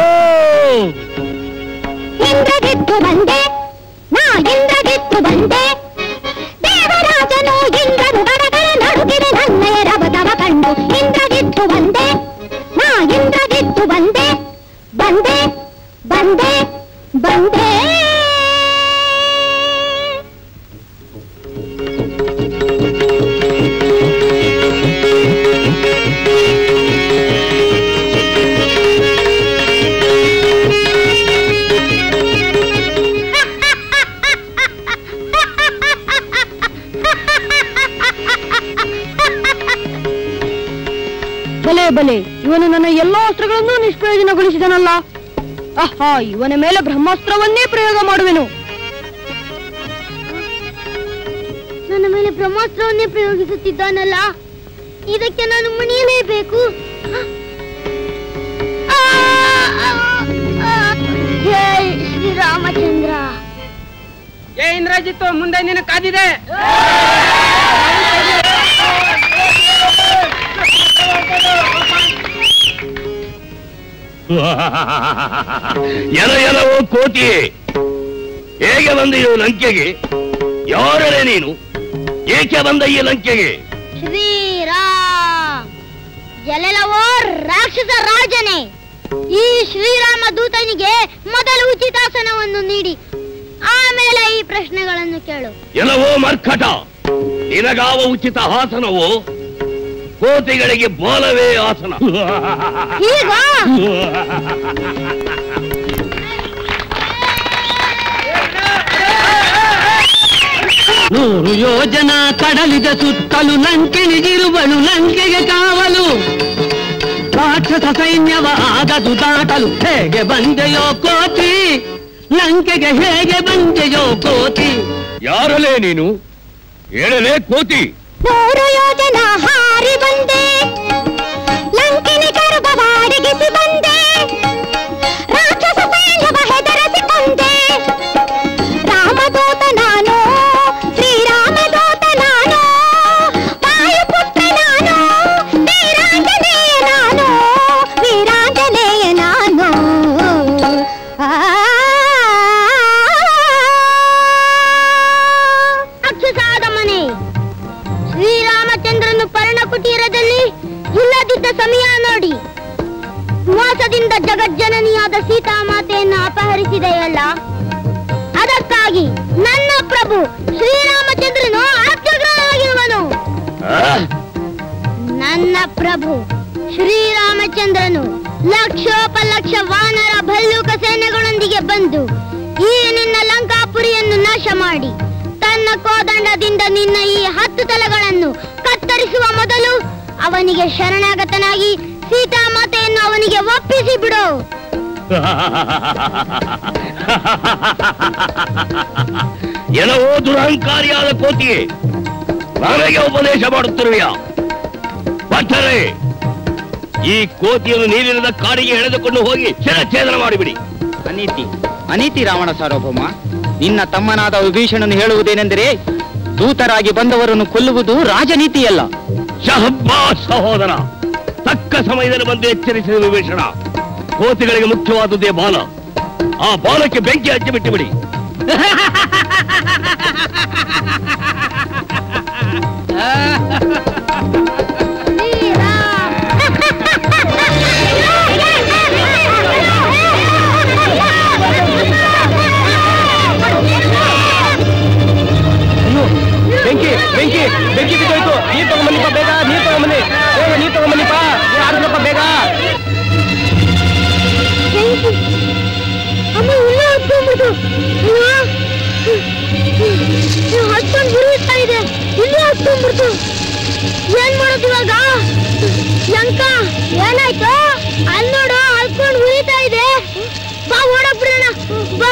ಇಂದ್ರಜಿತ್ತು ಬಂದೆ ನಾ ಇಂದ್ರಜಿತ್ತು ಬಂದೆ ದೇವರಾಜನು ಇಂದ್ರನು ಗಡಗಡ ನಡುಗಿದೆ ನನ್ನಯ ರಭಸವ ಕಂಡು ಇಂದ್ರಜಿತ್ತು ಬಂದೆ ನಾ ಇಂದ್ರಜಿತ್ತು ಬಂದೆ ಬಂದೆ ಬಂದೆ ಬಂದೆ ಬಲೆ ಬಲೆ ಇವನು ನನ್ನ ಎಲ್ಲಾ ಅಸ್ತ್ರಗಳನ್ನು ನಿಷ್ಪ್ರಯೋಜನಗೊಳಿಸಿದನಲ್ಲ ಆಹಾ ಇವನ ಮೇಲೆ ಬ್ರಹ್ಮಾಸ್ತ್ರವನ್ನೇ ಪ್ರಯೋಗ ಮಾಡುವೆನು ನನ್ನ ಮೇಲೆ ಬ್ರಹ್ಮಾಸ್ತ್ರವನ್ನೇ ಪ್ರಯೋಗಿಸುತ್ತಿದ್ದಾನಲ್ಲ ಇದಕ್ಕೆ ನಾನು ಮಣಿಯಲೇಬೇಕು ಆ, ಆ, ಆ. ಜೈ ಶ್ರೀರಾಮಚಂದ್ರ ಏ ಇಂದ್ರಜಿತ್ತು ಮುಂದೆ ನಿನ್ನ ಕಾದಿದೆ ಎಲ ಎಲವೋ ಕೋತಿ ಹೇಗೆ ಬಂದೆಯೋ ಲಂಕೆಗೆ ಯಾರೇ ನೀನು ಏಕೆ ಬಂದ ಈ ಲಂಕೆಗೆ ಶ್ರೀರಾಮ್ ಜಲೆಲವೋ ರಾಕ್ಷಸ ರಾಜನೇ ಈ ಶ್ರೀರಾಮ ದೂತನಿಗೆ ಮೊದಲು ಉಚಿತಾಸನವನ್ನು ನೀಡಿ ಆಮೇಲೆ ಈ ಪ್ರಶ್ನೆಗಳನ್ನು ಕೇಳು ಎಲ್ಲವೋ ಮರ್ಕಟ ನಿನಗಾವ ಉಚಿತ ಹಾಸನವೋ ಕೋತಿಗಳಿಗೆ ಬಾಲವೇ ಆಸನ ಈಗ ನೂರು ಯೋಜನ ಕಡಲಿದ ಸುತ್ತಲೂ ಲಂಕೆಣಿಗಿರುವಳು ಲಂಕೆಗೆ ಕಾವಲು ರಾಕ್ಷಸ ಸೈನ್ಯವ ಆಗದು ದಾಟಲು ಹೇಗೆ ಬಂದೆಯೋ ಕೋತಿ ಲಂಕೆಗೆ ಹೇಗೆ ಬಂದೆಯೋ ಕೋತಿ ಯಾರಲೇ ನೀನು ಹೇಳಲೇ ಕೋತಿ ನೂರು ಯೋಜನ ಹಾರಿ ಬಂದೆ ಲಂಕಿನಿ ಗರ್ಭವಾಡಿಗಿಸಿ ಬಂದೆ ರಾಕ್ಷಸ ಸೈನ್ಯವ ಹೆದರಿಸಿಕೊಂಡೆ ರಾಮದೂತ ನಾನು ಶ್ರೀರಾಮದೂತ ನಾನು ವಾಯುಪುತ್ರ ನಾನು ವೀರಾಂಜನೇಯ ನಾನು ವೀರಾಂಜನೇಯ ನಾನು ರಾಕ್ಷಸಾದ ಮನೆ ಶ್ರೀರಾಮಚಂದ್ರನು ಪರ್ಣಕುಟೀರದಲ್ಲಿ ಇಲ್ಲದಿದ್ದ ಸಮಯ ನೋಡಿ ಮೋಸದಿಂದ ಜಗಜ್ಜನನಿಯಾದ ಸೀತಾಮಾತೆಯನ್ನು ಅಪಹರಿಸಿದೆಯಲ್ಲ ಅದಕ್ಕಾಗಿ ನನ್ನ ಪ್ರಭು ಶ್ರೀರಾಮಚಂದ್ರನು ಅತ್ಯುಗ್ರನಾಗಿರುವನು ನನ್ನ ಪ್ರಭು ಶ್ರೀರಾಮಚಂದ್ರನು ಲಕ್ಷೋಪಲಕ್ಷ ವಾನರ ಭಲ್ಲೂಕ ಸೇನೆಗಳೊಂದಿಗೆ ಬಂದು ಈ ನಿನ್ನ ಲಂಕಾಪುರಿಯನ್ನು ನಾಶ ಮಾಡಿ ತನ್ನ ಕೋದಂಡದಿಂದ ನಿನ್ನ ಈ ಹತ್ತು ತಲೆಗಳನ್ನು ಕತ್ತರಿಸುವ ಮೊದಲು ಅವನಿಗೆ ಶರಣಾಗತನಾಗಿ ಸೀತಾಮಾತೆಯನ್ನು ಅವನಿಗೆ ಒಪ್ಪಿಸಿ ಬಿಡು ಎಲ್ಲವೋ ದುರಹಂಕಾರಿಯಾದ ಕೋತಿಯೇ ನನಗೆ ಉಪದೇಶ ಮಾಡುತ್ತಿರುವೆಯಾ ಭಟ್ಟರೇ ಈ ಕೋತಿಯನ್ನು ನೀರಿಲ್ಲದ ಕಾಡಿಗೆ ಎಳೆದುಕೊಂಡು ಹೋಗಿ ಶಿರಚ್ಛೇದನ ಮಾಡಿಬಿಡಿ ಅನೀತಿ ಅನೀತಿ ರಾವಣ ಸಾರ್ವಭೌಮ ನಿನ್ನ ತಮ್ಮನಾದ ವಿಭೀಷಣನು ಹೇಳುವುದೇನೆಂದರೆ ದೂತರಾಗಿ ಬಂದವರನ್ನು ಕೊಲ್ಲುವುದು ರಾಜನೀತಿಯಲ್ಲ ಶಹಬ್ಬಾಸ್ ಸಹೋದರ ತಕ್ಕ ಸಮಯದಲ್ಲಿ ಬಂದು ಎಚ್ಚರಿಸಿದ ವಿಭೀಷಣ ಕೋತಿಗಳಿಗೆ ಮುಖ್ಯವಾದುದೇ ಬಾಲ ಆ ಬಾಲಕ್ಕೆ ಬೆಂಕಿ ಹಚ್ಚಿ ಬಿಟ್ಟು ಬಿಡಿ ಬೆಂಕಿ ಬೆಂಕಿ ಬೆಂಕಿ ಬಿದ್ದೋಯ್ತು ನೀರ್ ತಗೊಂಬನ್ನಿಪ್ಪ ಬೇಗ ನೀರ್ ತಗೊಂಬನ್ನಿ ಬೇಗ ನೀರ್ ತಗೊಂಬನ್ನಿಪ್ಪ ಆರಿಸಪ್ಪ ಬೇಗ ಅಮ್ಮ ಇಲ್ಲ ಹತ್ಕೊಂಡ್ಬಿಡ್ತು ಹತ್ಕೊಂಡು ಗುರುತ್ತಾ ಇದೆ ಇಲ್ಲೇ ಹತ್ಕೊಂಡ್ಬಿಡ್ತು ಏನ್ ಮಾಡೋದು ಇವಾಗ ಲಂಕ ಏನಾಯ್ತು ಅಲ್ಲಿ ನೋಡು ಹತ್ಕೊಂಡು ಉರಿತಾ ಇದೆ ಬಾ ಓಡಕ್ ಬಿಡೋಣ ಬಾ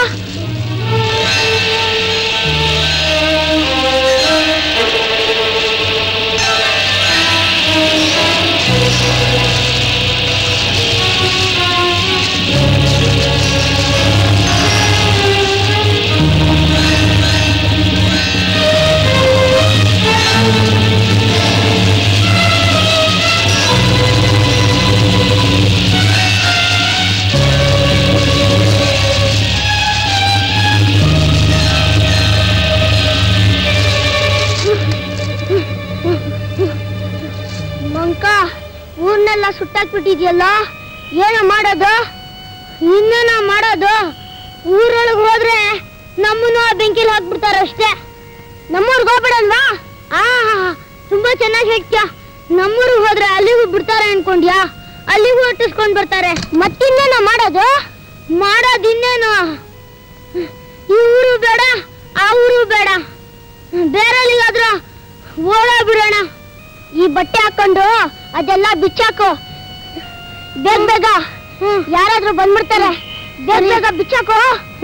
ಮಂಕ ಊರ್ನೆಲ್ಲ ಸುಟ್ಟಾಕ್ಬಿಟ್ಟಿದ್ಯಲ್ಲ ಏನೋ ಮಾಡೋದು ಇನ್ನೇನ ಮಾಡೋದು ಊರೊಳಗೆ ಹೋದ್ರೆ ನಮ್ಮನ್ನು ಆ ಬೆಂಕಿಲಿ ಹಾಕ್ಬಿಡ್ತಾರ ಅಷ್ಟೇ ನಮ್ಮೂರ್ಗೆ ಹೋಗ್ಬಿಡಲ್ವಾ ಆ ತುಂಬಾ ಚೆನ್ನಾಗಿ ಹೇಳ್ತ್ಯ ನಮ್ಮೂರಿಗೆ ಹೋದ್ರೆ ಅಲ್ಲಿಗೂ ಬಿಡ್ತಾರೆ ಅನ್ಕೊಂಡ್ಯಾ ಅಲ್ಲಿಗೂ ಒಟ್ಟಿಸ್ಕೊಂಡ್ ಬರ್ತಾರೆ ಮತ್ತಿನ್ನೇನ ಮಾಡೋದು ಮಾಡೋದು ಇನ್ನೇನು ಈ ಊರು ಬೇಡ ಆ ಊರು ಬೇಡ ಬೇರೆಲ್ಲಿಗಾದ್ರೂ ಓಡೋ ಬಿಡೋಣ ಈ ಬಟ್ಟೆ ಹಾಕೊಂಡು ಅದೆಲ್ಲ ಬಿಚ್ಚಾಕು ಬೇಗ ಬೇಗ ಯಾರಾದ್ರೂ ಬಂದ್ಬಿಡ್ತಾರೆ ಬೇಗ ಬೇಗ ಬಿಚ್ಚಾಕು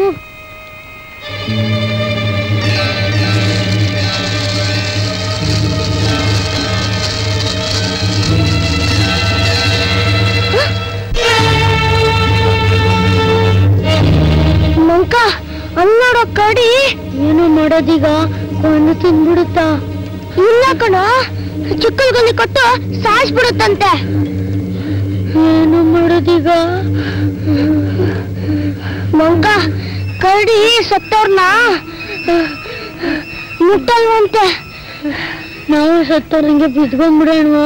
ಮಂಕ ಅಲ್ಲಿ ನೋಡೋ ಕಡಿ ಏನು ಮಾಡೋದೀಗ ಕಣ್ಣು ತಿಂದ್ಬಿಡುತ್ತಾ ಇಲ್ಲ ಕಣ ಚಿಕ್ಕಲ್ಗಲ್ಲಿ ಕೊಟ್ಟು ಸಾಯಿಸ್ಬಿಡುತ್ತಂತೆ ಏನು ಮಾಡೋದೀಗ ಮಂಕ ಕರಡಿ ಸತ್ತವ್ರನ್ನ ಮುಟ್ಟಲ್ವಂತೆ ನಾವು ಸತ್ತವ್ರಂಗೆ ಬಿದ್ಕೊಂಡ್ಬಿಡೋಣ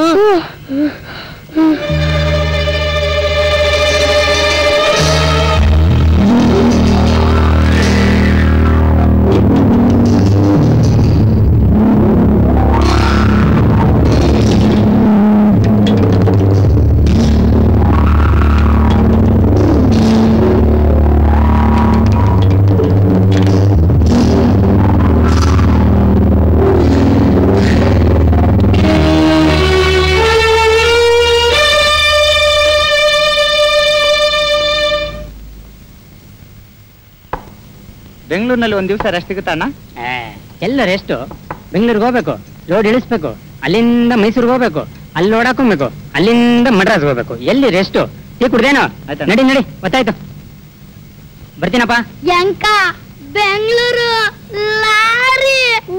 ಬೆಂಗಳೂರಿನಲ್ಲಿ ಒಂದ್ ದಿವಸ ರೆಸ್ಟ್ ಸಿಗುತ್ತಾ ಅಣ್ಣ ಎಲ್ಲ ರೆಸ್ಟು ಬೆಂಗಳೂರಿಗೆ ಹೋಗ್ಬೇಕು ಲೋಡ್ ಇಳಿಸ್ಬೇಕು ಅಲ್ಲಿಂದ ಮೈಸೂರಿಗೆ ಹೋಗ್ಬೇಕು ಅಲ್ಲಿ ಲೋಡ್ ಹಾಕೊಬೇಕು ಅಲ್ಲಿಂದ ಮಡ್ರಾಸ್ ಹೋಗ್ಬೇಕು ಎಲ್ಲಿ ರೆಸ್ಟು ಟೀ ಕುಡ್ದೇನೋ ಆಯ್ತಾ. ನಡಿ ನಡಿ ಗೊತ್ತಾಯ್ತು ಬರ್ತೀನಪ್ಪ ಯಂಕ ಬೆಂಗಳೂರು ಲಾರಿ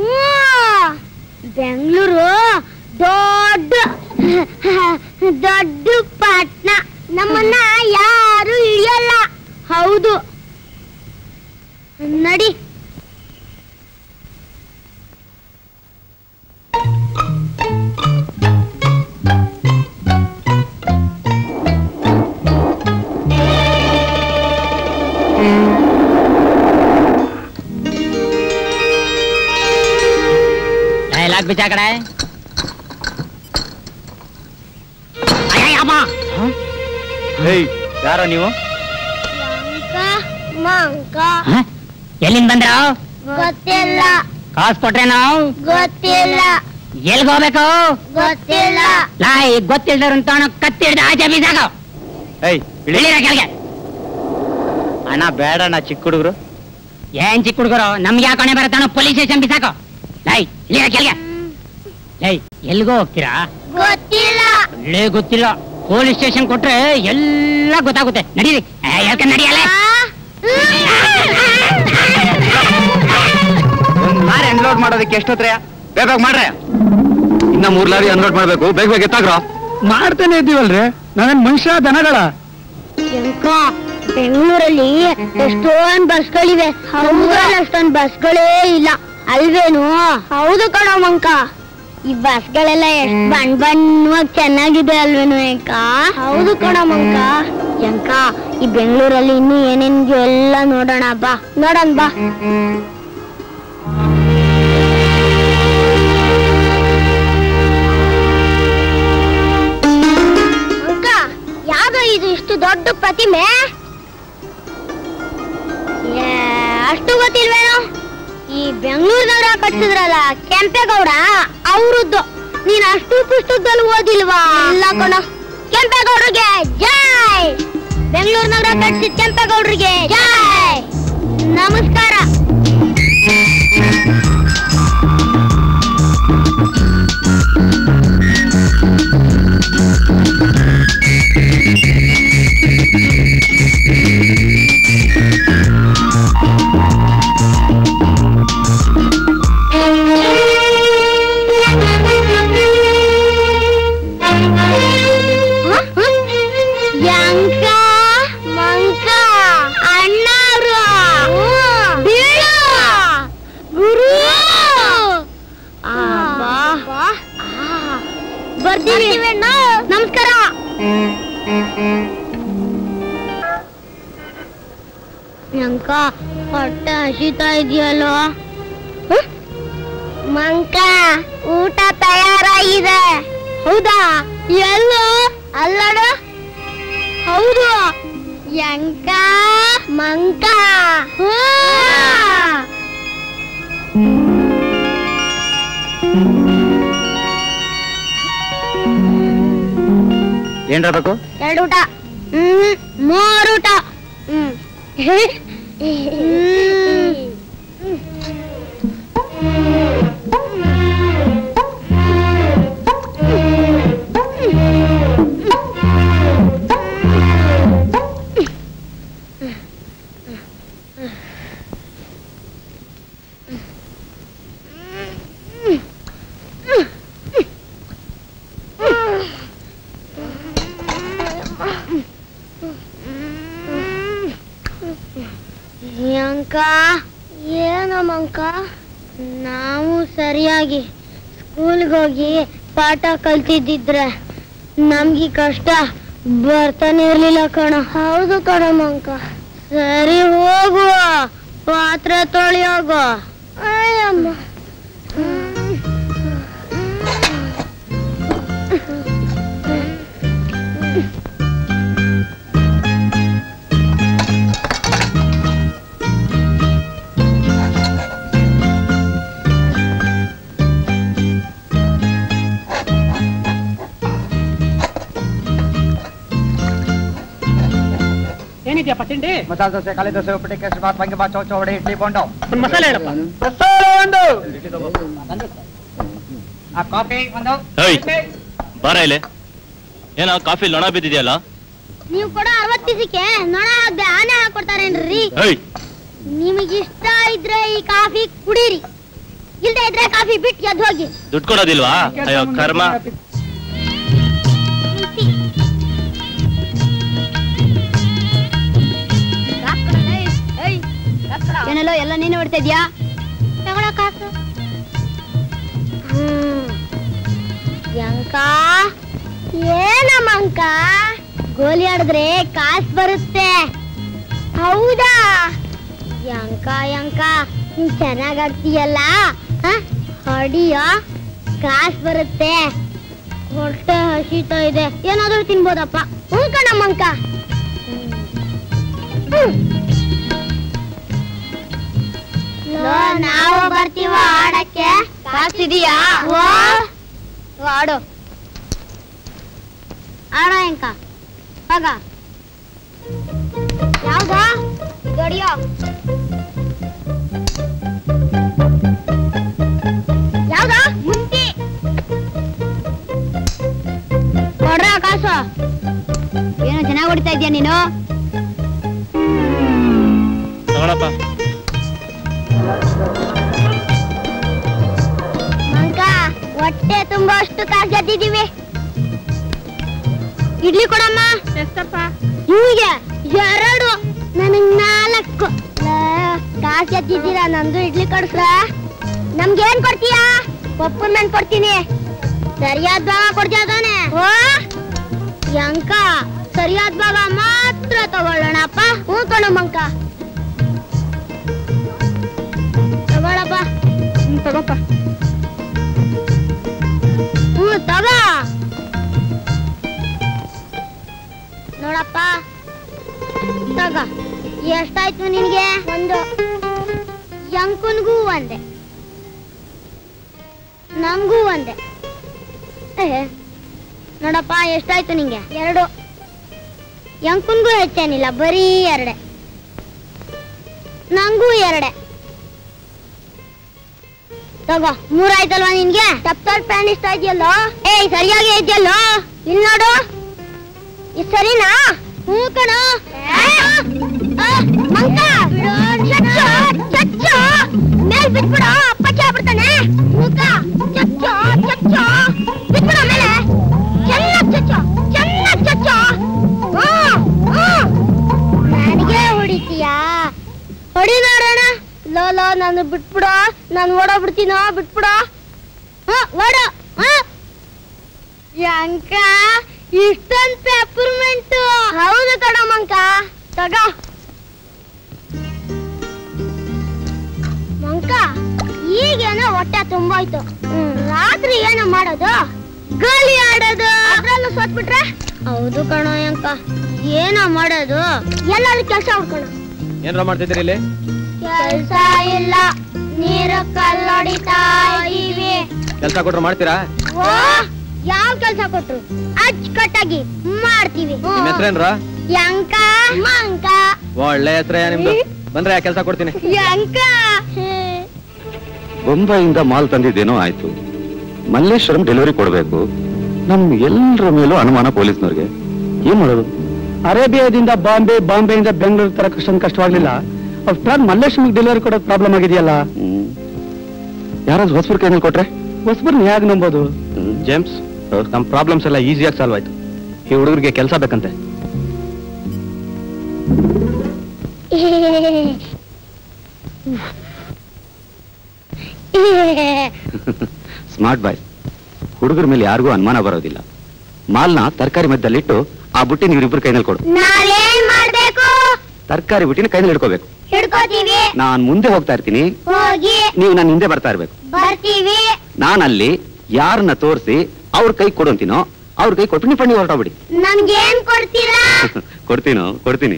ಬೆಂಗಳೂರು ದೊಡ್ಡ ದೊಡ್ಡ ಪಟ್ನ ನಮ್ಮನ್ನ ಯಾರು ಹಿಡಿಯಲ್ಲ ಹೌದು ನಡಿ ಲಾಕ್ ಬಿಚ್ಚಾ ಕಡೆ ಏಯ್ ಯಾರೋ ನೀವು ಮಂಕ ಎಲ್ಲಿಂದ ಬಂದ್ರ ಗೊತ್ತಿಲ್ಲ ಕಾಸು ಕೊಟ್ರೆ ನಾವು ಗೊತ್ತಿಲ್ಲ ಎಲ್ಗ್ ಹೋಗ್ಬೇಕು ಗೊತ್ತಿಲ್ಲ ಲಾಯ್ ಗೊತ್ತಿಲ್ದವ್ರನ್ ತಗೊಂಡು ಕತ್ತಿಡ್ದ ಆಚೆ ಬೀಸಾಕ ಏಯ್ ಇಳಿ ಇಳಿರ ಕೆಳಗೆ ಅಣ್ಣ ಬೇಡ ಅಣ್ಣ ಚಿಕ್ಕ ಹುಡುಗರು ಏನ್ ಚಿಕ್ಕ ಹುಡುಗರು ನಮ್ಗೆ ಯಾಕೆ ಹೊಣೆ ಬರತ್ತಾನೋ ಪೊಲೀಸ್ ಸ್ಟೇಷನ್ ಬಿಸಾಕೋ ಲೈ ಇಳಿರ ಕೆಳಗೆ ಲೈ ಎಲ್ಗೋ ಹೋಗ್ತೀರಾ ಗೊತ್ತಿಲ್ಲ ಒಳ್ಳೆ ಗೊತ್ತಿಲ್ಲ ಪೊಲೀಸ್ ಸ್ಟೇಷನ್ ಕೊಟ್ರೆ ಎಲ್ಲ ಗೊತ್ತಾಗುತ್ತೆ ನಡೀರಿ ಯಾಕೆ ನಡಿಯಲ್ಲ ಒಂದ್ ಲಾರಿ ಅನ್ಲೋಡ್ ಮಾಡೋದಕ್ಕೆ ಎಷ್ಟೊತ್ರೆ ಬೇಗ ಬೇಗ ಮಾಡ್ರೆ ಇನ್ನ ಮೂರ್ ಲಾರಿ ಅನ್ಲೋಡ್ ಮಾಡ್ಬೇಕು ಬೇಗ ಬೇಗ ಎತ್ತಾಗ್ರ ಮಾಡ್ತಾನೆ ಇದ್ದೀವಲ್ರಿ ನಾವೇನ್ ಮನುಷ್ಯ ದನಗಳ ಯಂಕ ಬೆಂಗಳೂರಲ್ಲಿ ಎಷ್ಟೊಂದ್ ಬಸ್ಗಳಿವೆ ನಮ್ದ್ರಲ್ಲಿ ಅಷ್ಟೊಂದ್ ಬಸ್ಗಳೇ ಇಲ್ಲ ಅಲ್ವೇನು ಹೌದು ಕಣ ಮಂಕ ಈ ಬಸ್ಗಳೆಲ್ಲ ಎಷ್ಟ್ ಬಣ್ಣ ಬಣ್ಣವಾಗಿ ಚೆನ್ನಾಗಿದೆ ಅಲ್ವೇನು ಯಂಕ ಹೌದು ಕಣ ಮಂಕ ಯಂಕ ಈ ಬೆಂಗಳೂರಲ್ಲಿ ಇನ್ನು ಏನೇನಿದೆಯೋ ಎಲ್ಲ ನೋಡೋಣ ಬಾ ನೋಡೋಣ ಬಾ ಅಂಕ ಯಾವ್ದೋ ಇದು ಇಷ್ಟು ದೊಡ್ಡ ಪ್ರತಿಮೆ ಏ, ಅಷ್ಟು ಗೊತ್ತಿಲ್ವೇನೋ ಈ ಬೆಂಗಳೂರಿನವ್ರ ಕಟ್ಸಿದ್ರಲ್ಲ ಕೆಂಪೇಗೌಡ ಅವ್ರದ್ದು ನೀನ್ ಅಷ್ಟು ಪುಸ್ತಕದಲ್ಲಿ ಓದಿಲ್ವಾ ಇಲ್ಲ ಕಣ ಕೆಂಪೇಗೌಡ್ರಿಗೆ ಜೈ ಬೆಂಗಳೂರಿನವ್ರ ಕಟ್ಸಿದ ಕೆಂಪೇಗೌಡ್ರಿಗೆ ಜೈ ನಮಸ್ಕಾರ ಯಂಕ ಮಂಕ ಅಣ್ಣಾರು ಬೀಳು ಗುರು ಬರ್ತೀವಿ ನಮಸ್ಕಾರ ಯಂಕ ಹೊಟ್ಟೆ ಹಸಿತಾ ಇದೆಯಲ್ಲೋ ಮಂಕ ಊಟ ತಯಾರಾಗಿದೆ ಹೌದಾ ಎಲ್ಲೋ ಅಲ್ಲಡ ಹೌದು ಯಂಕ ಮಂಕ ಹೂ. ಏನ್ರ ಬೇಕು ಎರಡು ಊಟ ಹ್ಮ್ ಮೂರು ಊಟ ಹ್ಮ್ ಅಂಕ ಏನಮ್ಮಂಕ ನಾವು ಸರಿಯಾಗಿ ಸ್ಕೂಲ್ಗೆ ಹೋಗಿ ಪಾಠ ಕಲ್ತಿದ್ದಿದ್ರೆ ನಮ್ಗೆ ಈ ಕಷ್ಟ ಬರ್ತಾನೆ ಇರ್ಲಿಲ್ಲ ಕಣ ಹೌದು ಕಣಮ್ಮಂಕ ಸರಿ ಹೋಗುವ ಪಾತ್ರೆ ತೊಳೆಯೋಗು ಅಯ್ಯಮ್ಮ ಏನಿದ್ಯಪ್ಪ ತಿಂಡಿ ಮಸಾಲೆ ದೋಸೆ ಖಾಲಿ ದೋಸೆ ಉಪ್ಪಿಟ್ಟು ಕೇಸರಿ ಬಾತ್ ಬಂಗಿ ಬಾತ್ ಚೌಚ ವಡೆ ಇಡ್ಲಿ ಬೋಂಡ ಒಂದ್ ಮಸಾಲೆ ಹೇಳಪ್ಪ ಒಂದು ಆ ಕಾಫಿ ಒಂದು ಏಯ್ ಬಾರ ಇಲ್ಲಿ ಏನ ಕಾಫಿ ಲೊಣ ಬಿದ್ದಿದೆಯಲ್ಲ ನೀವು ಕೂಡ ಅರವತ್ತು ದಿವಸಕ್ಕೆ ನೊಣ ಹಾಕ್ದೆ ಆನೆ ಹಾಕೊಡ್ತಾರೇನ್ರಿ ಏಯ್ ನಿಮಗೆ ಇಷ್ಟ ಇದ್ರೆ ಈ ಕಾಫಿ ಕುಡೀರಿ ಇಲ್ದೇ ಇದ್ರೆ ಕಾಫಿ ಬಿಟ್ಟು ಎದ್ದು ಹೋಗಿ ದುಡ್ಡು ಕೊಡೋದಿಲ್ವಾ ಅಯ್ಯೋ ಕರ್ಮ ಏನೆಲ್ಲೋ ಎಲ್ಲ ನೀನೇ ಹೊಡ್ತಾ ಇದ್ಯಾ ತಗೊಳ ಕಾಸು ಹ್ಮ್ ಯಂಕ ಏನಮ್ಮ ಅಂಕ ಗೋಲಿ ಆಡಿದ್ರೆ ಕಾಸು ಬರುತ್ತೆ ಹೌದಾ ಯಂಕ ಯಂಕ ನೀನ್ ಚೆನ್ನಾಗ್ ಆಡ್ತೀಯಲ್ಲ ಹ? ಹೊಡಿಯ ಕಾಸು ಬರುತ್ತೆ ಹೊಟ್ಟೆ ಹಸಿತಾ ಇದೆ ಏನಾದ್ರೂ ತಿನ್ಬೋದಪ್ಪ ಹ್ಞೂ ಕಣಮ್ಮಂಕ ಹ್ಮ್ ಲೋ, ನಾವು ಬರ್ತೀವ ಆಡಕ್ಕೆ ಕಾಸಿದೀಯಾ ಆಡು ಆಡ ಎಂಕ ಹೋಗ ಯಾವ್ದ ಗಡಿಯೋ ಯಾವ್ದ ಮುಂತಿ ಕೊಡ್ರ ಕಾಸು ಏನೋ ಚೆನ್ನಾಗಿ ಹೊಡಿತಾ ಇದ್ಯಾ ನೀನು ತಗೊಳಪ್ಪ ಮಂಕ ಹೊಟ್ಟೆ ತುಂಬಾ ಅಷ್ಟು ಕಾಸು ಗೆದ್ದಿದೀವಿ ಇಡ್ಲಿ ಕೊಡಮ್ಮ ಎಷ್ಟಪ್ಪ ಹೀಗೆ ಎರಡು ನನಗ್ ನಾಲ್ಕು ಕಾಸು ಗೆದ್ದಿದ್ದೀರಾ ನಂದು ಇಡ್ಲಿ ಕೊಡ್ಸ್ರ ನಮ್ಗೆ ಏನ್ ಕೊಡ್ತೀಯಾ ಪಪ್ಪನ್ ನನ್ ಕೊಡ್ತೀನಿ ಸರಿಯಾದ ಭಾಗ ಕೊಡ್ತೀಯ ತಾನೆ ಓ ಯಂಕ ಸರಿಯಾದ ಭಾಗ ಮಾತ್ರ ತಗೊಳ್ಳೋಣಪ್ಪ ಹ್ಞೂ ಕಣು ಮಂಕ ತಗೊಳಪ್ಪ ತಗೋಪ್ಪ ಹ್ಞೂ ತಗೋ ನೋಡಪ್ಪ ತಗ ಎಷ್ಟಾಯ್ತು ನಿನ್ಗೆ ಒಂದು ಯಂಕುನ್ಗೂ ಒಂದೆ ನಂಗೂ ಒಂದೆ ಏ, ನೋಡಪ್ಪ ಎಷ್ಟಾಯ್ತು ನಿಂಗೆ ಎರಡು ಯಂಕುನ್ಗೂ ಹೆಚ್ಚೇನಿಲ್ಲ ಬರೀ ಎರಡೆ ನಂಗೂ ಎರಡೆ ತಗೋ ಮೂರಾಯ್ತಲ್ವಾ ನಿನ್ಗೆ ಟಪ್ಟರ್ ಪ್ಯಾನ್ ಇಷ್ಟ ಇದೆಯಲ್ಲೋ ಏಯ್ ಸರಿಯಾಗಿ ಇದೆಯಲ್ಲೋ ಇಲ್ಲಿ ನೋಡು ಇದು ಸರಿನಾ ಹ್ಞೂ ಕಣ ಮಂಕ ಚಚ್ಚು ಚಚ್ಚು ಮೇಲ್ ಬಿಟ್ಬಿಡು ಅಪ್ಪ ಬಿಡ್ತಾನೆ ಮೂಕ ಚಚ್ಚು ಚಚ್ಚು ಬಿಟ್ಬಿಡು ಮೇಲೆ ಚೆನ್ನಾಗ್ ಚಚ್ಚು ಚೆನ್ನಾಗ್ ಚಚ್ಚು ಹ್ಮ್, ಹ್ಮ್. ನನಗೆ ಹೊಡಿತೀಯಾ ಹೊಡಿ ನೋಡೋಣ ಲೋ ಲೋ ನಾನು ಬಿಟ್ಬಿಡು ನಾನು ಓಡೋಗ್ಬಿಡ್ತೀನೋ ಬಿಟ್ಬಿಡು ಹ ಓಡು ಹ ಯಂಕ ಇಷ್ಟೊಂದ್ ಪೆಪರ್ಮೆಂಟ್ ಹೌದು ಕಣಮ್ಮಂಕ ತಗ ಮಂಕ ಈಗೇನೋ ಹೊಟ್ಟೆ ತುಂಬೋಯ್ತು ಹ್ಮ್, ರಾತ್ರಿ ಏನೋ ಮಾಡೋದು ಗೋಲಿ ಆಡೋದು ಅದ್ರಲ್ಲೂ ಸೋತ್ಬಿಟ್ರೆ ಹೌದು ಕಣೋ ಯಂಕ ಏನೋ ಮಾಡೋದು ಎಲ್ಲಾದ್ರೂ ಕೆಲಸ ಹುಡ್ಕೋಣ ಏನ್ರ ಮಾಡ್ತಿದ್ದೀರಿ ಇಲ್ಲಿ ಕೆಲ್ಸ ಇಲ್ಲ ನೀರು ಕಲ್ಲೊಡಿತಾ ಇದೀವಿ ಕೆಲಸ ಕೊಟ್ರು ಮಾಡ್ತೀರಾ ಓ ಯಾವ ಕೆಲ್ಸ ಕೊಟ್ರು ಅಚ್ಚುಕಟ್ಟಾಗಿ ಮಾಡ್ತೀವಿ ನಿಮ್ ಹೆಸ್ರೇನ್ರ ಯಂಕ ಮಂಕ ಒಳ್ಳೆ ಹೆಸ್ರೇ ನಿಮ್ದು ಬಂದ್ರೆ ಆ ಕೆಲಸ ಕೊಡ್ತೀನಿ ಯಂಕ ಬೊಂಬಾಯಿಂದ ಮಾಲ್ ತಂದಿದ್ದೇನೋ ಆಯ್ತು ಮಲ್ಲೇಶ್ವರಂ ಡೆಲಿವರಿ ಕೊಡಬೇಕು ನಮ್ ಎಲ್ಲರ ಮೇಲೂ ಅನುಮಾನ ಪೊಲೀಸ್ನವ್ರಿಗೆ ಏನ್ ಮಾಡೋದು ಅರೇಬಿಯಾದಿಂದ ಬಾಂಬೆ ಬಾಂಬೆಯಿಂದ ಬೆಂಗಳೂರು ತರ ಅಷ್ಟೊಂದು ಕಷ್ಟವಾಗ್ಲಿಲ್ಲ ಅಷ್ಟ್ರಾಗ್ ಮಲ್ಲೇಶ್ವರಕ್ಕೆ ಡೆಲಿವರಿ ಕೊಡೋದು ಪ್ರಾಬ್ಲಮ್ ಆಗಿದೆಯಲ್ಲ ಯಾರಾದ್ರೂ ಹೊಸಬರ್ ಕೈನಲ್ಲಿ ಕೊಟ್ರೆ ಹೊಸಬರ್ನ ಹೇಗ್ ನಂಬೋದು ಜೇಮ್ಸ್ ನಮ್ ಪ್ರಾಬ್ಲಮ್ಸ್ ಎಲ್ಲ ಈಸಿಯಾಗಿ ಸಾಲ್ವ್ ಆಯ್ತು ಈ ಹುಡುಗರಿಗೆ ಕೆಲಸ ಬೇಕಂತೆ ಸ್ಮಾರ್ಟ್ ಬಾಯ್ ಹುಡುಗರ ಮೇಲೆ ಯಾರಿಗೂ ಅನುಮಾನ ಬರೋದಿಲ್ಲ ಮಾಲ್ನ ತರಕಾರಿ ಮಧ್ಯದಲ್ಲಿಟ್ಟು ಆ ಬುಟ್ಟಿ ನೀವಿಬ್ಬರು ಕೈನಲ್ಲಿ ಕೊಡು ನಾವೇನ್ ಮಾಡ್ಬೇಕು ತರಕಾರಿ ಬುಟ್ಟಿನ ಕೈನಲ್ಲಿ ಹಿಡ್ಕೋಬೇಕು ಹಿಡ್ಕೋತೀವಿ ನಾನ್ ಮುಂದೆ ಹೋಗ್ತಾ ಇರ್ತೀನಿ ಹೋಗಿ ನೀವು ನನ್ನ ಹಿಂದೆ ಬರ್ತಾ ಇರ್ಬೇಕು ಬರ್ತೀವಿ ನಾನಲ್ಲಿ ಯಾರನ್ನ ತೋರಿಸಿ ಅವ್ರ ಕೈ ಕೊಡು ಅಂತೀನೋ ಅವ್ರ ಕೈ ಕೊಟ್ಟು ನೀವು ಪಣ್ಣಿ ಹೊರಟೋಗ್ಬಿಡಿ ನಮ್ಗೇನ್ ಕೊಡ್ತೀರಾ ಕೊಡ್ತೀನೋ ಕೊಡ್ತೀನಿ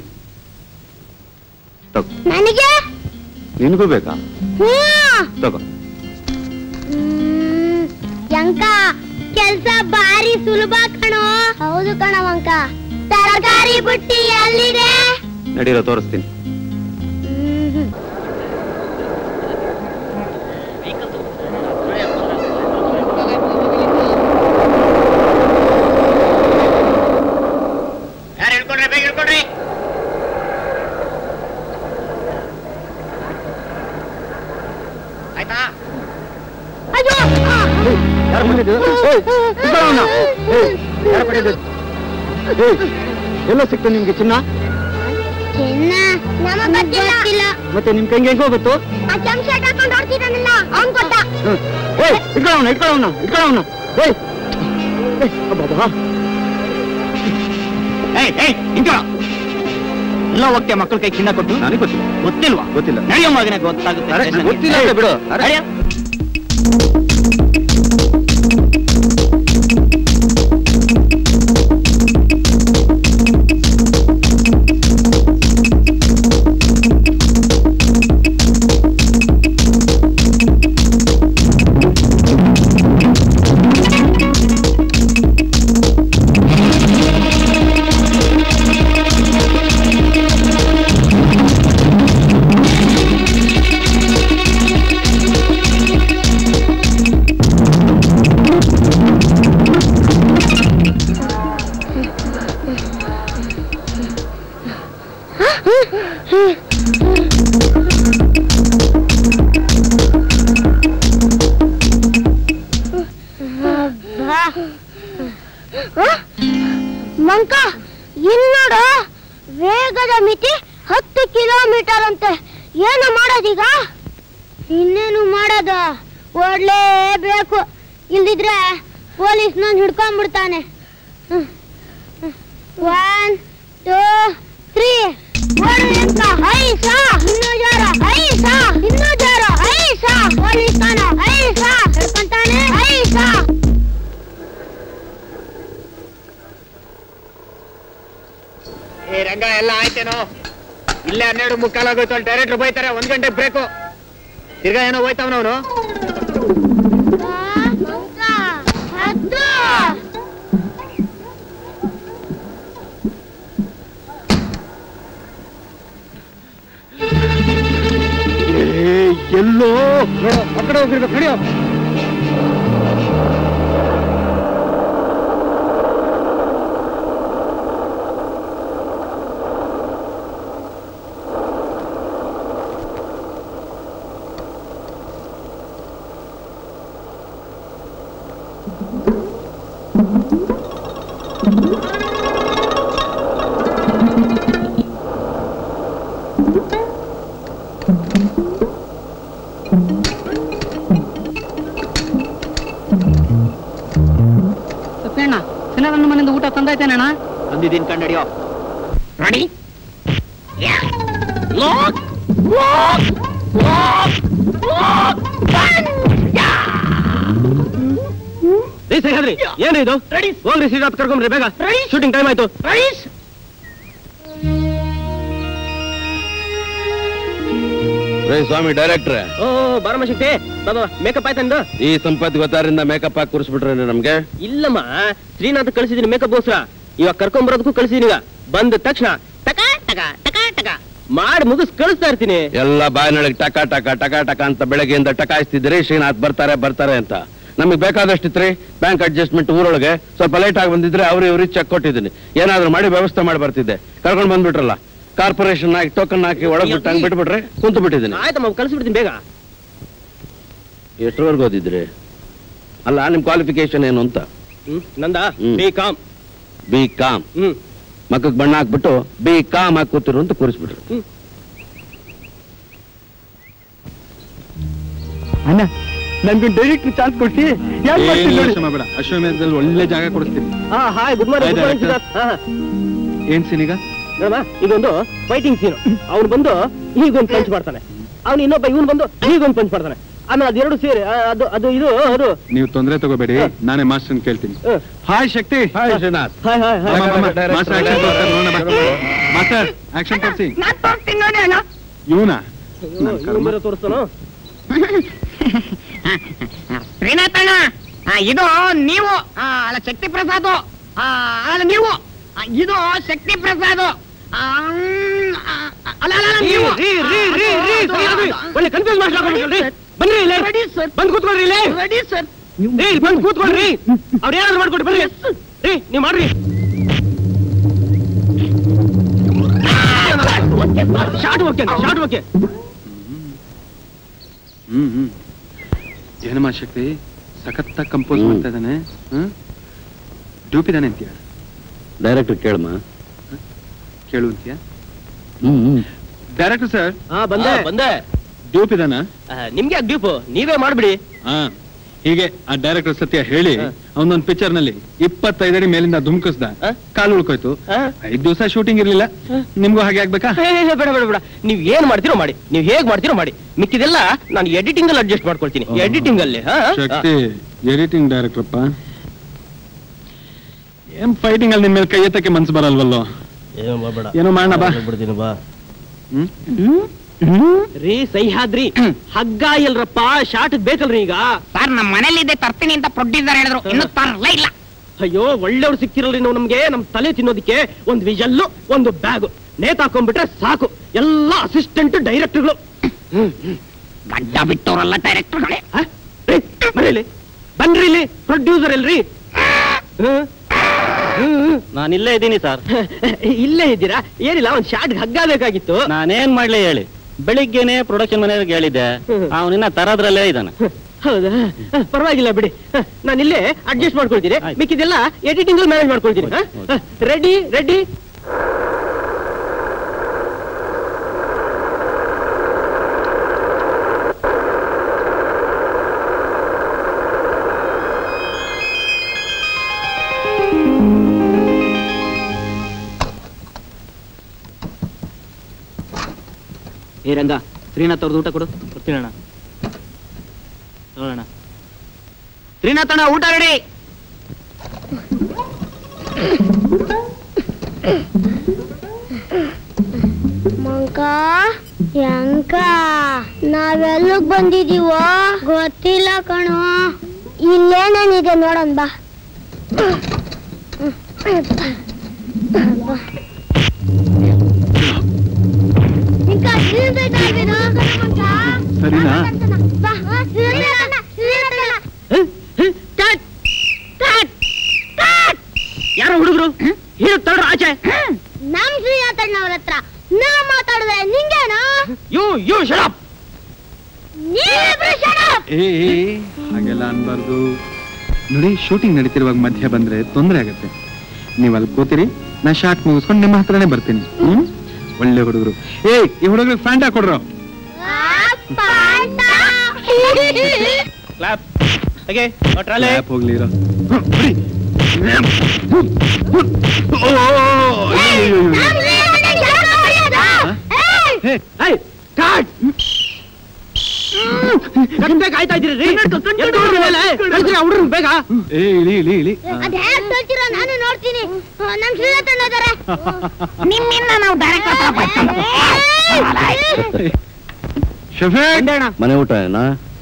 ತಗೋ ನನಗೆ ನಿನಗೂ ಬೇಕಾ ಹ್ಮ್ ತಗೋ ಹ್ಮ್, ಯಂಕ ಕೆಲ್ಸ ಬಾರಿ ಸುಲಭ ಕಣೋ ಹೌದು ಕಣವಂಕ ತರಕಾರಿ ಬುಟ್ಟಿ ಎಲ್ಲಿದೆ ನಡೀರೋ ತೋರಿಸ್ತೀನಿ ಯಾರು ಹೇಳ್ಕೊಡ್ರಿ ಬೇಗ ಹೇಳ್ಕೊಡ್ರಿ ಆಯ್ತಾ ಯಾರು ಮಾಡಿದ್ದು ಏಯ್, ಇದ್ದ ಅವ್ನ. ಏಯ್, ಯಾರು ಪಡೆಯೋದು ಏಯ್, ಎಲ್ಲೋ ಸಿಕ್ತು ನಿಮ್ಗೆ ಚಿನ್ನ ಚಿನ್ನ ನಮಗ್ ಗೊತ್ತಿಲ್ಲ ಮತ್ತೆ ನಿಮ್ ಕೈಗೆ ಹೆಂಗ್ ಹೋಗುತ್ತು ಆ ಕೆಂಪ್ ಶರ್ಟ್ ಹಾಕೊಂಡು ಹೊಡ್ತಿದ್ದಾನಲ್ಲ ಅವ್ನ್ ಕೊಟ್ಟ ಹ್ಮ್. ಏಯ್ ಇಟ್ಕೊಳ್ಳೋಣ ಇಟ್ಕೊಳ್ಳೋಣ ಇಟ್ಕೊಳ್ಳೋಣ ಏಯ್ ಏಯ್, ಅಬ್ಬಬ್ಬಾ. ಏಯ್ ಏಯ್ ಇಂಕ ಎಲ್ಲ ಹೋಗ್ತೀಯ ಮಕ್ಕಳ ಕೈ ಚಿನ್ನ ಕೊಟ್ಟು ನನಗೆ ಗೊತ್ತಿಲ್ಲ ಗೊತ್ತಿಲ್ವಾ ಗೊತ್ತಿಲ್ಲ ನಡೆಯೋ ಮಗನೇ ಗೊತ್ತಾಗುತ್ತೆ ಅರೆ, ಸ್ಟೇಷನ್ಗೆ. ಗೊತ್ತಿಲ್ಲ ಅಂತ ಬಿಡು. ಅರೆ. ನಡೆಯೋ. ಮಂಕ ಇನ್ನೋಡು ವೇಗದ ಮಿತಿ ಹತ್ತು ಕಿಲೋಮೀಟರ್ ಅಂತೆ ಏನು ಮಾಡೋದೀಗ ಇನ್ನೇನು ಮಾಡೋದ ಓಡ್ಲೇಬೇಕು ಇಲ್ದಿದ್ರೆ ಪೊಲೀಸ್ ನಾನು ಹಿಡ್ಕೊಂಡ್ಬಿಡ್ತಾನೆ ಒನ್ ಟೂ ತ್ರೀ ಓಡು ಎಂತ ಐಸ ಇನ್ನೂ ಜೋರ ಐಸ ಇನ್ನೂ ಜೋರ ಐಸ ಪೊಲೀಸ್ ತಾನ ಐಸ ಹಿಡ್ಕೊಂತಾನೆ ಐಸ ಏ ರಂಗ ಎಲ್ಲ ಆಯ್ತೇನೋ ಇಲ್ಲೇ ಹನ್ನೆರಡು ಮುಕ್ಕಾಲಾಗೋಯ್ತು ಅಲ್ಲಿ ಡೈರೆಕ್ಟ್ರ್ ಬೈತಾರೆ ಒಂದ್ ಗಂಟೆ ಬ್ರೇಕು ತಿರ್ಗಾ ಏನೋ ಹೋಯ್ತಾವನವನು ಹತ್ತು ಎಲ್ಲೋ ನೋಡು, ಆ ಕಡೆ ಹೋಗಿರ್ಬೇಕು ನಡೆಯೋ ಅಣ್ಣ ನನ್ನ ಮನೆಯಿಂದ ಊಟ ತಂದಾಯ್ತೇನಣ್ಣ ಬಂದಿದ್ದೀನಿ ಕಂಡಡಿಯೋ ರೆಡಿ ರೀ ಸಹ್ಯಾದ್ರಿ ಏನು ಇದು ಹೋಗ್ರಿ ಶ್ರೀನಾಥ್ ಕರ್ಕೊಂಬ್ರಿ ಬೇಗ ಶೂಟಿಂಗ್ ಟೈಮ್ ಆಯ್ತು ರೇ ಸ್ವಾಮಿ ಡೈರೆಕ್ಟ್ರೆ ಓ ಬಾರಮ್ಮ ಶಕ್ತಿ ಬಾಬಾ ಮೇಕಪ್ ಆಯ್ತಂದು ಈ ಸಂಪತ್ ಗೊತ್ತಾರಿಂದ ಮೇಕಪ್ ಹಾಕಿ ಕೂರಿಸ್ಬಿಟ್ರೆ ನಮ್ಗೆ ಇಲ್ಲಮ್ಮ ಶ್ರೀನಾಥ್ ಕಳಿಸಿದೀನಿ ಮೇಕಪ್ ಗೋಸ್ಕರ ಇವಾಗ ಕರ್ಕೊಂಬರೋದಕ್ಕೂ ಕಳಿಸಿದೀನಿ ಈಗ ಬಂದ ತಕ್ಷಣ ಟಕ ಟಕ ಟಕ ಟಕ ಮಾಡಿ ಮುಗಿಸ್ ಕಳಿಸ್ತಾ ಇರ್ತೀನಿ ಎಲ್ಲ ಬಾಯಿನೊಳಗೆ ಟಕ ಟಕ ಟಕ ಟಕ ಅಂತ ಬೆಳಗ್ಗೆಯಿಂದ ಟಕಾಯಿಸ್ತಿದ್ದೀರಿ ಶ್ರೀನಾಥ್ ಬರ್ತಾರೆ ಬರ್ತಾರೆ ಅಂತ ನಮಗೆ ಬೇಕಾದಷ್ಟಿತ್ರಿ ಬ್ಯಾಂಕ್ ಅಡ್ಜಸ್ಟ್ಮೆಂಟ್ ಊರೊಳಗೆ ಸ್ವಲ್ಪ ಲೇಟ್ ಆಗಿ ಬಂದಿದ್ರೆ ಅವ್ರು ಇವ್ರಿಗೆ ಚೆಕ್ ಕೊಟ್ಟಿದ್ದೀನಿ ಏನಾದ್ರು ಮಾಡಿ ವ್ಯವಸ್ಥೆ ಮಾಡಿ ಬರ್ತಿದ್ದೆ ಕರ್ಕೊಂಡು ಬಂದ್ಬಿಟ್ರಲ್ಲ ಕಾರ್ಪೊರೇಷನ್ ಹಾಕಿ ಟೋಕನ್ ಹಾಕಿ ಒಳಗೆ ಬಿಟ್ಟು ಹಂಗೆ ಬಿಟ್ಬಿಟ್ರೆ ಕುಂತು ಬಿಟ್ಟಿದ್ದೀನಿ ಆಯ್ತಮ್ಮ ಕಳಿಸ್ಬಿಡ್ತೀನಿ ಬೇಗ ಎಷ್ಟರವರೆಗೂ ಓದಿದ್ರಿ ಅಲ್ಲ ನಿಮ್ ಕ್ವಾಲಿಫಿಕೇಶನ್ ಏನು ಅಂತ ಹ್ಮ್ ನಂದ ಹ್ಮ್. ಬಿ ಕಾಮ್ ಬಿ ಕಾಮ್ ಹ್ಮ್ ಮಕ್ಕಕ್ಕೆ ಬಣ್ಣ ಹಾಕ್ಬಿಟ್ಟು ಬಿ ಕಾಮ್ ಹಾಕಿ ಕೂತಿರು ಅಂತ ಕೂರಿಸ್ಬಿಟ್ರು ಅಣ್ಣ ನನ್ಗೆ ಡೈರೆಕ್ಟ್ ಚಾನ್ಸ್ ಕೊಡ್ಸಿ ಯಾಕೆ ಮಾಡ್ತೀನಿ ನೋಡಿ ಬೇಡ ಅಶ್ವಮೇಧದಲ್ಲಿ ಒಳ್ಳೆ ಜಾಗ ಕೊಡಿಸ್ತೀನಿ ಹಾ hi good morning Hi, good morning director. Siddharth ಏನ್ ಸೀನ್ ಈಗ ನೋಡಮ್ಮ ಇದೊಂದು ಫೈಟಿಂಗ್ ಸೀನ್ ಅವ್ನು ಬಂದು ಹೀಗೊಂದು ಪಂಚ್ ಮಾಡ್ತಾನೆ ಅವ್ನು ಇನ್ನೊಬ್ಬ ಇವನು ಬಂದು ಹೀಗೊಂದು ಪಂಚ್ ಮಾಡ್ತಾನೆ ಆಮೇಲೆ ಅದೆರಡು ಸೇರಿ ಆ, ಅದು ಅದು ಇದು ಅದು ನೀವು ತೊಂದರೆ ತಗೋಬೇಡಿ ನಾನೇ ಮಾಸ್ಟರ್ ಕೇಳ್ತೀನಿ ಹ್ಮ್. Hi Shakti hi Srinath hi hi hi master action ತೋರ್ಸ್ತಾರೆ ನೋಡೋಣ ಬಾ. ಮಾಸ್ಟರ್ ಆಕ್ಷನ್ ತೋರಿಸಿ ಇವನಾ ಇವ್ನು ಬೇರೆ ತೋರಿಸ್ತಾನೋ ಶ್ರೀನಾಥಣ್ಣ ಆ, ಇದು ನೀವು ಆ, ಅಲ್ಲ ಶಕ್ತಿ ಪ್ರಸಾದ್ ಆ, ಅಲ್ಲ ನೀವು ಆ, ಇದು ಶಕ್ತಿ ಪ್ರಸಾದ್ ಆ, ಮ್, ಆ, ಅಲ್ಲ, ಅಲ್ಲ, ಅಲ್ಲ, ನೀವು- ರೀ, ರೀ, ರೀ, ರೀ, ಸರಿಯಾಗಿ ಒಳ್ಳೆ ಕನ್ಫ್ಯೂಸ್ ಮಾಡ್ಕೊಂಡ್ರಿ ಬನ್ರಿ ಇಲ್ಲೇ ಬಂದ್ ಕೂತ್ಕೊಳ್ರಿ ಇಲ್ಲೇ ರೆಡಿ ಸರ್ ರೀ ಬಂದ್ ಕೂತ್ಕೊಳ್ರಿ ಅವ್ರ ಏನಾದ್ರು ಮಾಡ್ಕೊಡಿ ಬರ್ರಿ ರೀ ನೀವು ಮಾಡ್ರಿ ಶಾರ್ಟ್ ಓಕೆ ಶಾರ್ಟ್ ಓಕೆ ಹ್ಮ್ ಹ್ಮ್ ಏನಮ್ಮ ಶಕ್ತಿ ಸಖತ್ತ ಕಂಪೋಸ್ ಮಾಡ್ತಾ ಇದ್ದಾನೆ ಹ್ಮ್ ಡ್ಯೂಪ್ ಇದ್ದಾನೆ ಅಂತೀಯ ಡೈರೆಕ್ಟರ್ ಕೇಳಮ್ಮ ಕೇಳು ಅಂತೀಯ ಹ್ಮ್ ಹ್ಮ್ ಡೈರೆಕ್ಟರ್ ಸರ್ ಹಾ ಬಂದೆ ಬಂದೆ ಡ್ಯೂಪ್ ಇದಾನ ನಿಮ್ಗೆ ಡ್ಯೂಪ್ ನೀವೇ ಮಾಡ್ಬಿಡಿ ಹಾ ಹೀಗೆ ಆ ಡೈರೆಕ್ಟರ್ ಸತ್ಯ ಹೇಳಿ ಅವನೊಂದ್ ಪಿಕ್ಚರ್ ನಲ್ಲಿ ಇಪ್ಪತ್ತೈದು ಅಡಿ ಮೇಲಿಂದ ಧುಮ್ಕಿಸ್ದ ಕಾಲು ಉಳ್ಕೋಯ್ತು ಐದ್ ದಿವಸ ಶೂಟಿಂಗ್ ಇರ್ಲಿಲ್ಲ ನಿಮ್ಗೂ ಹಾಗೆ ಆಗ್ಬೇಕಾ ಏ, ಏ, ಬೇಡ ಬೇಡ ಬೇಡ ನೀವ್ ಏನ್ ಮಾಡ್ತೀರೋ ಮಾಡಿ ನೀವ್ ಹೇಗ್ ಮಾಡ್ತೀರೋ ಮಾಡಿ ಮಿಕ್ಕಿದೆಲ್ಲ ನಾನು ಎಡಿಟಿಂಗ್ ಅಲ್ಲಿ ಅಡ್ಜಸ್ಟ್ ಮಾಡ್ಕೊಳ್ತೀನಿ ಎಡಿಟಿಂಗ್ ಅಲ್ಲಿ ಹಾ? ಶಕ್ತಿ ಎಡಿಟಿಂಗ್ ಡೈರೆಕ್ಟರ್ಪ್ಪ ಏನ್ ಫೈಟಿಂಗ್ ಅಲ್ಲಿ ನಿನ್ ಮೇಲೆ ಕೈ ಎತ್ತಕ್ಕೆ ಮನ್ಸು ಬರಲ್ವಲ್ಲೋ ಏನೋ ಮಾಡೋಣ ಬಾ ಬಾ ಹ್ಮ್ ರೀ ಸಹ್ಯಾದ್ರಿ ಹಗ್ಗ ಎಲ್ರಪ್ಪ ಶಾರ್ಟ್ ಬೇಕಲ್ರಿ ಈಗ ಸರ್ ನಮ್ಮ ಮನೇಲಿದೆ ತರ್ತೀನಿ ಅಂತ ಪ್ರೊಡ್ಯೂಸರ್ ಹೇಳಿದ್ರು ಇನ್ನು ತರಲೇ ಇಲ್ಲ ಅಯ್ಯೋ ಒಳ್ಳೆಯವ್ರು ಸಿಕ್ತಿರಲ್ರಿ ನಾವು ನಮ್ಗೆ ನಮ್ ತಲೆ ತಿನ್ನೋದಕ್ಕೆ ಒಂದ್ ವಿಜಲ್ಲು ಒಂದು ಬ್ಯಾಗ್ ನೇತಾಕೊಂಡ್ಬಿಟ್ರೆ ಸಾಕು ಎಲ್ಲ ಅಸಿಸ್ಟೆಂಟ್ ಡೈರೆಕ್ಟರ್ಗಳು ಗಡ್ಡ ಬಿಟ್ಟವರಲ್ಲ ಡೈರೆಕ್ಟರ್ಗಳೇ ಮನೇಲಿ ಬನ್ರಿ ಇಲ್ಲಿ ಪ್ರೊಡ್ಯೂಸರ್ ಎಲ್ರಿ ನಾನು ಇಲ್ಲೇ ಇದ್ದೀನಿ ಸರ್ ಇಲ್ಲೇ ಇದ್ದೀರಾ ಏನಿಲ್ಲ ಒಂದ್ ಶಾರ್ಟ್ ಹಗ್ಗ ಬೇಕಾಗಿತ್ತು ನಾನೇನ್ ಮಾಡ್ಲಿ ಹೇಳಿ ಬೆಳಿಗ್ಗೆನೆ ಪ್ರೊಡಕ್ಷನ್ ಮನೆಯವ್ರಿಗೆ ಹೇಳಿದ್ದೆ ಅವನಿನ್ನ ತರದ್ರಲ್ಲೇ ಇದ್ದಾನೆ ಹೌದಾ ಹ, ಪರವಾಗಿಲ್ಲ ಬಿಡಿ ಹ, ನಾನು ಇಲ್ಲೇ ಅಡ್ಜಸ್ಟ್ ಮಾಡ್ಕೊಳ್ತೀನಿ ಮಿಕ್ಕಿದೆಲ್ಲ ಎಡಿಟಿಂಗ್ ಅಲ್ಲಿ ಮ್ಯಾನೇಜ್ ಮಾಡ್ಕೊಳ್ತೀನಿ ರೆಡಿ ರೆಡಿ ಏ ರಂಗ ಶ್ರೀನಾಥ್ ಅವ್ರದ್ದು ಊಟ ಕೊಡು ಕೊಡ್ತೀನಣ್ಣ ನೋಡೋಣ ಶ್ರೀನಾಥ್ ಅಣ್ಣ ಊಟ ರೆಡಿ ಮಂಕ ಯಂಕ ನಾವೆಲ್ಲಕ್ ಬಂದಿದೀವೋ ಗೊತ್ತಿಲ್ಲ ಕಣೋ ಇಲ್ಲೇನೇನಿದೆ ನೋಡೋಣ ಬಾ ಇಂಕ ಸೀರ್ಬೇಕಾಗಿರೋ ಮಂಕ ಸರಿನಾ ಬಾ ಸೀರ್ಬೇಕಣ್ಣ, ಸೀರ್ಬೇಕಣ್ಣ. ಕಟ್ ಕಟ್ ಕಟ್ ಯಾರೋ ಹುಡುಗರು ಹೀರೋ ತಳ್ರ ಆಚೆ ನಮ್ ಶ್ರೀನಾಥಣ್ಣವ್ರ ಹತ್ರ ನಾ ಮಾತಾಡುವೆ ನಿಂಗೇನು ಯು ಯು ಶಡಪ್ ನೀವಿಬ್ರು shut up. ಏ ಏ, ಹಾಗೆಲ್ಲ ಅನ್ಬಾರ್ದು ನೋಡಿ ಶೂಟಿಂಗ್ ನಡೀತಿರುವಾಗ ಮಧ್ಯ ಬಂದ್ರೆ ತೊಂದರೆ ಆಗತ್ತೆ ನೀವ್ ಅಲ್ಲಿ ಕೂತಿರಿ ನಾ ಶಾರ್ಟ್ ಮುಗಿಸ್ಕೊಂಡು ನಿಮ್ಮ ಹತ್ರನೇ ಬರ್ತೀನಿ ಹ್ಮ್ ಒಳ್ಳೆ ಹುಡುಗರು ಏ ಈ ಹುಡುಗರಿಗೆ ಫ್ಯಾಂಟಾ ಕೊಡ್ರು ಕ್ಲಾಪ್ ಹಾಗೆ ಟ್ರಾಲೆ ಲ್ಯಾಪ್ ಹೋಗ್ಲಿ ಇರೋ ಕಟ್ಬೇಕು ಆಯ್ತಾ ಇದ್ದೀರಿ ಹುಡುಗರು ಬೇಗ ಏ ಇಳಿ ಇಳಿ ಇಳಿ ಅದ್ ಹೇಗ್ ತೋರ್ಸಿರೋ ನಾನು ನೋಡ್ತೀನಿ ಆ, ನಮ್ ಶ್ರೀನಾಥಣ್ಣ ಇದಾರೆ ನಿಮ್ಮಿಂದ ನಾವು ಡೈರೆಕ್ಟರ್ ಶಫೇಕ್ ಮನೆ ಊಟ ಏನಾ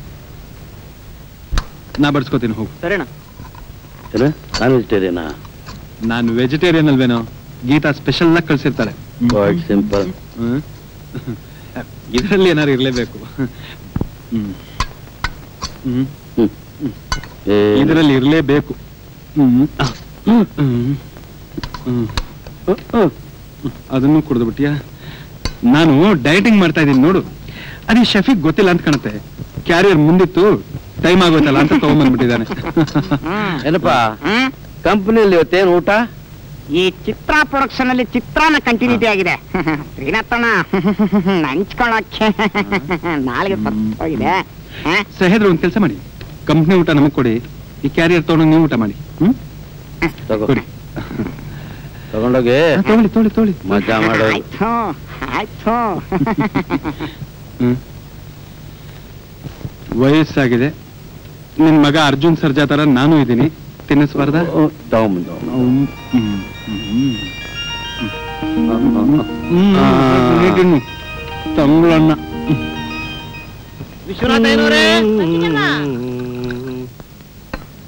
ನಾ ಬಡ್ಸ್ಕೊತೀನಿ ಹೋಗು ಸರಿಣ್ಣ ಏನು ನಾನ್ ವೆಜಿಟೇರಿಯನಾ ನಾನು ವೆಜಿಟೇರಿಯನ್ ಅಲ್ವೇನೋ ಗೀತಾ ಸ್ಪೆಷಲ್ ಆಗಿ ಕಳ್ಸಿರ್ತಾರೆ ಕ್ವಾಯ್ಟ್ ಸಿಂಪಲ್ ಹ್ಮ್. ಇದ್ರಲ್ಲಿ ಏನಾರು ಇರ್ಲೇಬೇಕು ಹ್ಮ್ ಹ್ಮ್ ಇದರಲ್ಲಿ ಇರ್ಲೇಬೇಕು ಹ್ಮ್ ಹ್ಮ್ ಹ್ಮ್ ಅದನ್ನು ಕುಡ್ದು ಬಿಟ್ಟಿಯಾ ನಾನು ಡಯಟಿಂಗ್ ಮಾಡ್ತಾ ಇದ್ದೀನಿ ನೋಡು ಅದೇ ಶಫೀಕ್ ಗೊತ್ತಿಲ್ಲ ಅಂತ ಕಾಣುತ್ತೆ ಕ್ಯಾರಿಯರ್ ಮುಂದಿತ್ತು ಟೈಮ್ ಆಗೋಯ್ತಲ್ಲ ಅಂತ ತಗೊಂಡ್ಬಂದ್ಬಿಟ್ಟಿದ್ದಾನೆ ಏನಪ್ಪ ಕಂಪನಿಯಲ್ಲಿ ಇವತ್ತೇನು ಊಟ ಈ ಚಿತ್ರ ಪ್ರೊಡಕ್ಷನ್ ಅಲ್ಲಿ ಚಿತ್ರಾನ ಕಂಟಿನ್ಯೂಟಿ ಆಗಿದೆ ಶ್ರೀನಾಥಣ್ಣ ಹಂಚ್ಕೊಳಕ್ಕೆ ನಾಳೆಗೆ ಹೋಗಿದೆ ಸಹೇದ್ರ ಒಂದ್ ಕೆಲಸ ಮಾಡಿ ಕಂಪ್ನಿ ಊಟ ನಮಗ್ ಕೊಡಿ ಈ ಕ್ಯಾರಿಯರ್ ತಗೊಂಡು ನೀವು ಊಟ ಮಾಡಿ ಹ್ಮ್ ತಗೋ ಕೊಡಿ ತಗೊಂಡೋಗಿ ಹಾ, ತಗೊಳ್ಳಿ ತಗೊಳ್ಳಿ ತಗೊಳ್ಳಿ ಮಜಾ ಮಾಡೋದು ಆಯ್ತು ಆಯ್ತು ಹ್ಮ್ ವಯಸ್ಸಾಗಿದೆ ನಿನ್ ಮಗ ಅರ್ಜುನ್ ಸರ್ಜಾ ತರ ನಾನು ಇದ್ದೀನಿ ತಿನ್ನಿಸ್ಬಾರ್ದ ತಗೊಂಬಂದು ತಂಗಳನ್ನ ವಿಶ್ವನಾಥ ಏನೋರೇ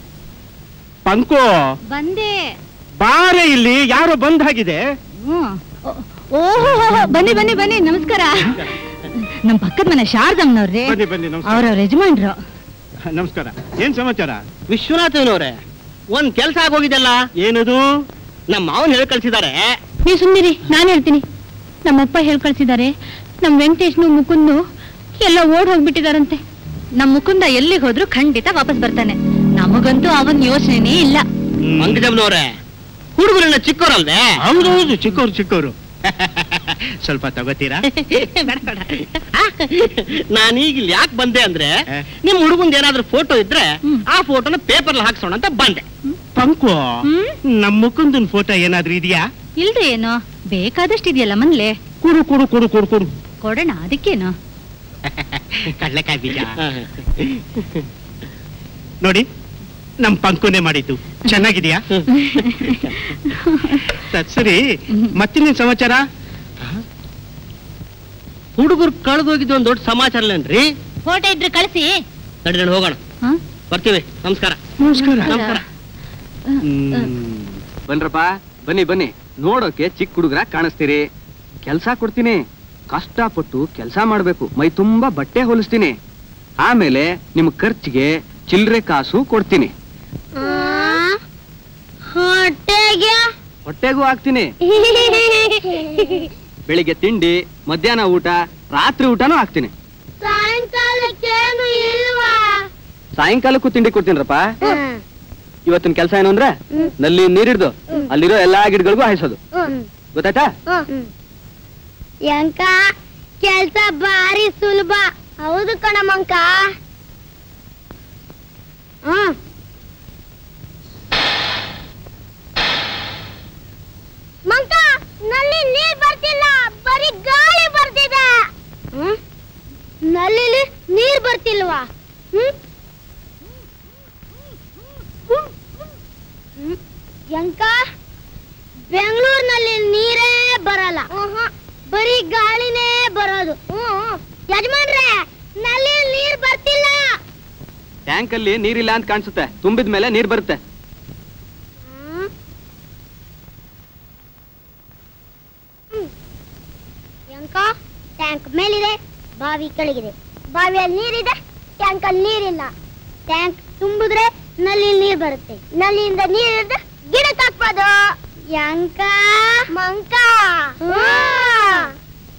ಪಂಕು ಬಂದೆ ಬಾರೆ ಇಲ್ಲಿ ಯಾರೋ ಬಂದ್ ಆಗಿದೆ ಹ್ಮ್ ಓಹೋ ಬನ್ನಿ ಬನ್ನಿ ಬನ್ನಿ ನಮಸ್ಕಾರ ನಮ್ ಪಕ್ಕದ ಮನೆ ಶಾರದಮ್ಮನವ್ರಿ ಬನ್ನಿ ಬನ್ನಿ ನಮಸ್ಕಾರ ಅವ್ರವ್ರ ಯಜಮಾನ್ರು ನಮಸ್ಕಾರ ಏನ್ ಸಮಾಚಾರ ವಿಶ್ವನಾಥನವ್ರೆ ಒಂದ್ ಕೆಲ್ಸ ಆಗೋಗಿದೆಲ್ಲ ಏನದು ನಮ್ಮ ಮಾವನ್ ಹೇಳಿ ಕಳ್ಸಿದ್ದಾರೆ ನೀವು ಸುಮ್ಮನಿರಿ ನಾನು ಹೇಳ್ತೀನಿ ನಮ್ಮಪ್ಪ ಹೇಳ್ ಕಳ್ಸಿದ್ದಾರೆ ನಮ್ ವೆಂಕಟೇಶ್ನು ಮುಕುಂದು ಎಲ್ಲ ಓಡ್ ಹೋಗ್ಬಿಟ್ಟಿದಾರಂತೆ ನಮ್ ಮುಕುಂದ ಎಲ್ಲಿಗೆ ಹೋದ್ರು ಖಂಡಿತ ವಾಪಸ್ ಬರ್ತಾನೆ ನಮಗಂತೂ ಅವನ್ ಯೋಚನೆನೇ ಇಲ್ಲ ಅಂಗಜಮ್ನವ್ರೆ ಹುಡುಗರನ್ನ ಚಿಕ್ಕವರಲ್ವೇ ಹೌದು ಹೌದು ಚಿಕ್ಕವ್ರು ಚಿಕ್ಕವ್ರು ಸ್ವಲ್ಪ ತಗೋತೀರಾ ನಾನೀಗ ಇಲ್ಲಿ ಯಾಕೆ ಬಂದೆ ಅಂದ್ರೆ ನಿಮ್ ಹುಡುಗಂದ ಏನಾದ್ರೂ ಫೋಟೋ ಇದ್ರೆ ಆ ಫೋಟೋನ ಪೇಪರ್ ಹಾಕ್ಸೋಣ ಅಂತ ಬಂದೆ ಪಂಕು ನಮ್ಮ ಮುಕುಂದನ್ ಫೋಟೋ ಏನಾದ್ರೂ ಇದೆಯಾ ಇಲ್ರಿ ಏನೋ ಬೇಕಾದಷ್ಟು ಇದೆಯಲ್ಲ ಮನ್ಲೆ ಕುಡು ಕುಡು ಕುಡು ಕುಡು ಕುಡು ಕೊಡೋಣ ಅದಕ್ಕೇನು ಕಡ್ಲೆಕಾಯಿ ಬೀಜ ನೋಡಿ ನಮ್ ಪಂಕುನೇ ಮಾಡಿದ್ದು ಚೆನ್ನಾಗಿದ್ಯಾ ಸತ್ ಸರಿ ಮತ್ತಿನ್ನೇನ್ ಸಮಾಚಾರ ಹುಡುಗರು ಕಳೆದೋಗಿದ್ದು ಒಂದ್ ದೊಡ್ಡ ಸಮಾಚಾರಲೇನ್ರಿ ಫೋಟೋ ಇದ್ರೆ ಕಳಿಸಿ ನಡಿ ನಡಿ ಹೋಗೋಣ ಬರ್ತೀವಿ ನಮಸ್ಕಾರ ನಮಸ್ಕಾರ ನಮಸ್ಕಾರ ಬನ್ರಪ್ಪ ಬನ್ನಿ ಬನ್ನಿ ನೋಡೋಕೆ ಚಿಕ್ಕ ಹುಡುಗರ ಕಾಣಿಸ್ತೀರಿ ಕೆಲ್ಸ ಕೊಡ್ತೀನಿ ಕಷ್ಟಪಟ್ಟು ಕೆಲಸ ಮಾಡ್ಬೇಕು ಮೈ ತುಂಬಾ ಬಟ್ಟೆ ಹೊಲಿಸ್ತೀನಿ ಆಮೇಲೆ ನಿಮ್ ಖರ್ಚಿಗೆ ಚಿಲ್ಲರೆ ಕಾಸು ಕೊಡ್ತೀನಿ ಹೊಟ್ಟೆಗೆ ಹೊಟ್ಟೆಗೂ ಹಾಕ್ತೀನಿ ಬೆಳಿಗ್ಗೆ ತಿಂಡಿ ಮಧ್ಯಾಹ್ನ ಊಟ ರಾತ್ರಿ ಊಟನೂ ಹಾಕ್ತೀನಿ ಸಾಯಂಕಾಲಕ್ಕೇನು ಇಲ್ವಾ ಸಾಯಂಕಾಲಕ್ಕೂ ತಿಂಡಿ ಕೊಡ್ತೀನಿರಪ್ಪ ಇವತ್ತಿನ ಕೆಲಸ ಏನು ಅಂದ್ರೆ ನಲ್ಲಿ ನೀರಿಡ್ದು ಅಲ್ಲಿರೋ ಎಲ್ಲಾ ಗಿಡಗಳಿಗೂ ಹಾಯಿಸೋದು ಗೊತ್ತಾಯ್ತಾ ಯಂಕ ಕೆಲ್ಸ ಬಾರಿ ಸುಲಭ ಹೌದು ಕಣಮಂಕ ಹ್ಮ್ ಮಂಕ ನಲ್ಲಿ ನೀರ್ ಬರ್ತಿಲ್ಲ ಬರೀ ಗಾಳಿ ಬರ್ತಿದೆ ಹ್ಮ್ ನಲ್ಲಿಲಿ ನೀರ್ ಬರ್ತಿಲ್ವಾ ಹ್ಮ್ ಹ್ಮ್. ಯಂಕ ಬೆಂಗಳೂರಿನಲ್ಲಿ ನೀರೇ ಬರಲ್ಲ ಬರೀ ಗಾಳಿನೇ ಬರೋದು ಯಜಮಾನ್ರೆ ನಲ್ಲಿ ನೀರ್ ಬರ್ತಿಲ್ಲ ಟ್ಯಾಂಕ್ ಅಲ್ಲಿ ನೀರಿಲ್ಲ ಅಂತ ಕಾಣಿಸುತ್ತೆ ತುಂಬಿದ ಮೇಲೆ ನೀರ್ ಬರುತ್ತೆ ಯಂಕ ಟ್ಯಾಂಕ್ ಮೇಲಿದೆ ಬಾವಿ ಕೆಳಗಿದೆ ಬಾವಿಯಲ್ಲಿ ನೀರಿದೆ ಟ್ಯಾಂಕ್ ಅಲ್ಲಿ ನೀರಿಲ್ಲ ಟ್ಯಾಂಕ್ ತುಂಬಿದ್ರೆ ನಲ್ಲಿ ನೀರ್ ಬರುತ್ತೆ ನಲ್ಲಿಯಿಂದ ನೀರಿದ್ರೆ ಗಿಡಕ್ಕೆ ಹಾಕ್ಬೋದು ಯಂಕ ಮಂಕ ಹ್ಮ್.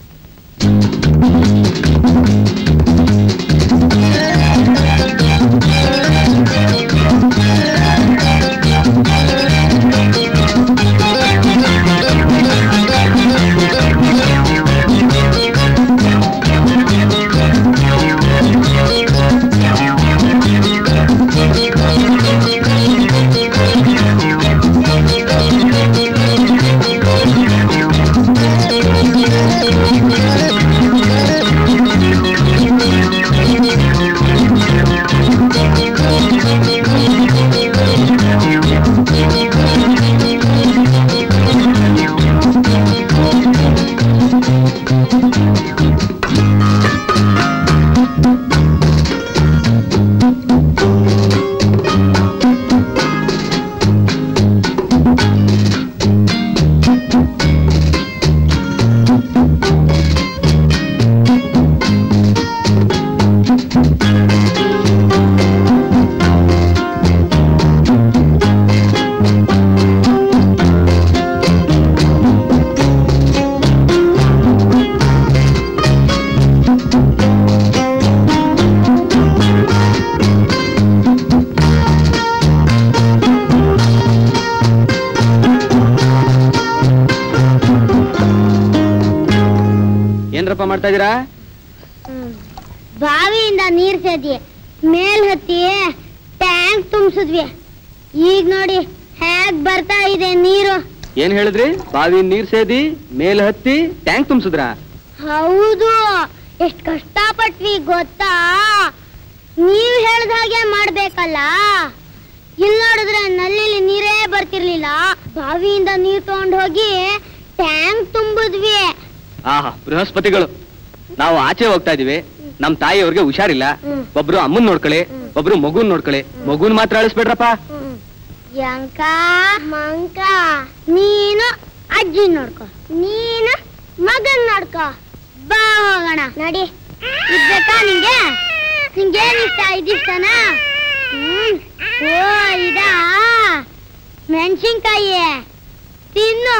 ಏನ್ರಪ್ಪ ಮಾಡ್ತಾ ಇದೀರಾ ಬಾವಿಯಿಂದ ನೀರ್ ಸೇದಿ ಮೇಲ್ ಹತ್ತಿ ಟ್ಯಾಂಕ್ ತುಂಬಿಸಿದ್ವಿ ಈಗ ನೋಡಿ ಹೇಗ್ ಬರ್ತಾ ಇದೆ ನೀರು ಏನ್ ಹೇಳಿದ್ರಿ ಬಾವಿ ನೀರ್ ಸೇದಿ ಮೇಲ್ ಹತ್ತಿ ಟ್ಯಾಂಕ್ ತುಂಬಿಸಿದ್ರ ಹೌದು ಎಷ್ಟ್ ಕಷ್ಟಪಟ್ವಿ ಗೊತ್ತಾ ನೀವ್ ಹೇಳ್ದ ಹಾಗೆ ಮಾಡ್ಬೇಕಲ್ಲ ಇಲ್ಲಿ ನೋಡಿದ್ರೆ ನಲ್ಲಿಲಿ ನೀರೇ ಬರ್ತಿರ್ಲಿಲ್ಲ ಬಾವಿಯಿಂದ ನೀರ್ ತಗೊಂಡ್ ಹೋಗಿ ಟ್ಯಾಂಕ್ ತುಂಬಿದ್ವಿ ಆಹಾ ಬೃಹಸ್ಪತಿಗಳು ನಾವು ಆಚೆ ಹೋಗ್ತಾ ಇದೀವಿ ನಮ್ ತಾಯಿಯವ್ರಿಗೆ ಹುಷಾರಿಲ್ಲ ಒಬ್ರು ಅಮ್ಮನ್ ನೋಡ್ಕೊಳ್ಳಿ ಒಬ್ರು ಮಗುನ್ ನೋಡ್ಕೊಳ್ಳಿ ಮಗುನ್ ಮಾತ್ರ ಅಳಿಸ್ಬೇಡ್ರಪ್ಪ ಯಂಕ ಮಂಕ ನೀನು ಅಜ್ಜಿ ನೋಡ್ಕೊ ನೀನು ಮಗನ್ ನೋಡ್ಕೋ ಬಾ ಹೋಗೋಣ ನಡಿ ಇದ್ಬೇಕಾ ನಿಂಗೆ ನಿಂಗೇನ್ ಇಷ್ಟ ಇದಿಷ್ಟನಾ ಹ್ಮ್ ಓ ಇದಾ ಮೆಣಸಿನ್ಕಾಯಿ ತಿನ್ನು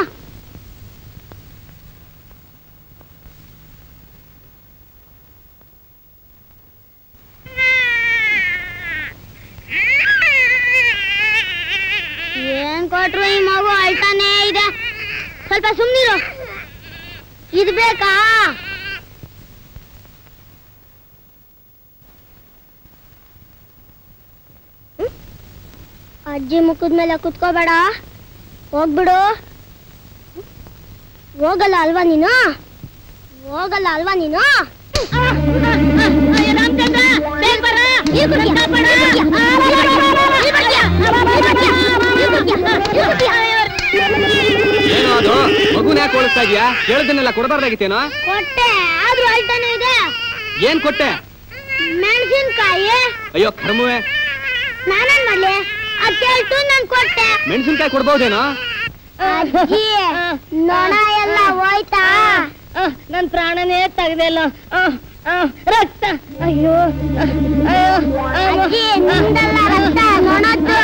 ಏನ್ ಕೊಟ್ರು ಈ ಮಗು ಅಳ್ತಾನೇ ಇದೆ ಸ್ವಲ್ಪ ಸುಮ್ನಿರು ಇದು ಬೇಕಾ ಹ್ಮ್? ಅಜ್ಜಿ ಮುಖದ ಮೇಲೆ ಕುತ್ಕೋಬೇಡ ಹೋಗ್ಬಿಡು ಹೋಗಲ್ಲ ಅಲ್ವಾ ನೀನು ಹೋಗಲ್ಲ ಅಲ್ವಾ ನೀನು ಏನೋ ಅದು ಮಗುನ ಯಾಕೆ ಓಡಿಸ್ತಾ ಇದೀಯಾ ಕೇಳದನ್ನೆಲ್ಲ ಕೊಡಬಾರ್ದಾಗಿತ್ತೇನೋ ಕೊಟ್ಟೆ ಆದ್ರೂ ಅಳ್ತಾನೆ ಇದೆ ಏನ್ ಕೊಟ್ಟೆ ಮೆಣಸಿನ್ಕಾಯಿ ಅಯ್ಯೋ ಕರ್ಮವೇ ನಾನೇನ್ ಮಾಡ್ಲಿ ಅದ್ ಕೇಳ್ತು ನಾನ್ ಕೊಟ್ಟೆ ಮೆಣಸಿನ್ಕಾಯಿ ಕೊಡ್ಬೋದೇನೋ ಅಜ್ಜಿ ನೊಣ ಎಲ್ಲ ಹೋಯ್ತಾ ನನ್ ಪ್ರಾಣನೇ ತೆಗ್ದಲ್ಲ ರಕ್ತ ಅಯ್ಯೋ ಅಯ್ಯೋ ಅಜ್ಜಿ ನಿಂದಲ್ಲ ರಕ್ತ ನೊಣದ್ದು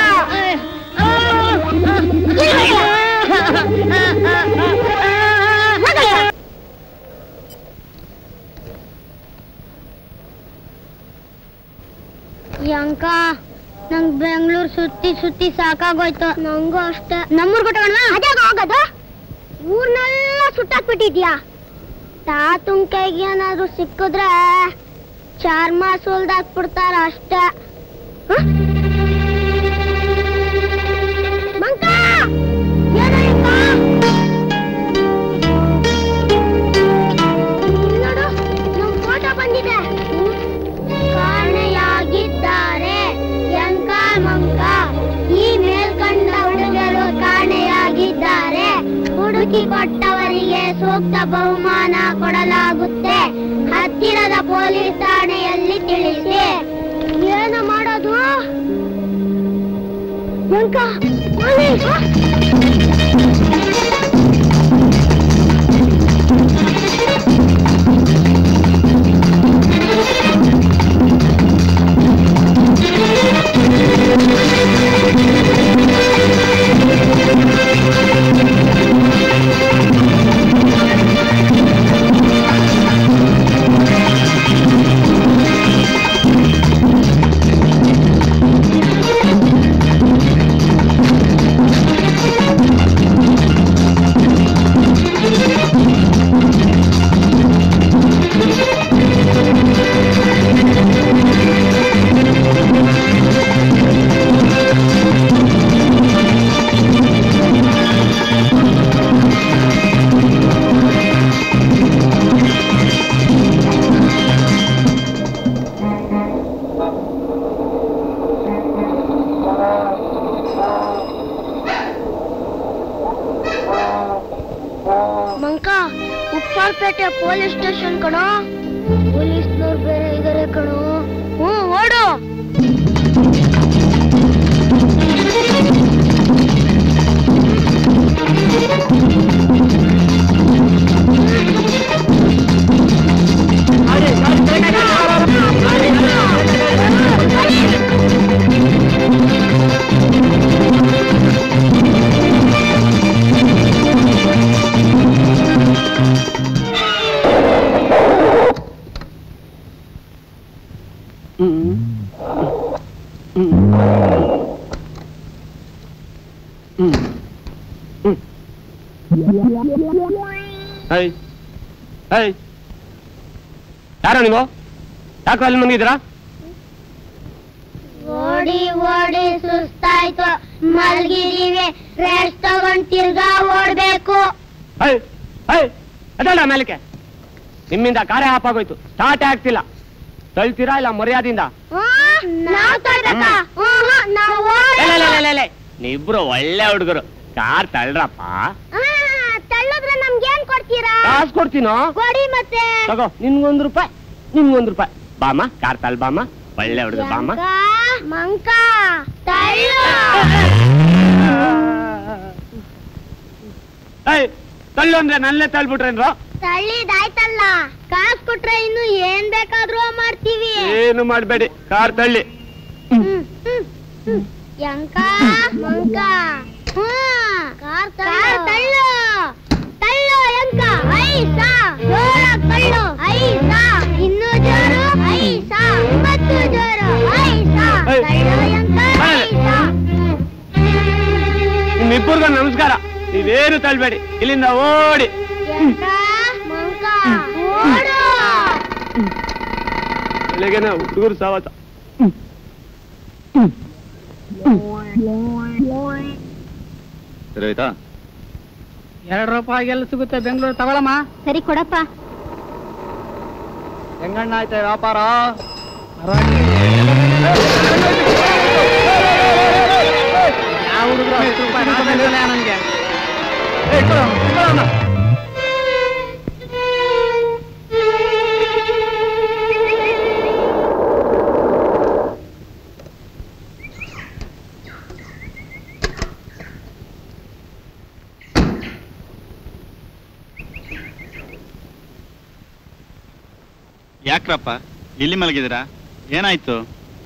ಯಂಕ ನಂಗ್ ಬೆಂಗಳೂರು ಸುತ್ತಿ ಸುತ್ತಿ ಸಾಕಾಗೋಯ್ತು ನಂಗೂ ಅಷ್ಟೇ ನಮ್ಮೂರ್ ಬಿಟ್ಟೋಣ ಅದಾಗ ಹೋಗೋದು ಊರ್ನೆಲ್ಲ ಸುಟ್ಟಾಕ್ಬಿಟ್ಟಿದ್ಯಾ ತಾತುನ್ ಕೈಗೆ ಏನಾದ್ರು ಸಿಕ್ಕಿದ್ರೆ ಚಾರ್ಮ ಸುಲ್ದಾಕ್ಬಿಡ್ತಾರ ಅಷ್ಟೇ ಹ? ಮಂಕ! ಏನೋ ಇಂಕ? ಇಲ್ಲಿ ನೋಡು, ನಮ್ ಫೋಟೋ ಬಂದಿದೆ ಕಾಣೆಯಾಗಿದ್ದಾರೆ ಯಂಕ ಮಂಕ ಈ ಮೇಲ್ಕಂಡ ಹುಡುಗರು ಕಾಣೆಯಾಗಿದ್ದಾರೆ ಹುಡುಕಿ ಕೊಟ್ಟವರಿಗೆ ಸೂಕ್ತ ಬಹುಮಾನ ಕೊಡಲಾಗುತ್ತೆ ಹತ್ತಿರದ ಪೊಲೀಸ್ ಠಾಣೆಯಲ್ಲಿ ತಿಳಿಸಿ ಏನು ಮಾಡೋದು Yanka police Manka Upparpete police station ಕಣೋ ಪೊಲೀಸ್ನವ್ರು ಬೇರೆ ಇದಾರೆ ಕಣೋ ಹ್ಞೂ ಓಡು ಹೈ ಹೈ ಯಾರ ನೀವು ಯಾಕೋ ಅಲ್ಲಿ ನುಂಗಿದ್ದೀರಾ ಓಡಿ ಓಡಿ ಸುಸ್ತಾಯ್ತು ಮಲ್ಗಿದೀವಿ ರೆಸ್ಟ್ ತಗೊಂಡ್ ತಿರ್ಗಾ ಓಡ್ಬೇಕು ಹೈ ಹೈ ಅದಲ್ಲ ಮೇಲಕ್ಕೆ ನಿಮ್ಮಿಂದ ಕಾರ್ಯ ಆಪ್ ಆಗೋಯ್ತು ಸ್ಟಾರ್ಟ್ ಆಗ್ತಿಲ್ಲ ತಳ್ತೀರಾ ಇಲ್ಲ ಮರ್ಯಾದಿಂದ ನಾವ್ ತರ್ಬೇಕಾ ನಾವು ನೀವಿಬ್ರು ಒಳ್ಳೆ ಹುಡುಗರು ಕಾರ್ ತಳ್ರಪ್ಪ ತಳ್ಳದ್ರೆ ನಮ್ಗೇನ್ ಕೊಡ್ತೀರಾ ಕಾಸು ಕೊಡ್ತೀನೋ ಕೊಡಿ ಮತ್ತೆ ತಗೋ ನಿನ್ಗೊಂದ್ ರೂಪಾಯಿ ನಿನ್ಗೊಂದ್ ರೂಪಾಯಿ ಬಾಮ ಕಾರ್ ತಳ್ ಬಾಮ ಒಳ್ಳೆ ಹುಡುಗ ಬಾಮ ಯಂಕ, ಮಂಕ ತಳ್ಳು ಹೈ ತಳ್ಳು ಅಂದ್ರೆ ನನ್ನೇ ತಳ್ಬಿಟ್ರೇನ್ರೋ ತಳ್ಳಿದಾಯ್ತಲ್ಲ ಕಾಸ್ ಕೊಟ್ರೆ ಇನ್ನು ಏನ್ ಬೇಕಾದ್ರೂ ಮಾಡ್ತೀವಿ ಏನು ಮಾಡ್ಬೇಡಿ ಕಾರ್ ತಳ್ಳಿ ಯಂಕ ಮಂಕ ಹ್ಮ್. ಕಾರ್ ತಳ್ಳು ತಳ್ಳು ಯಂಕ ಐಸ ಜೋರಾಗ್ ತಳ್ಳು ಐಸ ಇನ್ನು ಜೋರು ಐಸ ಮತ್ತು ಜೋರು ಐಸ ತಳ್ಳು ಯಂಕ ಐಸ ನಿಮ್ಮಿಬ್ಬರಿಗೂ ನಮಸ್ಕಾರ ನೀವೇನು ತಳ್ಬೇಡಿ ಇಲ್ಲಿಂದ ಓಡಿ ಯಂಕ ಮಂಕ ಓಡು ಬೆಳಗ್ಗೆನ ಹುಡುಗರು ಸಾವಾಸ ಸರಿ ಆಯ್ತಾ ಎರಡು ರೂಪಾಯಿಗೆಲ್ಲ ಸಿಗುತ್ತೆ ಬೆಂಗಳೂರು ತಗೊಳಮ್ಮ ಸರಿ ಕೊಡಪ್ಪ ಹೆಂಗಣ್ಣ ಆಯ್ತಾ ವ್ಯಾಪಾರ ಯಾವ ಹುಡುಗರು ಹತ್ತು ರೂಪಾಯಿ ಹಾಕ್ಬೇಕಲ್ಲ ನಂಗೆ ಯಾಕ್ರಪ್ಪ ಇಲ್ಲಿ ಮಲಗಿದ್ದೀರಾ ಏನಾಯ್ತು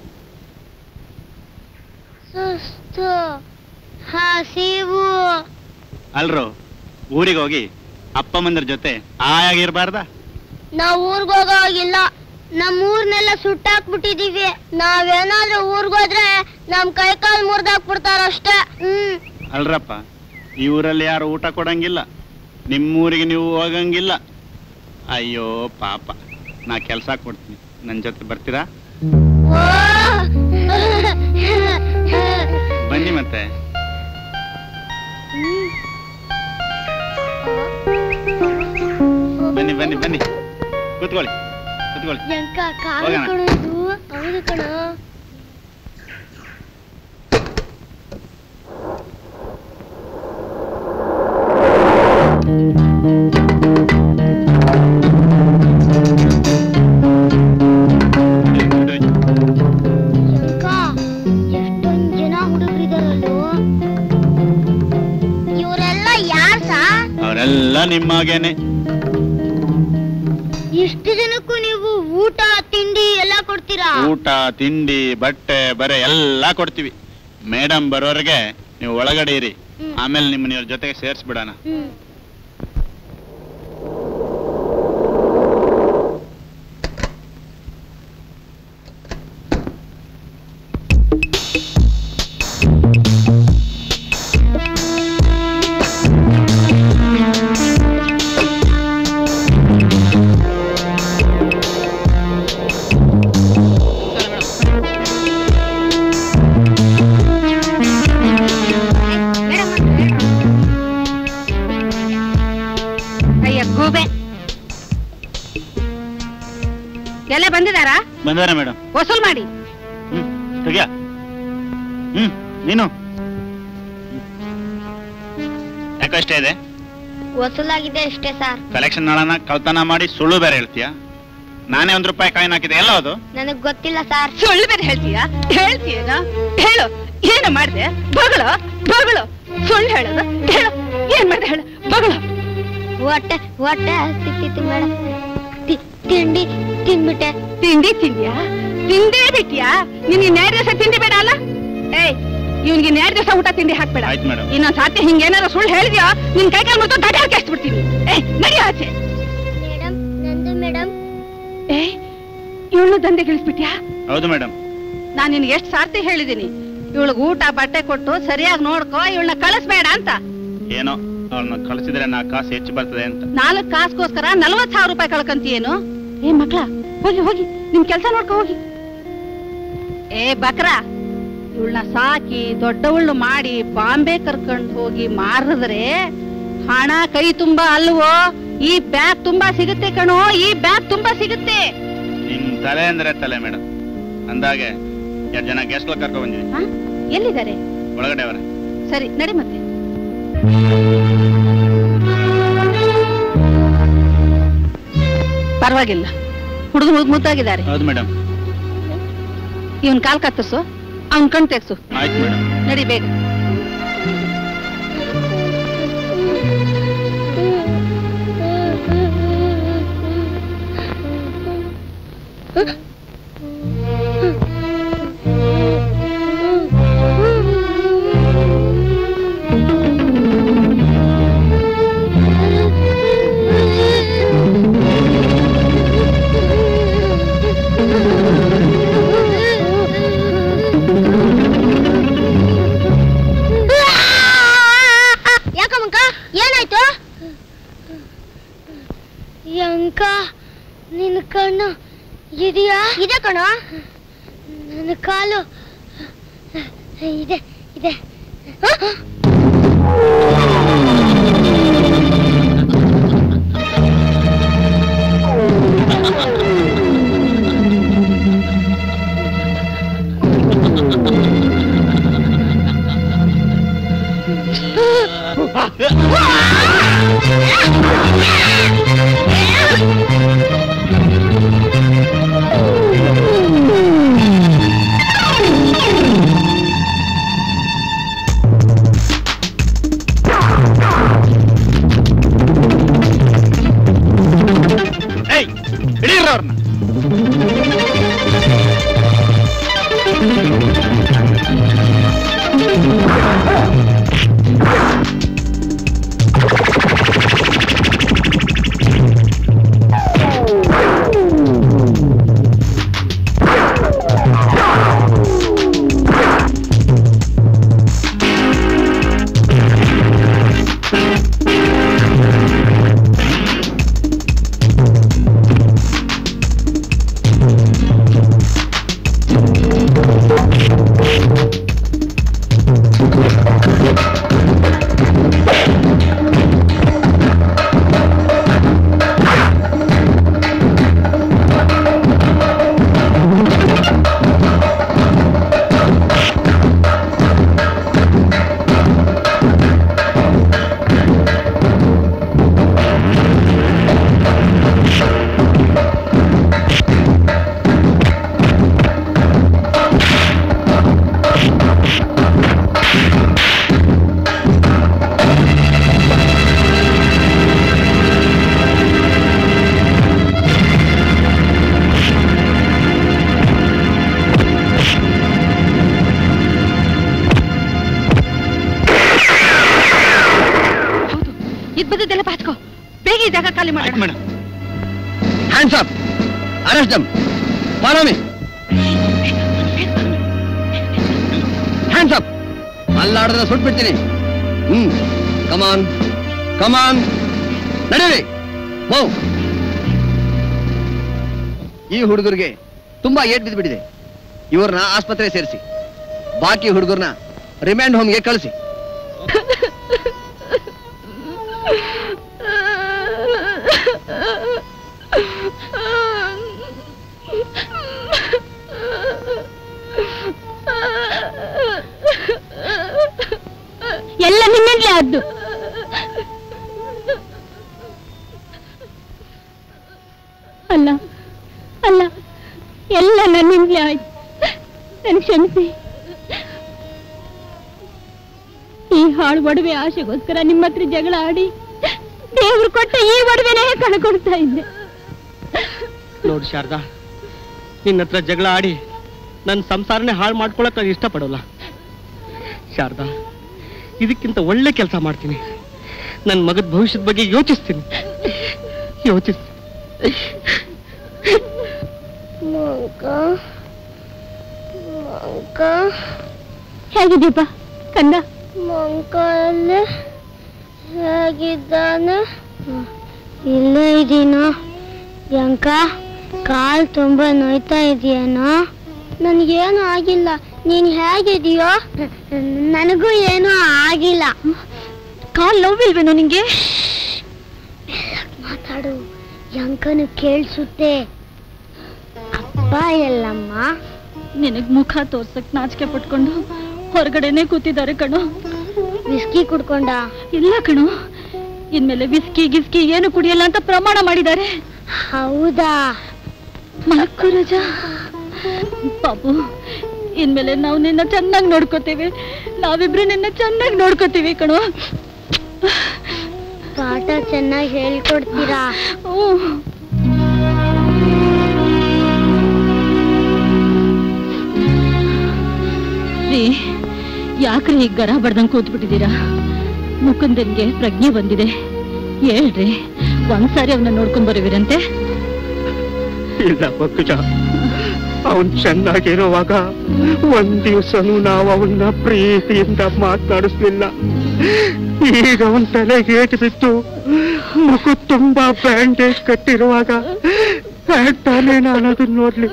ಸುಸ್ತು ಹಸಿವು ಅಲ್ರು ಊರಿಗೆ ಹೋಗಿ ಅಪ್ಪ ಮಂದ್ರ ಜೊತೆ ಆಯಾಗಿರ್ಬಾರ್ದ ನಾವ್ ಊರ್ಗ್ ಹೋಗೋಗಿಲ್ಲ ನಮ್ ಊರ್ನೆಲ್ಲ ಸುಟ್ಟಾಕ್ಬಿಟ್ಟಿದೀವಿ ನಾವೇನಾದ್ರೂ ಊರ್ಗೋದ್ರೆ ನಮ್ ಕೈ ಕಾಲ್ ಮುರ್ದಾಕ್ಬಿಡ್ತಾರ ಅಷ್ಟೇ ಹ್ಮ್ ಅಲ್ರಪ್ಪ ಈ ಊರಲ್ಲಿ ಯಾರು ಊಟ ಕೊಡಂಗಿಲ್ಲ ನಿಮ್ಮೂರಿಗೆ ನೀವು ಹೋಗಂಗಿಲ್ಲ ಅಯ್ಯೋ ಪಾಪ ನಾ ಕೆಲಸ ಕೊಡ್ತೀನಿ ನನ್ನ ಜೊತೆ ಬರ್ತೀರಾ ಬನ್ನಿ ಮತ್ತೆ ಬನ್ನಿ ಬನ್ನಿ ಬನ್ನಿ ಕೂತ್ಕೊಳ್ಳಿ ಕೂತ್ಕೊಳ್ಳಿ ಯಂಕ ಕಾಲು ಹೋಗೋಣ. ಕಣೋ ಇದು ಹೌದು ಕಣೋ ಯಂಕ ಎಷ್ಟೊಂದ್ ಜನ ಹುಡುಗರಿದಾರಲ್ಲೋ ಇವರೆಲ್ಲ ಯಾರ್ ಸಾ ಅವರೆಲ್ಲ ನಿಮ್ಮಾಗೇನೆ ಇಷ್ಟು ಜನಕ್ಕೂ ನೀವು ಊಟ ತಿಂಡಿ ಎಲ್ಲ ಕೊಡ್ತೀರಾ ಊಟ ತಿಂಡಿ ಬಟ್ಟೆ ಬರೆ ಎಲ್ಲ ಕೊಡ್ತೀವಿ ಮೇಡಮ್ ಬರೋರಿಗೆ ನೀವು ಒಳಗಡೆ ಇರಿ ಆಮೇಲೆ ನಿಮ್ಮನ್ನ ಇವ್ರ ಜೊತೆಗೆ ಸೇರಿಸ್ಬಿಡೋಣ ಹ್ಮ್ ಅಯ್ಯ ಗೂಬೆ ಎಲ್ಲ ಬಂದಿದಾರಾ ಬಂದಾರ ಮೇಡಮ್ ವಸೂಲ್ ಮಾಡಿ ತೆಗಿಯ ಹ್ಮ್ ನೀನು ಯಾಕಷ್ಟೇ ಇದೆ ವಸೂಲಾಗಿದೆ ಅಷ್ಟೇ ಸರ್ ಕಲೆಕ್ಷನ್ ನಾಳನ ಕಳ್ತನ ಮಾಡಿ ಸುಳ್ಳು ಬೇರೆ ಹೇಳ್ತೀಯ ನಾನೇ ಒಂದ್ ರೂಪಾಯಿ ಕಾಯಿನ್ ಹಾಕಿದೆ ಎಲ್ಲ ಅದು ನನಗ್ ಗೊತ್ತಿಲ್ಲ ಸರ್ ಸುಳ್ಳು ಬೇರೆ ಹೇಳ್ತೀಯಾ ಹೇಳ್ತೀಯೇನ ಹೇಳು ಏನು ಮಾಡ್ದೆ ಬಗಳು ಬಗಳು ಸುಳ್ಳು ಹೇಳೋದು ಹೇಳು ಏನ್ ಮಾಡ್ದೆ ಹೇಳು ಬಗಳು ಹೊಟ್ಟೆ ಹೊಟ್ಟೆ ಹಸಿತಿತ್ತು ಮೇಡಮ್ ತಿಂಡಿ ತಿನ್ಬಿಟ್ಟೆ ತಿಂಡಿ ತಿಂದ್ಯಾ ತಿಂದೇ ಬಿಟ್ಯಾ ನಿನ್ಗೆ ನೇರ ದಿವಸ ತಿಂಡಿ ಬೇಡ ಅಲ್ಲ ಏಯ್ ಇವ್ನಿಗೆ ನೇರ ದಿವಸ ಊಟ ತಿಂಡಿ ಹಾಕ್ಬೇಡ ಆಯ್ತು ಮೇಡಮ್ ಇನ್ನೊಂದ್ ಸಾಧ್ಯ ಹಿಂಗೇನಾದ್ರು ಸುಳ್ಳು ಹೇಳಿದ್ಯಾ ನಿನ್ ಕೈ ಕಾಲು ಮತ್ತು ದಡ ಹಾಕಿಸ್ಬಿಡ್ತೀನಿ ಏಯ್ ನಡಿ ಆಚೆ ಮೇಡಮ್ ನಂದು ಮೇಡಮ್ ಏಯ್ ಇವಳು ದಂಧೆಗಿಳಿಸ್ಬಿಟ್ಯಾ ಹೌದು ಮೇಡಮ್ ನಾನ್ ನಿನ್ಗೆ ಎಷ್ಟು ಸಾರ್ತಿ ಹೇಳಿದೀನಿ ಇವಳಿಗೆ ಊಟ ಬಟ್ಟೆ ಕೊಟ್ಟು ಸರಿಯಾಗಿ ನೋಡ್ಕೋ ಇವಳನ್ನ ಕಳಿಸ್ಬೇಡ ಅಂತ ಏನೋ ಅವ್ರನ್ನ ಕಳಿಸಿದ್ರೆ ನಾ ಕಾಸು ಹೆಚ್ಚು ಬರ್ತದೆ ಅಂತ ನಾಲ್ಕು ಕಾಸ್ಗೋಸ್ಕರ ನಲ್ವತ್ ಸಾವಿರ ರೂಪಾಯಿ ಕಳ್ಕಂತೀಯೇನು ಏ ಮಕ್ಳ ಹೋಗಿ ಹೋಗಿ ನಿಮ್ ಕೆಲ್ಸ ನೋಡ್ಕೊ ಹೋಗಿ ಏ ಬಕ್ರ ಇವಳನ್ನ ಸಾಕಿ ದೊಡ್ಡವಳು ಮಾಡಿ ಬಾಂಬೆ ಕರ್ಕೊಂಡ್ ಹೋಗಿ ಮಾರಿದ್ರೆ ಹಣ ಕೈ ತುಂಬಾ ಅಲ್ವೋ ಈ ಬ್ಯಾಗ್ ತುಂಬಾ ಸಿಗುತ್ತೆ ಕಣೋ ಈ ಬ್ಯಾಗ್ ತುಂಬಾ ಸಿಗುತ್ತೆ ನಿಮ್ ತಲೆ ಅಂದ್ರೆ ತಲೆ ಮೇಡಮ್ ಅಂದಾಗೆ ಎರಡು ಜನ ಗೆಸ್ಟ್ ಕರ್ಕೊ ಬಂದಿವಿ ಹ? ಎಲ್ಲಿದ್ದಾರೆ ಒಳಗಡೆ ಅವರ ಸರಿ ನಡಿ ಮತ್ತೆ ಪರವಾಗಿಲ್ಲ ಹುಡುಗ ಮುದ್ದಾಗಿದ್ದಾರೆ ಹೌದು ಮೇಡಮ್ ಇವನ್ ಕಾಲ್ ಕತ್ತರಿಸು ಅವನ್ ಕಣ್ ತೆಗ್ಸು ಆಯ್ತು ಮೇಡಮ್ ನಡಿ ಬೇಗ ಯಂಕ ನಿನ್ನ ಕಣ್ಣು ಇದೆಯಾ ಇದೆ ಕಣ ನನ್ನ ಕಾಲು ಇದೆ ಇದೆ ಏಯ್ ಹಿಡೀರ್ರವ್ರನ್ನ ಇದ್ ಬದ್ದೆಲ್ಲ ಪಾತ್ಕೋ ಬೇಗ ಈ ಜಾಗ ಖಾಲಿ ಮಾಡಿ madam hands up arrest them follow me hands up ಅಲ್ಲಾಡಿದ್ರೆ ಸುಟ್ಬಿಡ್ತೀನಿ ಹ್ಮ್ ಕಮಾನ್ ಕಮಾನ್ ನಡೀರಿ ಹೋ ಈ ಹುಡುಗರಿಗೆ ತುಂಬಾ ಏಟ್ ಬಿದ್ದುಬಿಟ್ಟಿದೆ ಇವ್ರನ್ನ ಆಸ್ಪತ್ರೆ ಸೇರಿಸಿ ಬಾಕಿ ಹುಡುಗರನ್ನ ರಿಮ್ಯಾಂಡ್ ಹೋಮ್ಗೆ ಕಳಿಸಿ ಎಲ್ಲ ನಿನ್ನಿಂದಲೇ ಆದ್ದು ಅಲ್ಲ ಅಲ್ಲ ಎಲ್ಲ ನನ್ನಿಂದಲೇ ಆಯ್ತು ನನ್ ಕ್ಷಮಿಸಿ ಈ ಹಾಳು ಒಡವೆ ಆಶೆಗೋಸ್ಕರ ನಿಮ್ಮ ಹತ್ರ ಜಗಳ ಆಡಿ ದೇವ್ರು ಕೊಟ್ಟ ಈ ಒಡವೆನೇ ಕಳ್ಕೊಡ್ತಾ ಇದ್ದೆ ನೋಡು ಶಾರದಾ ನಿನ್ನ ಹತ್ರ ಜಗಳ ಆಡಿ ನನ್ನ ಸಂಸಾರನೇ ಹಾಳು ಮಾಡ್ಕೊಳಕ್ ನಾನು ಇಷ್ಟಪಡೋಲ್ಲ ಶಾರದಾ ಇದಕ್ಕಿಂತ ಒಳ್ಳೆ ಕೆಲಸ ಮಾಡ್ತೀನಿ ನನ್ನ ಮಗದ ಭವಿಷ್ಯದ ಬಗ್ಗೆ ಯೋಚಿಸ್ತೀನಿ ಯೋಚಿಸ್ತೀನಿ ಮಂಕ ಮಂಕ ಹೇಗಿದ್ದೀಪ ಕಂದ ಮಂಕ ಅಲ್ಲೇ ಹೇಗಿದ್ದಾನೆ ಇಲ್ಲೇ ಇದೀನೋ ಯಂಕ ಕಾಲ್ ತುಂಬಾ ನೋಯ್ತಾ ಇದೆಯೇನೋ ನನಗೇನು ಆಗಿಲ್ಲ ನೀನ್ ಹೇಗಿದೀಯೋ ನನಗೂ ಏನೂ ಆಗಿಲ್ಲ ಕಾಲ್ ನೋವಿಲ್ವೇನೋ ನಿಂಗೆ ಮಾತಾಡು ಯಂಕನು ಕೇಳಿಸುತ್ತೆ ಅಪ್ಪ ಎಲ್ಲಮ್ಮ ನಿನಗ್ ಮುಖ ತೋರ್ಸಕ್ ನಾಚಿಕೆ ಪಟ್ಕೊಂಡು ಹೊರಗಡೆನೆ ಕೂತಿದ್ದಾರೆ ಕಣೋ ವಿಸ್ಕಿ ಕುಡ್ಕೊಂಡ ಇಲ್ಲ ಕಣೋ ಇನ್ಮೇಲೆ ವಿಸ್ಕಿ ಗಿಸ್ಕಿ ಏನು ಕುಡಿಯಲ್ಲ ಅಂತ ಪ್ರಮಾಣ ಮಾಡಿದ್ದಾರೆ ಹೌದಾ ಮಲಕ್ಕು ರಜಾ ಪಾಪು ಇನ್ಮೇಲೆ ನಾವು ನಿನ್ನ ಚೆನ್ನಾಗಿ ನೋಡ್ಕೋತೀವಿ ನಾವಿಬ್ರು ನಿನ್ನ ಚೆನ್ನಾಗಿ ನೋಡ್ಕೋತೀವಿ ಕಣೋ ಪಾಠ ಚೆನ್ನಾಗಿ ಹೇಳ್ಕೊಡ್ತೀರಾ ರೀ ಯಾಕ್ರಿ ಈಗ ಗರ ಬಡ್ದಂಗ್ ಕೂತ್ಬಿಟ್ಟಿದ್ದೀರಾ ಮುಕುಂದನ್ಗೆ ಪ್ರಜ್ಞೆ ಬಂದಿದೆ ಹೇಳ್ರಿ ಒಂದ್ಸಾರಿ ಅವನ್ನ ನೋಡ್ಕೊಂಡ್ ಬರುವಿರಂತೆ ಇಲ್ಲ ಪಕ್ಕುಜ ಅವನ್ ಚೆನ್ನಾಗಿರುವಾಗ ಒಂದ್ ದಿವ್ಸನೂ ನಾವು ಅವನ್ನ ಪ್ರೀತಿಯಿಂದ ಮಾತನಾಡಿಸ್ಲಿಲ್ಲ ಈಗ ಅವನ್ ತಲೆಗೆ ಏಟು ಬಿದ್ದು ಮುಖ ತುಂಬಾ ಬ್ಯಾಂಡೇಜ್ ಕಟ್ಟಿರುವಾಗ ಹ್ಯಾಕ್ ತಾನೇ ನಾನು ಅದನ್ನ ನೋಡ್ಲಿ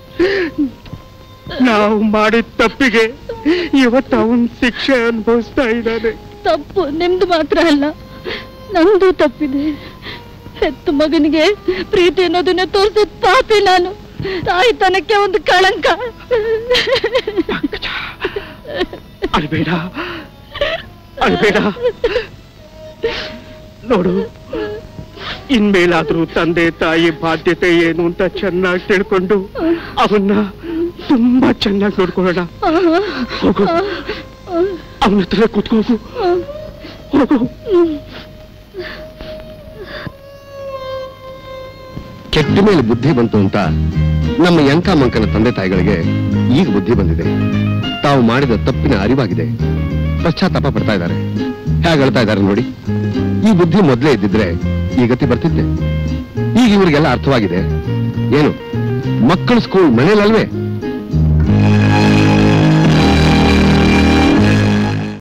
ನಾವು ಮಾಡಿದ ತಪ್ಪಿಗೆ ಇವತ್ತು ಅವನ್ ಶಿಕ್ಷೆ ಅನುಭವಿಸ್ತಾ ಇದ್ದಾನೆ ತಪ್ಪು ನಿಮ್ದು ಮಾತ್ರ ಅಲ್ಲ ನಂದು ತಪ್ಪಿದೆ ಹೆತ್ತು ಮಗನಿಗೆ ಪ್ರೀತಿ ಅನ್ನೋದನ್ನ ತೋರಿಸಿದ ಪಾಪಿ ನಾನು ತಾಯಿತನಕ್ಕೆ ಒಂದು ಕಳಂಕ ಅಳ್ಬೇಡ ಅಳ್ಬೇಡ ನೋಡು ಇನ್ಮೇಲಾದ್ರೂ ತಂದೆ ತಾಯಿ ಬಾಧ್ಯತೆ ಏನು ಅಂತ ಚೆನ್ನಾಗಿ ತಿಳ್ಕೊಂಡು ಅವನ್ನ ತುಂಬಾ ಚೆನ್ನಾಗಿ ನೋಡ್ಕೊಳ್ಳೋಣ ಹೋಗು ಅವನ ಹತ್ರ ಕೂತ್ಕೋಗು ಹೋಗು ಕೆಟ್ಟ ಮೇಲೆ ಬುದ್ಧಿ ಬಂತು ಅಂತ ನಮ್ಮ ಯಂಕ ಮಂಕನ ತಂದೆ ತಾಯಿಗಳಿಗೆ ಈಗ ಬುದ್ಧಿ ಬಂದಿದೆ ತಾವು ಮಾಡಿದ ತಪ್ಪಿನ ಅರಿವಾಗಿದೆ ಪಶ್ಚಾತ್ತಾಪ ಪಡ್ತಾ ಇದ್ದಾರೆ ಹೇಗೆ ಹೇಳ್ತಾ ಇದ್ದಾರೆ ನೋಡಿ ಈ ಬುದ್ಧಿ ಮೊದಲೇ ಇದ್ದಿದ್ರೆ ಈ ಗತಿ ಬರ್ತಿದ್ದೆ ಈಗ ಇವರಿಗೆಲ್ಲ ಅರ್ಥವಾಗಿದೆ ಏನು ಮಕ್ಕಳ ಸ್ಕೂಲ್ ಮನೇಲಲ್ವೇ